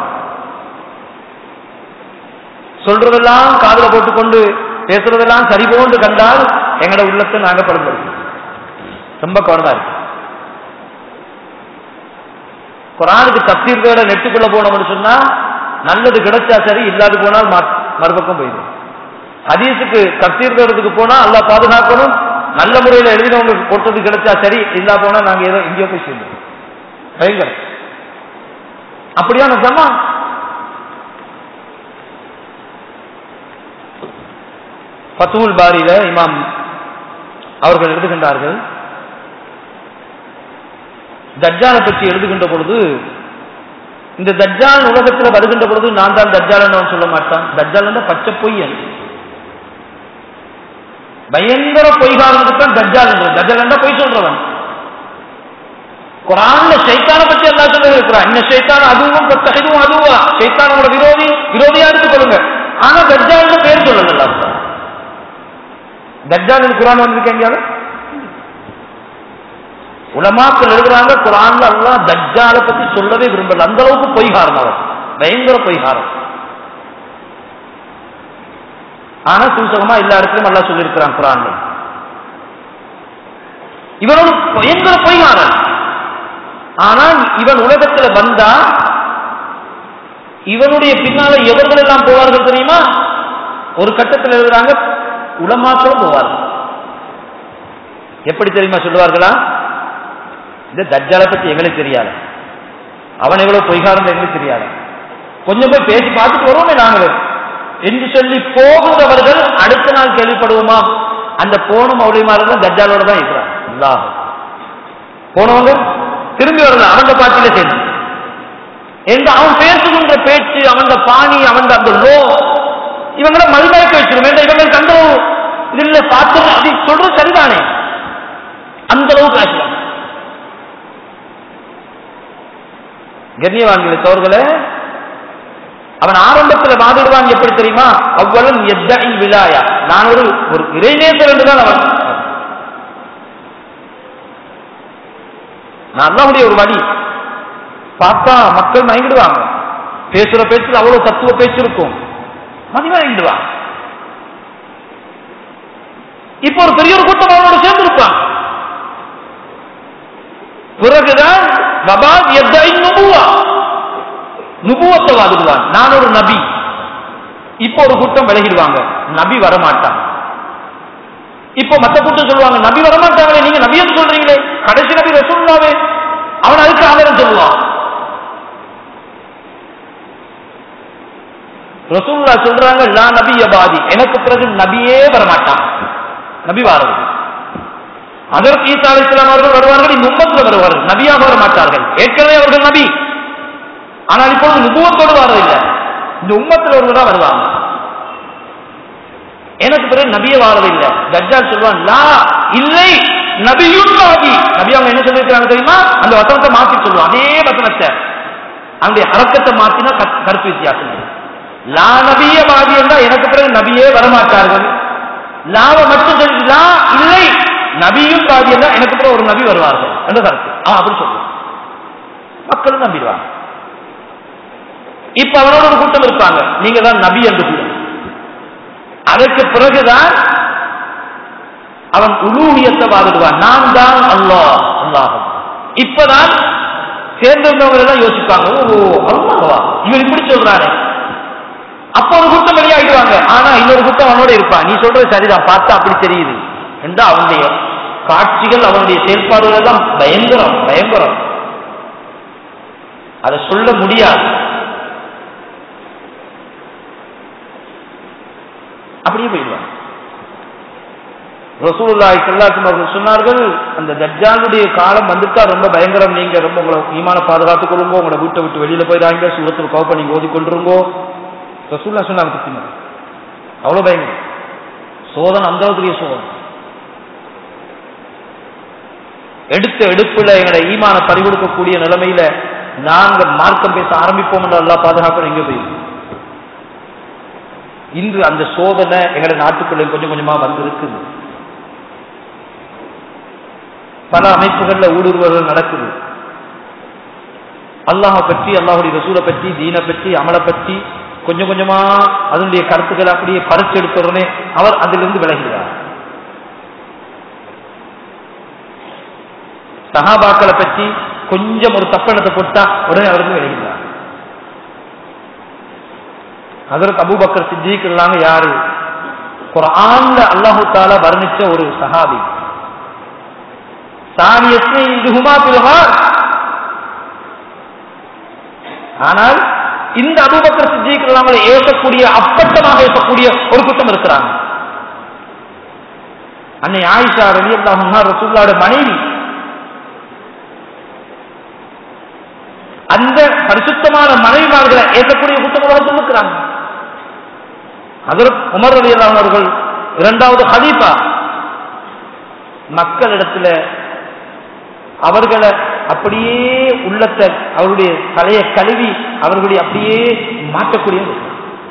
சொல்றதெல்லாம் காதுல போட்டுக்கொண்டு பேசுறதெல்லாம் சரி போன்று கண்டால் எங்கட உள்ளத்தை நாங்க படுத்துறோம் ரொம்ப கவனமா இருக்கு குரானுக்கு தப்சீர் தேட நெட்டுக்குள்ள போனோம்னு சொன்னா நல்லது கிடைச்சா சரி இல்லாது போனால் ம- மறுபக்கம் போயிடும் ஹதீஸுக்கு தப்சீர் தேடுறதுக்கு போனா அல்லாஹ் பாதுகாக்கணும் நல்ல முறையில் எழுதினவங்க கொடுத்தது கிடைச்சா சரி இல்லா போனா நாங்க ஏதோ இங்கேயோ போய் சேர்ந்தோம் பயங்கரம் அப்படியான சமா ஃபத்துல் பாரியில இமாம் அவர்கள் எழுதுகின்றார்கள் தஜ்ஜாலை பற்றி எழுதுகின்ற பொழுது இந்த தஜ்ஜால் உலகத்தில் வருகின்ற பொழுது நான் தான் தஜ்ஜால் அவன் சொல்ல மாட்டான் தஜ்ஜால் என்ற பச்சை பொய்யன் பயங்கர பொய்காரனுக்கு தான் தஜ்ஜால் என்று தஜ்ஜால் என்ற பொய் சொல்றவன் குரான்ல சைத்தான பற்றி எல்லா சொல்ல இருக்கிறான் இந்த சைத்தான் அதுவும் இதுவும் அதுவா சைத்தானோட விரோதி விரோதியா எடுத்துக்கொள்ளுங்க ஆனா தஜ்ஜால் பேர் சொல்லல தஜ்ஜால் குரான் வந்திருக்கு எங்கேயாவது உலமாக்கள் எழுதுறாங்க குரான்ல அல்லாஹ் தஜ்ஜாலை பத்தி சொல்லவே விரும்பல அந்த அளவுக்கு பொய்காரம் அவர் பயங்கர பொய்காரம் ஆனா சூசகமா எல்லா இடத்துலயும் அல்லாஹ் சொல்லியிருக்கிறான் குரான்ல இவனோட பயங்கர பொய்காரன் ஆனால் இவன் உலகத்துல வந்தா இவனுடைய பின்னால எவர்கள் எல்லாம் போவார்கள் தெரியுமா ஒரு கட்டத்தில் எழுதுறாங்க உலமாக்களும் போவார்கள் எப்படி தெரியுமா சொல்லுவார்களா இந்த தஜ்ஜாலை பத்தி எங்களுக்கு தெரியாது அவன் எவ்வளவு பொய்காரன் எங்களுக்கு தெரியாது கொஞ்சம் போய் பேசி பார்த்துட்டு வருவோமே நாங்களே என்று சொல்லி போகிறவர்கள் அடுத்த நாள் கேள்விப்படுவோமா அந்த போன மௌலியமார்கள் தஜ்ஜாலோட தான் இருக்கிறான் அல்லாஹ் போனவங்க திரும்பி வரல அவங்க பாட்டில சேர்ந்து எங்க அவன் பேசுகின்ற பேச்சு அவன் பாணி அவன் அந்த லோ இவங்கள மதிமயக்க வச்சிடும் வேண்டாம் இவங்களுக்கு அந்த இதுல பார்த்து அது சொல்றது சரிதானே அந்த அளவுக்கு பேசுவாங்க கண்ணியவான்களை தோர்களே அவன் ஆரம்பத்துல வாதிடுவான் எப்படி தெரியுமா அவ்வளவு எத்தனை விழாயா நான் ஒரு ஒரு இறைநேசர் என்றுதான் அவன் நான் அல்லாஹ்வுடைய ஒரு வழி பார்த்தா மக்கள் மயங்கிடுவாங்க பேசுற பேச்சுல அவ்வளவு தத்துவ பேச்சு இருக்கும் மதி மயங்கிடுவாங்க இப்போ ஒரு பெரிய ஒரு கூட்டம் அவனோட சேர்ந்து இருப்பான் பிறகுதான் பபா எத்தை நுபுவா நுபுவத்தை வாதிடுவான் நான் ஒரு நபி இப்போ ஒரு கூட்டம் விலகிடுவாங்க நபி வரமாட்டான் இப்போ மத்த கூட்டம் சொல்லுவாங்க நபி வரமாட்டாங்களே நீங்க நபின்னு சொல்றீங்களே கடைசி நபி ரசூல்லாவே அவன் அதுக்கு ஆதாரம் சொல்லுவான் ரசூல்லா சொல்றாங்க லா நபிய பாதி எனக்கு பிறகு நபியே வரமாட்டான் நபி வாரது அதற்கு ஈசா அலி இஸ்லாம் அவர்கள் வருவார்கள் இந்த உம்மத்தில் வருவார்கள் நபியாக வர மாட்டார்கள் ஏற்கனவே அவர்கள் நபி ஆனால் இப்பொழுது நுபுவத்தோடு வரதில்லை இந்த உம்மத்தில் ஒருவர் தான் வருவாங்க எனக்கு பிறகு நபிய வாழவில்லை தஜ்ஜால் சொல்வான் லா இல்லை நபியுன் வாதி நபி அவங்க என்ன சொல்லியிருக்காங்க தெரியுமா அந்த வசனத்தை மாத்தி சொல்லுவான் அதே வசனத்தை அவனுடைய அரக்கத்தை மாத்தினா கத்- கருத்து வித்தியாசம் இல்லை. லா நபிய வாதி என்றால் எனக்கு பிறகு நபியே வரமாட்டார்கள் லாவ மட்டும் சொல்லி லா இல்லை நபியும் வாதி என்றால் எனக்கு பிறகு ஒரு நபி வருவார்கள் என்ற கருத்து அவன் அப்படி சொல்லுவான் மக்களும் நம்பிடுவாங்க இப்ப அவனோட ஒரு கூட்டம் இருப்பாங்க நீங்க தான் நபி என்று கூட அதற்கு பிறகுதான் அவன் உலூகியத்தை வாதிடுவான் நான் தான் அல்லாஹ் அல்லாஹ் இப்பதான் சேர்ந்திருந்தவங்க எல்லாம் யோசிப்பாங்க ஓ அல்லாஹ்வா இவன் இப்படி சொல்றானே அப்ப ஒரு கூட்டம் வெளியாகிடுவாங்க ஆனா இன்னொரு கூட்டம் அவனோட இருப்பான் நீ சொல்றது சரிதான் பார்த்தா அப்படி தெரியுது என்று அவனுடைய காட்சிகள் அவனுடைய செயல்பாடுகள் எல்லாம் பயங்கரம் பயங்கரம் அதை சொல்ல முடியாது அப்படியே போயிடுவாங்க ரசூலுல்லாஹி ஸல்லல்லாஹு அவர்கள் சொன்னார்கள் அந்த தஜ்ஜாலுடைய காலம் வந்துட்டா ரொம்ப பயங்கரம் நீங்க ரொம்ப உங்களை ஈமான பாதுகாத்துக் கொள்ளுங்க உங்களோட வீட்டை விட்டு வெளியில போயிடாங்க சூரத்தில் கோப்பை நீங்க ஓதிக்கொண்டிருங்கோ ரசூல்லா சொன்னாங்க பத்தினா அவ்வளவு பயங்கரம் சோதனை அந்த அளவுக்கு பெரிய சோதனை எடுத்த எடுப்புல எங்களை ஈமான பறிகொடுக்கக்கூடிய நிலைமையில நாங்க மார்க்கம் பேச ஆரம்பிப்போம் என்று எல்லாம் பாதுகாப்பு எங்க போய் இன்று அந்த சோதனை எங்களை நாட்டுக்குள்ள கொஞ்சம் கொஞ்சமா வந்திருக்குது பல அமைப்புகள்ல ஊடுருவல்கள் நடக்குது அல்லாஹை பற்றி அல்லாஹுடைய ரசூலை பற்றி தீனை பற்றி அமலை பற்றி கொஞ்சம் கொஞ்சமா அதனுடைய கருத்துக்களை அப்படியே பறிச்சு எடுத்த உடனே அவர் அதிலிருந்து விலகிறார் சஹாபாக்களை பற்றி கொஞ்சம் ஒரு தப்பெண்ணத்தை போட்டா உடனே அவருக்கு விலகிறார் அதற்கு அபூபக்கர் சித்திக் இல்லாம யாரு குரான்ல அல்லாஹு தாலா வர்ணிச்ச ஒரு சஹாபி சாமியத்தை இதுகுமா பிறகார் ஆனால் இந்த அபூபக்கர் சித்திக் இல்லாமல் ஏசக்கூடிய அப்பட்டமாக ஏசக்கூடிய ஒரு கூட்டம் இருக்கிறாங்க அன்னை ஆயிஷா ரவி அல்லாஹா ரசூல்லாவோட மனைவி அந்த பரிசுத்தமான மனைவிமார்களை ஏற்கக்கூடிய கூட்டம் உலகத்தில் இருக்கிறாங்க அதற்கு உமர் அலி அவர்கள் இரண்டாவது ஹலீஃபா மக்களிடத்துல அவர்களை அப்படியே உள்ளத்தை அவருடைய தலையை கழுவி அவர்களுடைய அப்படியே மாற்றக்கூடிய ஒரு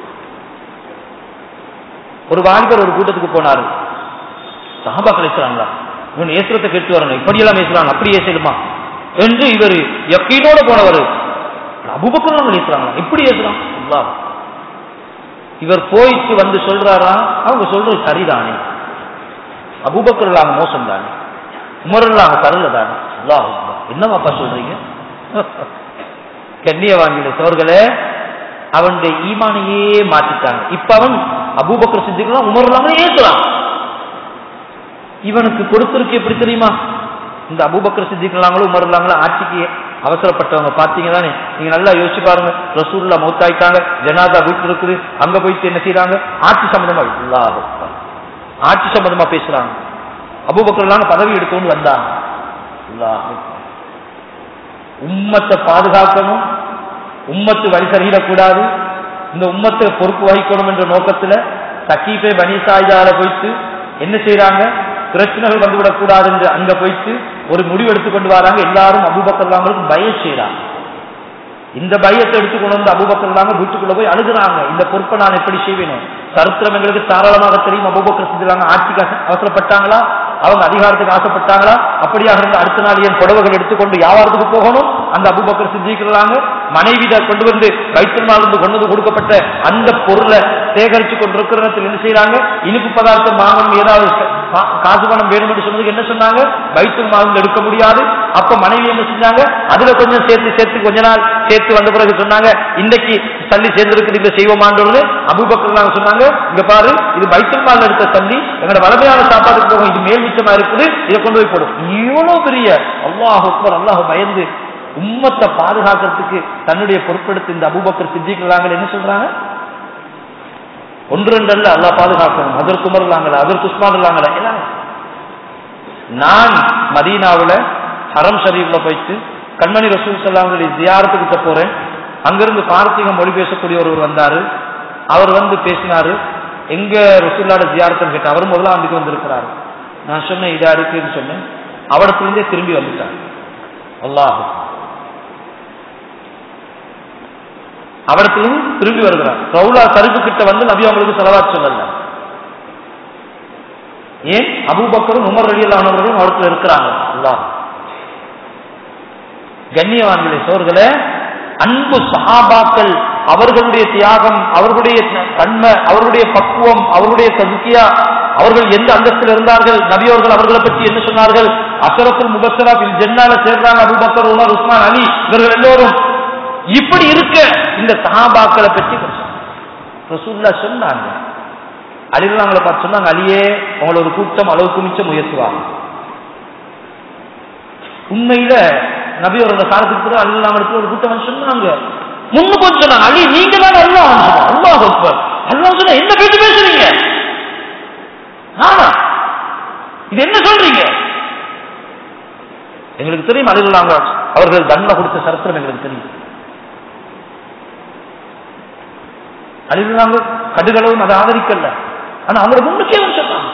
ஒரு வாலிபர் ஒரு கூட்டத்துக்கு போனாரு சஹாபாக்கள் பேசுறாங்களா இவன் ஏசுறத்தை கேட்டு வரணும் இப்படியெல்லாம் பேசுறாங்க அப்படி ஏசலுமா என்று இவர் யக்கீனோட போனவர் அபுபக்கர் பேசுறாங்களா இப்படி ஏசுறான் அல்லாஹ் இவர் போயிட்டு வந்து சொல்றாரா அவங்க சொல்றது சரிதானே அபூபக்கர் அவங்க மோசம் தானே உமரில் அவங்க தரல தானே அல்லாஹ் என்னவாப்பா சொல்றீங்க கண்ணிய வாங்கிட சோர்களே அவனுடைய ஈமானையே மாத்திட்டாங்க இப்ப அவன் அபூபக்கர் சித்திக்கலாம் உமர் இல்லாம ஏசலாம் இவனுக்கு கொடுத்திருக்கு எப்படி தெரியுமா இந்த அபூபக்கர் சித்திக்கலாங்களும் உமர் இல்லாங்களும் ஆட்சிக்கு அவசரப்பட்டவங்க பாத்தீங்க தானே நீங்க நல்லா யோசிச்சு பாருங்க ரசூல்லா மௌத்தாயிட்டாங்க ஜனாதா வீட்டில் இருக்குது அங்க போயிட்டு என்ன செய்யறாங்க ஆட்சி சம்பந்தமா அல்லாஹ் அக்பர். ஆட்சி சம்பந்தமா பேசுறாங்க அபூபக்கர் பதவி எடுத்துன்னு வந்தாங்க அல்லாஹ் அக்பர். உம்மத்தை பாதுகாக்கணும் உம்மத்து வழி சரியிடக்கூடாது இந்த உம்மத்தை பொறுப்பு வகிக்கணும் என்ற நோக்கத்துல சக்கீஃபே பனிசாயிதால போயிட்டு என்ன செய்யறாங்க பிரச்சனைகள் வந்துவிடக்கூடாது என்று அங்க போயிட்டு ஒரு முடிவு எடுத்து கொண்டு வராங்க எல்லாரும் அபூபக்கர்லாங்களுக்கு பயம் செய்யறாங்க இந்த பயத்தை எடுத்து கொண்டு வந்து அபூபக்கர்லாங்க வீட்டுக்குள்ள போய் அழுகுறாங்க இந்த பொறுப்பை நான் எப்படி செய்வேணும் சரித்திரம் எங்களுக்கு தாராளமாக தெரியும் அபூபக்கர் செஞ்சுறாங்க ஆட்சிக்கு அவச- அவசரப்பட்டாங்களா அவங்க அதிகாரத்துக்கு ஆசைப்பட்டாங்களா அப்படியாக இருந்த அடுத்த நாள் என் புடவைகள் எடுத்துக்கொண்டு வியாபாரத்துக்கு போகணும் அந்த அபூபக்கர் சிந்திக்கிறாங்க மனைவிட கொண்டு வந்து வைத்திருநாளிலிருந்து கொண்டு வந்து கொடுக்கப்பட்ட அந்த பொருளை சேகரித்து கொண்டிருக்கிற நேரத்தில் என்ன செய்யறாங்க இனிப்பு பதார்த்தம் வாங்கணும் ஏதாவது கா- காசு பணம் வேணும் என்று சொன்னதுக்கு என்ன சொன்னாங்க வைத்திரு மாதம் எடுக்க முடியாது அப்ப மனைவி என்ன செஞ்சாங்க அதுல கொஞ்சம் சேர்த்து சேர்த்து கொஞ்ச நாள் சேர்த்து வந்த பிறகு சொன்னாங்க இன்னைக்கு தள்ளி சேர்ந்திருக்குது இந்த செய்வோமான்றது அபூபக்கர் நாங்க சொன்னாங்க இங்க பாரு இது வைத்திரு மாதம் எடுத்த தள்ளி எங்களோட வளமையான சாப்பாட்டுக்கு போகும் இது மேல் மிச்சமா இருக்குது இதை கொண்டு போய் போடும் இவ்வளவு பெரிய அல்லாஹ் அக்பர் அல்லாஹ் பயந்து உம்மத்தை பாதுகாக்கிறதுக்கு தன்னுடைய பொறுப்பெடுத்து இந்த அபூபக்கர் சித்திக்கிறாங்க என்ன சொல்றாங்க ஒன்று ரெண்டு அல்ல அல்லா பாதுகாக்கணும் அதற்கு உமர்லாங்கள அதற்கு உஸ்மான் இல்லாங்கள எல்லாம் நான் மதீனாவுல ஹரம் ஷரீஃப்ல போயிட்டு கண்மணி ரசூல் சல்லாவுடைய ஜியாரத்துக்கிட்ட போறேன் அங்கிருந்து பார்த்திக மொழி பேசக்கூடிய ஒருவர் வந்தாரு அவர் வந்து பேசினாரு எங்க ரசூல்லாட ஜியாரத்தம் கேட்டா அவர் முதலாம் ஆண்டுக்கு வந்திருக்கிறார் நான் சொன்னேன் இதா இருக்குன்னு சொன்னேன் அவடத்திலிருந்தே திரும்பி வந்துட்டார் அல்லாஹ் அவடத்திலிருந்து திரும்பி வருகிறார் ரவுலா சருப்பு கிட்ட வந்து நபி அவங்களுக்கு செலவாச்சு சொல்லல ஏன் அபூபக்கரும் உமர் ரலியல்லானவர்களும் அவருக்கு இருக்கிறாங்க அல்லாஹ் கண்ணியவான்களே சோர்களே அன்பு சஹாபாக்கள் அவர்களுடைய தியாகம் அவர்களுடைய தன்மை அவர்களுடைய பக்குவம் அவர்களுடைய சதுக்கியா அவர்கள் எந்த அந்தஸ்தில் இருந்தார்கள் நபியவர்கள் அவர்களை பற்றி என்ன சொன்னார்கள் அசரத்துல் முபசரா ஜென்னால சேர்றாங்க அபுபக்கர் உமர் உஸ்மான் அலி இவர்கள் எல்லோரும் இப்படி இருக்க இந்த சஹாபாக்களை பற்றி ரசூல்லா சொன்னாங்க அலிலாங்களை பார்த்து சொன்னாங்க அலியே உங்களை ஒரு கூட்டம் அளவுக்கு மிச்சம் உயர்த்துவாங்க உண்மையில நபி அவரோட காலத்துக்கு கூட அலிலாங்களுக்கு ஒரு கூட்டம் வந்து சொன்னாங்க முன்னு போய் சொன்னாங்க அலி நீங்க தான் அல்லாஹ் அல்லாஹ் அக்பர் அல்லாஹ் சொன்னா என்ன பேச்சு பேசுறீங்க ஆமா இது என்ன சொல்றீங்க எங்களுக்கு தெரியும் அலிலாங்க அவர்கள் தண்டனை கொடுத்த சரித்திரம் எங்களுக்கு தெரியும் அலிலாங்க கடுகளவும் அதை ஆதரிக்கல ஆனா அவங்களை முன்னுக்கே வந்து சொன்னாங்க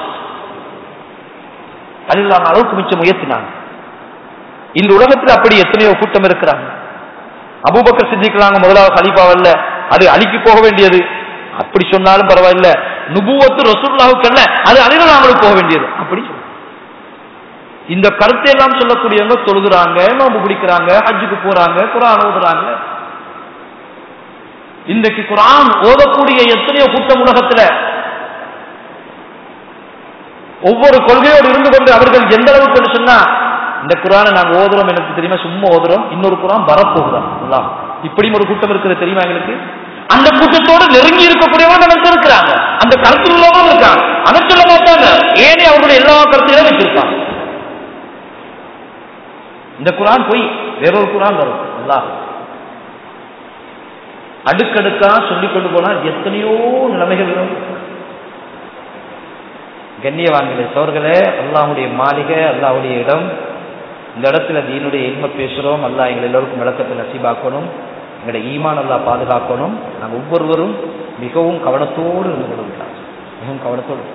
அலிலாங்க அளவுக்கு மிச்சம் உயர்த்தினாங்க இந்த உலகத்தில் அப்படி எத்தனையோ கூட்டம் இருக்கிறாங்க அபூபக்கர் சித்திக்கலாங்க முதலாவது ஹலீஃபாவல்ல அது அழிக்கு போக வேண்டியது அப்படி சொன்னாலும் பரவாயில்ல நுபுவத்து ரசூல்லாவுக்கு அல்ல அது அலிலாங்களுக்கு போக வேண்டியது அப்படி சொல்ல இந்த கருத்தை எல்லாம் சொல்லக்கூடியவங்க தொழுகிறாங்க நோம்பு பிடிக்கிறாங்க ஹஜ்ஜுக்கு போறாங்க குரான் ஓதுறாங்க இன்றைக்கு குரான் ஓதக்கூடிய எத்தனையோ கூட்டம் உலகத்துல ஒவ்வொரு கொள்கையோடு இருந்து கொண்டு அவர்கள் எந்த அளவுக்கு சொன்னா இந்த குரானை நாங்க ஓதுறோம் எனக்கு தெரியுமா சும்மா ஓதுறோம் இன்னொரு குரான் வரப்போகிறோம் எல்லாம் இப்படியும் ஒரு கூட்டம் இருக்கிறது தெரியுமா எங்களுக்கு அந்த கூட்டத்தோடு நெருங்கி இருக்கக்கூடியவங்க நமக்கு இருக்கிறாங்க அந்த கருத்து உள்ளவங்க இருக்காங்க அதை சொல்ல மாட்டாங்க ஏனே அவர்களுடைய எல்லா கருத்தையும் வச்சிருக்காங்க இந்த குரான் போய் வேறொரு குரான் வரும் எல்லாம் அடுக்கடுக்கா சொல்லிக் கொண்டு போனா எத்தனையோ நிலைமைகள் வரும் கண்ணியவான்களே சோர்களே அல்லாஹுடைய மாளிகை அல்லாஹுடைய இடம் இந்த இடத்துல தீனுடைய இன்மை பேசுகிறோம் அல்லா எங்கள் எல்லோருக்கும் விளக்கத்தை நசீபாக்கணும் எங்களுடைய ஈமான் அல்லா பாதுகாக்கணும் நாங்கள் ஒவ்வொருவரும் மிகவும் கவனத்தோடு இருந்து கொள்கிறார் மிகவும் கவனத்தோடு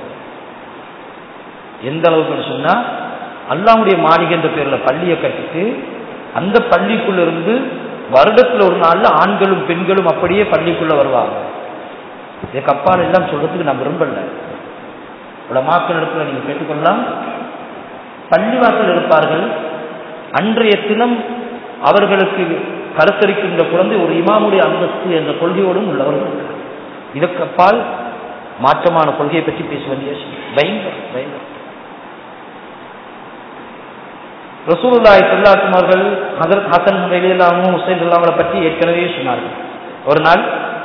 எந்த அளவுக்கு சொன்னா அல்லாவுடைய மாளிகை என்ற பேரில் பள்ளியை கட்டிட்டு அந்த பள்ளிக்குள்ள இருந்து வருடத்தில் ஒரு நாள்ல ஆண்களும் பெண்களும் அப்படியே பள்ளிக்குள்ள வருவாங்க இதுக்கு அப்பால் எல்லாம் சொல்றதுக்கு நான் விரும்பல உலமாக்கள் இடத்துல நீங்க கேட்டுக்கொள்ளலாம் பள்ளிவாசல் இருப்பார்கள் அன்றைய தினம் அவர்களுக்கு கருத்தரிக்கின்ற குழந்தை ஒரு இமாமுடைய அந்தஸ்து என்ற கொள்கையோடும் உள்ளவர்கள் இதற்கு அப்பால் மாற்றமான கொள்கையை பற்றி பேச வேண்டிய பயங்கர பயங்கர ரசூலுல்லாய் சொல்லாத்தும் அவர்கள் ஹசரத் ஹசன் வெளியிலாமும் ஹுசைன் இல்லாமலை பற்றி ஏற்கனவே சொன்னார்கள் ஒரு நாள்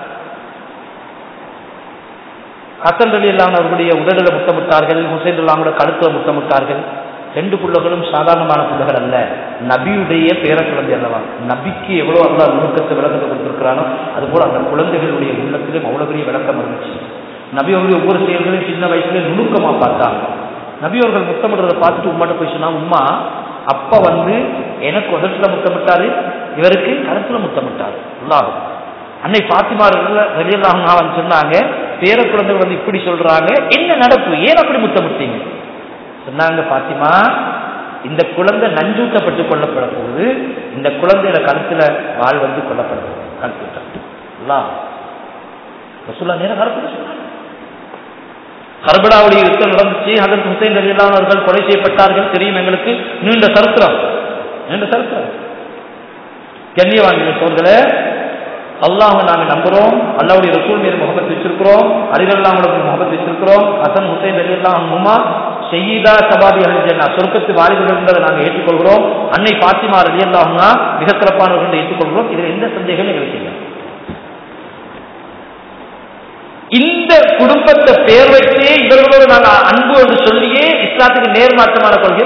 ஹசன் அலி இல்லாமல் அவர்களுடைய உடலில் முத்தமிட்டார்கள் ஹுசைன் இல்லாமோட கழுத்தில் முத்தமிட்டார்கள் ரெண்டு பிள்ளைகளும் சாதாரணமான பிள்ளைகள் அல்ல நபியுடைய பேர குழந்தை அல்லவா நபிக்கு எவ்வளோ அல்லா நுணுக்கத்தை விளக்கத்தை கொடுத்திருக்கிறானோ அது போல அந்த குழந்தைகளுடைய உள்ளத்திலும் அவ்வளவு பெரிய விளக்கம் இருந்துச்சு நபி அவருடைய ஒவ்வொரு செயல்களையும் சின்ன வயசுல நுணுக்கமா பார்த்தாங்க நபி அவர்கள் முத்தமிடுறதை பார்த்துட்டு உம்மாட்ட போய் சொன்னா உம்மா அப்ப வந்து எனக்கு உதட்டுல முத்தமிட்டாரு இவருக்கு கருத்துல முத்தமிட்டாரு அல்லாஹ் அன்னை பாத்திமா வெளியெல்லாம் சொன்னாங்க பேர குழந்தைகள் வந்து இப்படி சொல்றாங்க என்ன நடப்பு ஏன் அப்படி முத்தமிட்டீங்க சொன்னாங்க பாத்திமா இந்த குழந்தை நஞ்சூட்டப்பட்டு கொல்லப்பட போகுது இந்த குழந்தையோட கழுத்துல வாழ் வந்து கொல்லப்பட போகுது கழுத்துட்டான் ரசூல்லா நேரம் கருத்து சொன்னாங்க கர்படாவுடைய யுத்தம் நடந்துச்சு அதற்கு ஹுசைன் ரலியல்லாஹு அவர்கள் கொலை செய்யப்பட்டார்கள் தெரியும் எங்களுக்கு நீண்ட சரித்திரம் நீண்ட சரித்திரம் கண்ணியவான்கள் சோர்களே அல்லாஹ் நாங்கள் நம்புறோம் அல்லாவுடைய ரசூல் மீது முகமது வச்சிருக்கிறோம் அலிகல்லாங்களுக்கு முகமது வச்சிருக்கிறோம் ஹசன் ஹுசைன் ரலியல்லாஹு அன்ஹுமா ஷஹீதா சபாபி அலிஜன்னா சொர்க்கத்து வாலிபர்கள் என்பதை நாங்கள் ஏற்றுக்கொள்கிறோம் அன்னை பாத்திமா ரலியல்லாஹுனா மிக சிறப்பானவர்கள் என்று ஏற்றுக்கொள்கிறோம் இதில் எந்த சந்தேகம் எங்களுக்கு இல்லை இந்த குடும்பத்தை பேர் வைத்தே இவர்களோடு நாங்கள் அன்பு என்று சொல்லியே இஸ்லாத்துக்கு நேர்மாற்றமான கொள்கை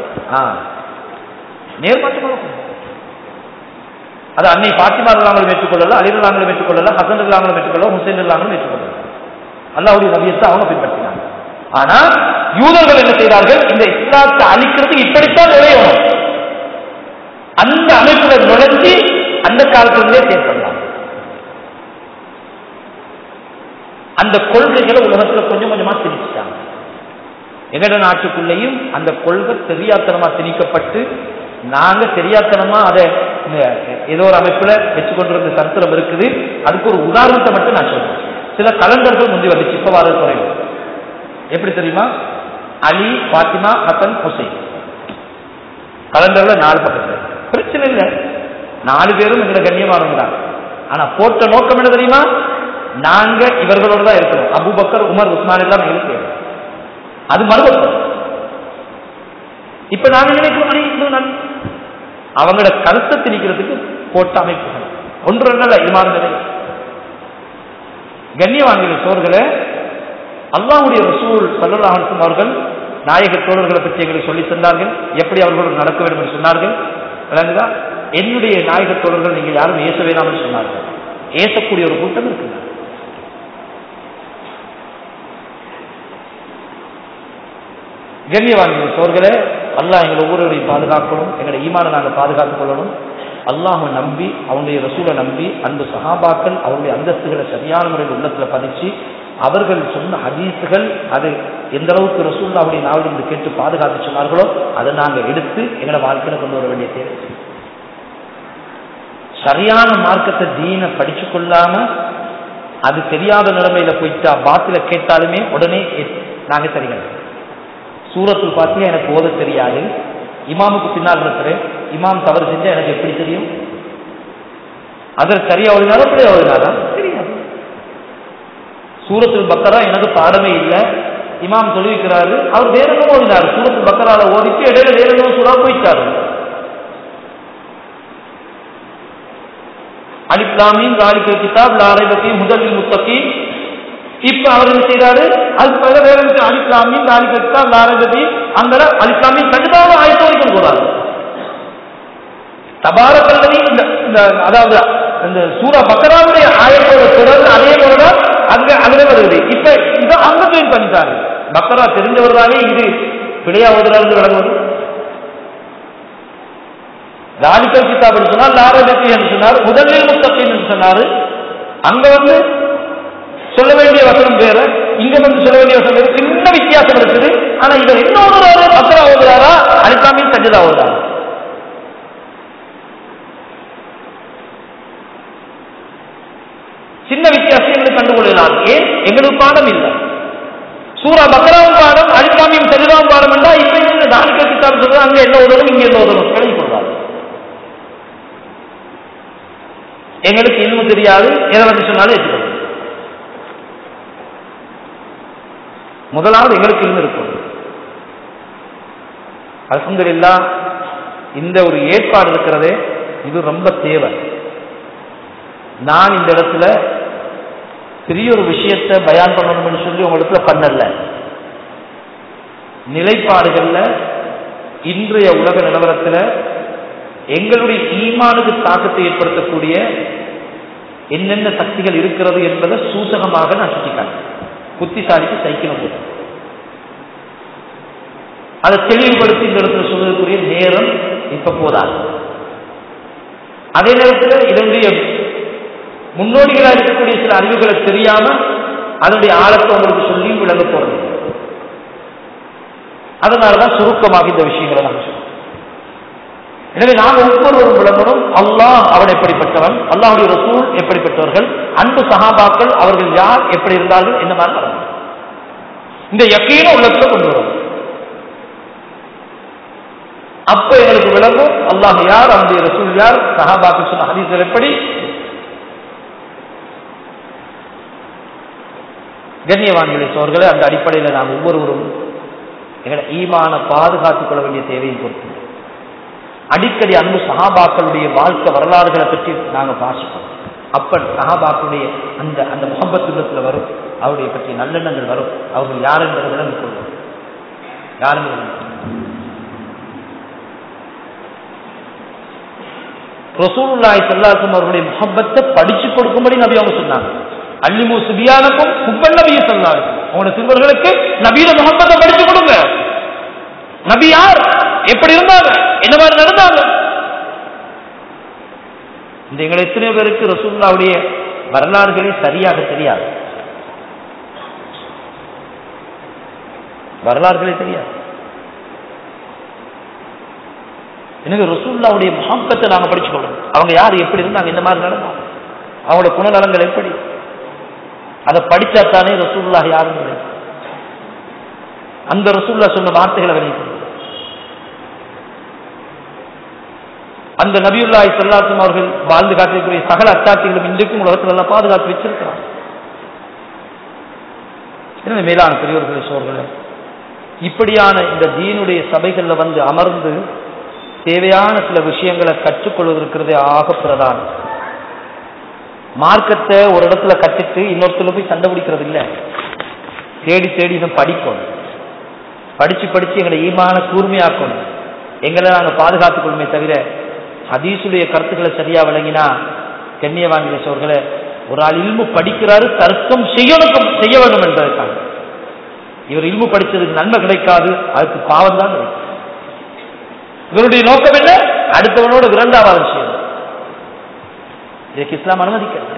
நேர்மாற்றமான கொள்கை அது அன்னை பாத்திமா இல்லாமல் ஏற்றுக்கொள்ளல அலி இல்லாமல் ஏற்றுக்கொள்ளல ஹசன் இல்லாமல் ஏற்றுக்கொள்ள ஹுசைன் இல்லாமல் ஏற்றுக்கொள்ளல அல்லாவுடைய நபியத்தை அவங்க பின்பற்றினாங்க ஆனா யூதர்கள் என்ன செய்தார்கள் இந்த இஸ்லாத்தை அழிக்கிறதுக்கு இப்படித்தான் நுழையணும் அந்த அமைப்புல நுழைஞ்சு அந்த காலத்திலிருந்தே செயற்படலாம் அந்த கொள்கைகளை உலகத்துல கொஞ்சம் கொஞ்சமா திணிச்சிட்டாங்க எங்கட நாட்டுக்குள்ளேயும் அந்த கொள்கை தெரியாத்தனமா திணிக்கப்பட்டு நாங்க தெரியாத்தனமா அதை இந்த ஏதோ ஒரு அமைப்புல வச்சு கொண்டிருந்த சரித்திரம் இருக்குது அதுக்கு ஒரு உதாரணத்தை மட்டும் நான் சொல்றேன் சில கலண்டர்கள் முந்தி வந்துச்சு இப்ப வர குறைவு எப்படி தெரியுமா அலி பாத்திமா ஹசன் ஹுசைன் கலண்டர்ல நாலு பக்கத்துல பிரச்சனை இல்லை நாலு பேரும் எங்களை கண்ணியமானவங்க தான் ஆனா போட்ட நோக்கம் என்ன தெரியுமா நாங்க இவர்களோட தான் இருக்கிறோம் அபுபக்கர் உமர் உஸ்மான் எல்லாம் எங்களுக்கு தேவை. அது மறுபக்கம் இப்ப நாங்க நினைக்கிறோம் அலி இது நன்- அவங்களோட கருத்தை திணிக்கிறதுக்கு போட்ட அமைப்புகள் ஒன்று ரெண்டல்ல இது மாதிரி நிலை கண்ணியவான்கள் சோர்களே அல்லாஹ்வுடைய ரசூல் சல்லல்லாஹு அலைஹி வஸல்லம் அவர்கள் நாயக தோழர்களை பற்றி எங்களுக்கு சொல்லி தந்தார்கள் எப்படி அவர்களோடு நடக்க வேண்டும் என்று சொன்னார்கள் விளங்குதா என்னுடைய நாயக தோழர்கள் நீங்கள் யாரும் ஏச வேண்டாம் என்று சொன்னார்கள் ஏசக்கூடிய ஒரு கூட்டம் இருக்குங்க கண்ணியவான்கள் சோர்களே அல்லாஹ் எங்களை ஒவ்வொருவரையும் பாதுகாக்கணும் எங்களை ஈமான நாங்கள் பாதுகாத்துக் கொள்ளணும் அல்லாஹை நம்பி அவங்களுடைய ரசூலை நம்பி அந்த சஹாபாக்கள் அவருடைய அந்தஸ்துகளை சரியான முறையில் உள்ளத்துல பதிச்சு அவர்கள் சொன்ன ஹதீஸுகள் அது எந்த அளவுக்கு ரசூல்லாவுடைய நாவிலிருந்து கேட்டு பாதுகாத்து சொன்னார்களோ அதை நாங்கள் எடுத்து எங்களை வாழ்க்கையில கொண்டு வர வேண்டிய தேவை சரியான மார்க்கத்தை தீனை படிச்சு கொள்ளாம அது தெரியாத நிலைமையில போயிட்டா பாத்தில கேட்டாலுமே உடனே எ- நாங்க சரிகள் சூரத்துல் பாத்தியா எனக்கு ஓத தெரியாது இமாமுக்கு பின்னால் இருக்கிறேன் இமாம் தவறு செஞ்சா எனக்கு எப்படி தெரியும் அதற்கு சரியா ஓதினாரா அப்படியே ஓதினாரா தெரியாது சூரத்துல் பக்கரா எனக்கு பாடமே இல்லை இமாம் சொல்லியிருக்கிறாரு அவர் வேற எதுவும் ஓதினார் சூரத்துல் பக்கரால ஓதிட்டு இடையில வேற எதுவும் சூறா போயிட்டாரு அலிப்லாமின் காலிக்கல் கிதாப் லாரைபத்தி முதலில் முத்தகி இப்ப அவர் என்ன செய்யறாரு அது பதில வேற இருக்கு அலிப்லாமின் காலிக்கல் கிதாப் லாரைபத்தி அங்க அலிப்லாமின் கண்டிப்பாக ஆயத்து வரைக்கும் போறாரு தபாரக்கல்லவி இந்த இந்த அதாவது இந்த சூரா பக்கராவுடைய ஆயத்தோட தொடர்ந்து அதே போலதான் அங்க அதுல வருது இப்ப இதை அங்க ஜாயின் பண்ணிட்டாரு பக்கரா தெரிஞ்சவர் தானே இது பிழையா ஓதுறாரு விளங்குவது ராலிக்கல் கிதாப் என்று சொன்னார் லாரபத்தி என்று சொன்னார் முதலில் முத்தப்பின் என்று சொன்னாரு அங்க வந்து சொல்ல வேண்டிய வசனம் வேற இங்க வந்து சொல்ல வேண்டிய வசனம் வேற சின்ன வித்தியாசம் இருக்குது ஆனா இவர் என்ன ஓதுறாரு பக்கரா ஓதுறாரா அலிகாமின் சஜிதா ஓதுறாரா சின்ன வித்தியாசம் எங்களுக்கு கண்டுகொள்ளலாம் ஏன் எங்களுக்கு பாடம் இல்லை சூரா பக்ராவும் பாடம் அலிகாமியும் சரிதாவும் பாடம் என்றா இப்ப இந்த நாளைக்கு கிட்டாப் சொல்றது அங்க என்ன உதவும் இங்க என்ன உதவும் விளங்கி கொள்வார் எங்களுக்கு இன்னும் தெரியாது எதை வந்து சொன்னாலும் ஏற்றுக்கணும் முதலாவது எங்களுக்கு இன்னும் இருக்கும் அல்ஹம்துலில்லா இந்த ஒரு ஏற்பாடு இருக்கிறதே இது ரொம்ப தேவை நான் இந்த இடத்துல பெரிய ஒரு விஷயத்தை பயான் பண்ணணும்னு சொல்லி உங்களிடத்துல பண்ணல நிலைப்பாடுகள்ல இன்றைய உலக நிலவரத்துல எங்களுடைய ஈமானுக்கு தாக்கத்தை ஏற்படுத்தக்கூடிய என்னென்ன சக்திகள் இருக்கிறது என்பதை சூசகமாக நான் சுட்டிக்காட்டேன் புத்திசாலிக்கு சைக்கிள் போது அதை தெளிவுபடுத்தி இந்த இடத்துல சொல்வதற்குரிய நேரம் இப்ப போதாது அதே நேரத்தில் இதனுடைய முன்னோடிகளாக இருக்கக்கூடிய சில அறிவுகளை தெரியாம அதனுடைய ஆழத்தை உங்களுக்கு சொல்லி விளங்க போறது அதனாலதான் சுருக்கமாக இந்த விஷயங்களை நாங்கள் சொல்றோம் எனவே நாம் ஒவ்வொருவரும் விளங்கணும் அல்லாஹ் அவன் எப்படிப்பட்டவன் அல்லாஹுடைய ரசூல் எப்படிப்பட்டவர்கள் அன்பு சகாபாக்கள் அவர்கள் யார் எப்படி இருந்தார்கள் என்ன மாதிரி நடந்தார்கள் இந்த யக்கீன உள்ளத்துல கொண்டு வரும் அப்ப எங்களுக்கு விளங்கும் அல்லாஹ் யார் அவனுடைய ரசூல் யார் சஹாபாக்கள் சொன்ன ஹதீஸ்கள் எப்படி கண்ணியவான்களை சோர்களே அந்த அடிப்படையில் நாம் ஒவ்வொருவரும் எங்களை ஈமான பாதுகாத்துக் கொள்ள வேண்டிய தேவையை பொறுத்து அடிக்கடி அன்பு சஹாபாக்களுடைய வாழ்க்கை வரலாறுகளை பற்றி நாங்கள் வாசிப்போம் அப்ப சஹாபாக்களுடைய அந்த அந்த முகம்பத்துள்ளத்தில் வரும் அவருடைய பற்றிய நல்லெண்ணங்கள் வரும் அவர்கள் யார் என்பதை விளங்கிக் கொள்ளும் யாரும் ரசூலுல்லாய் சல்லாசம் அவர்களுடைய முகப்பத்தை படிச்சு கொடுக்கும்படி நபி அவங்க சொன்னாங்க அல்லிமு சுபியானக்கும் குப்பல் நபியை சொன்னாங்க உங்களோட சிறுவர்களுக்கு நபீன முகப்பத்தை படிச்சு கொடுங்க நபி யார் எப்படி இருந்தாங்க என்ன மாதிரி நடந்தாங்க இந்த எங்களை எத்தனை பேருக்கு ரசூல்லாவுடைய வரலாறுகளே சரியாக தெரியாது வரலாறுகளே தெரியாது எனவே ரசூல்லாவுடைய மஹப்பத்தை நாங்க படிச்சுக்கொள்ளணும் அவங்க யார் எப்படி இருந்தாங்க இந்த மாதிரி நடந்தாங்க அவங்களோட குணநலங்கள் எப்படி அதை படிச்சாத்தானே ரசூல்லா யாருன்னு தெரியும். அந்த ரசூல்லா சொன்ன வார்த்தைகளை விளைவிக்கணும் அந்த நபியுல்லாஹி ஸல்லல்லாஹு அவர்கள் வாழ்ந்து காட்டக்கூடிய சகல அத்தாட்சிகளும் இன்றைக்கும் உலகத்தில் எல்லாம் பாதுகாத்து வச்சிருக்கிறார் எனவே மேலான பெரியவர்களே சோர்களே இப்படியான இந்த தீனுடைய சபைகள்ல வந்து அமர்ந்து தேவையான சில விஷயங்களை கற்றுக்கொள்வதற்கிறதே ஆக பிரதானம் மார்க்கத்தை ஒரு இடத்துல கற்றுட்டு இன்னொருத்துல போய் சண்டை பிடிக்கிறது இல்லை தேடி தேடி இதை படிக்கணும் படிச்சு படிச்சு எங்களை ஈமான கூர்மையாக்கணும் எங்களை நாங்கள் பாதுகாத்துக் கொள்ளுமே தவிர ஹதீஸுடைய கருத்துக்களை சரியா விளங்கினா கண்ணிய வாங்கிய சோர்களே ஒரு ஆள் இல்மு படிக்கிறாரு தர்க்கம் செய்யணும் செய்ய வேண்டும் என்பதற்காக இவர் இல்மு படிச்சதுக்கு நன்மை கிடைக்காது அதுக்கு பாவம் தான் கிடைக்கும் இவருடைய நோக்கம் என்ன அடுத்தவனோட விரண்டாவாதம் செய்யணும் இதற்கு இஸ்லாம் அனுமதிக்கிறது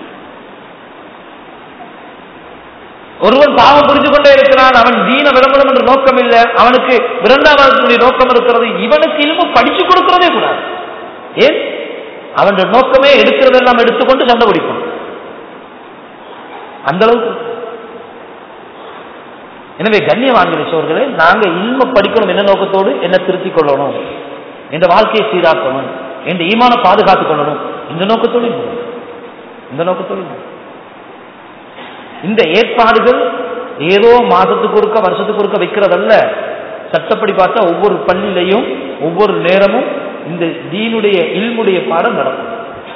ஒருவன் பாவம் புரிஞ்சு கொண்டே இருக்கிறான் அவன் தீன விளம்பரம் என்ற நோக்கம் இல்லை அவனுக்கு விரண்டாவாதத்தினுடைய நோக்கம் இருக்கிறது இவனுக்கு இல்மு படிச்சு கொடுக்கிறதே கூடாது ஏன் அவன் நோக்கமே எடுக்கிறதெல்லாம் எடுத்துக்கொண்டு சண்டை பிடிக்கும் அந்த அளவுக்கு எனவே கண்ணியவான்களை சோர்களே நாங்க இல்ம படிக்கணும் என்ன நோக்கத்தோடு என்ன திருத்திக் கொள்ளணும் இந்த வாழ்க்கையை சீராக்கணும் இந்த ஈமான பாதுகாத்துக் கொள்ளணும் இந்த நோக்கத்தோடு இல்லை. இந்த நோக்கத்தோடு இல்லை. இந்த ஏற்பாடுகள் ஏதோ மாதத்துக்கு ஒருக்க வருஷத்துக்கு ஒருக்க வைக்கிறதல்ல சட்டப்படி பார்த்தா ஒவ்வொரு பள்ளியிலையும் ஒவ்வொரு நேரமும் இந்த தீனுடைய இல்முடைய பாடம் நடக்கும்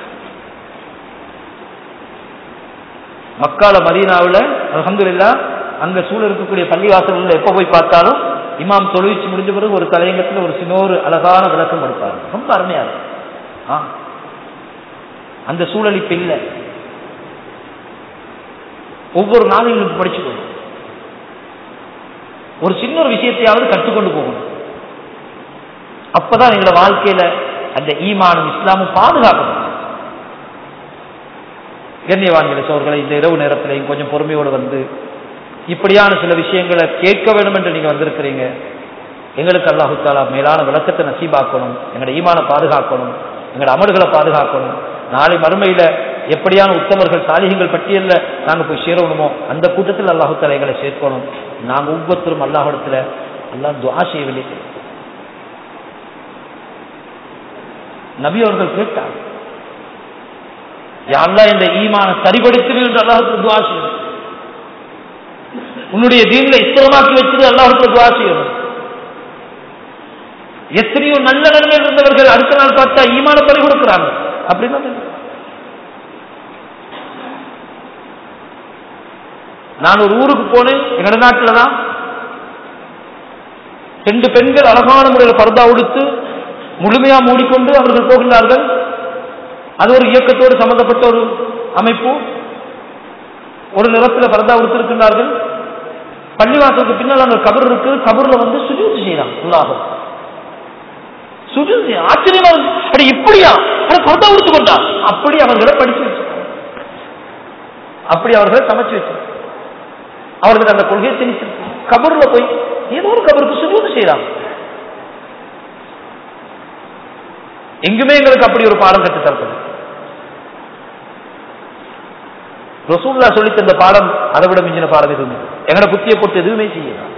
மக்கால மதீனாவில் அலமதுல்லா அங்க சூழ இருக்கக்கூடிய பள்ளிவாசல்கள் எப்ப போய் பார்த்தாலும் இமாம் தொழுவிச்சு முடிஞ்ச பிறகு ஒரு தலையங்கத்தில் ஒரு சின்னோரு அழகான விளக்கம் கொடுப்பார் ரொம்ப அருமையா இருக்கும் ஆ. அந்த சூழல் இப்ப இல்லை ஒவ்வொரு நாளும் எங்களுக்கு படிச்சுக்கணும் ஒரு சின்ன ஒரு விஷயத்தையாவது கற்றுக்கொண்டு போகணும் அப்பதான் எங்களோட வாழ்க்கையில அந்த ஈமானும் இஸ்லாமும் பாதுகாக்கணும் கண்ணியவான்களை சோர்களை இந்த இரவு நேரத்திலையும் கொஞ்சம் பொறுமையோடு வந்து இப்படியான சில விஷயங்களை கேட்க வேண்டும் என்று நீங்க வந்திருக்கிறீங்க எங்களுக்கு அல்லாஹு தாலா மேலான விளக்கத்தை நசீபாக்கணும் எங்களோட ஈமான பாதுகாக்கணும் எங்களோட அமல்களை பாதுகாக்கணும் நாளை மறுமையில எப்படியான உத்தமர்கள் சாலிகங்கள் பட்டியல்ல நாங்க போய் சேரணுமோ அந்த கூட்டத்தில் அல்லாஹு தாலா எங்களை சேர்க்கணும் நாங்க ஒவ்வொருத்தரும் அல்லாஹிடத்துல அல்லாஹ் துவா செய்யவில்லை நபி அவர்கள் கேட்டார் யாரெல்லாம் இந்த ஈமான சரிபடுத்துது என்று அல்லாஹுக்கு துவா செய்யணும் உன்னுடைய தீன்ல இஸ்திரமாக்கி வச்சது அல்லாஹுக்கு துவா செய்யணும் எத்தனையோ நல்ல நன்மையில் இருந்தவர்கள் அடுத்த நாள் பார்த்தா ஈமான பறி கொடுக்கிறாங்க அப்படின்னா நான் ஒரு ஊருக்கு போனேன் எங்களோட நாட்டில தான் ரெண்டு பெண்கள் அழகான முறையில் பர்தா உடுத்து முழுமையா மூடிக்கொண்டு அவர்கள் போகின்றார்கள் அது ஒரு இயக்கத்தோடு சம்பந்தப்பட்ட ஒரு அமைப்பு ஒரு நிறத்தில் பரதா உடுத்திருக்கின்றார்கள் பள்ளிவாசலுக்கு பின்னால் அங்க கபர் இருக்கு கபர்ல வந்து சுஜூத்து செய்யலாம் உல்லாகம் சுஜூத்து ஆச்சரியமா இருக்கு. அட இப்படியா அட பரதா உடுத்து கொண்டா அப்படி அவர்களை படிச்சு வச்சு அப்படி அவர்களை சமைச்சு வச்சு அவர்கள் அந்த கொள்கையை திணிச்சு கபர்ல போய் ஏதோ ஒரு கபருக்கு சுஜூத்து செய்யலாம் எங்குமே எங்களுக்கு அப்படி ஒரு பாடம் கற்றுத் தரப்படும் ரசூல்லா சொல்லி தந்த பாடம் அதை விட மிஞ்சின பாடம் எதுவுமே எங்கட புத்தியை போட்டு எதுவுமே செய்யலாம்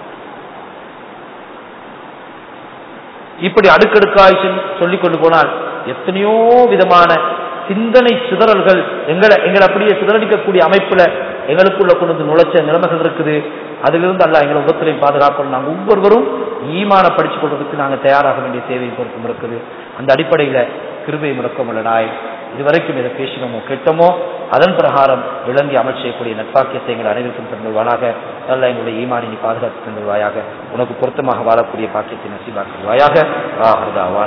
இப்படி அடுக்கடுக்காய் சொல்லிக் கொண்டு போனால் எத்தனையோ விதமான சிந்தனை சிதறல்கள் எங்களை எங்களை அப்படியே சிதறடிக்கக்கூடிய அமைப்புல எங்களுக்குள்ள கொண்டு வந்து நுழைச்ச நிலைமைகள் இருக்குது அதிலிருந்து அல்ல எங்களை உபத்திரையும் பாதுகாக்கணும் நாங்கள் ஒவ்வொருவரும் ஈமான படிச்சு கொள்வதற்கு நாங்கள் தயாராக வேண்டிய தேவை பொருத்தம் இருக்குது அந்த அடிப்படையில கிருபை முடக்கமுள்ள நாய் இதுவரைக்கும் இதை பேசினோமோ கேட்டோமோ அதன் பிரகாரம் விளங்கி அமல் செய்யக்கூடிய நட்பாக்கியத்தை எங்கள் அனைவருக்கும் தந்துள்வானாக நல்ல எங்களுடைய ஈமானினை பாதுகாத்து தந்துள்வாயாக உனக்கு பொருத்தமாக வாழக்கூடிய பாக்கியத்தை நசீபாக்குவாயாக ஆஹர்தாவா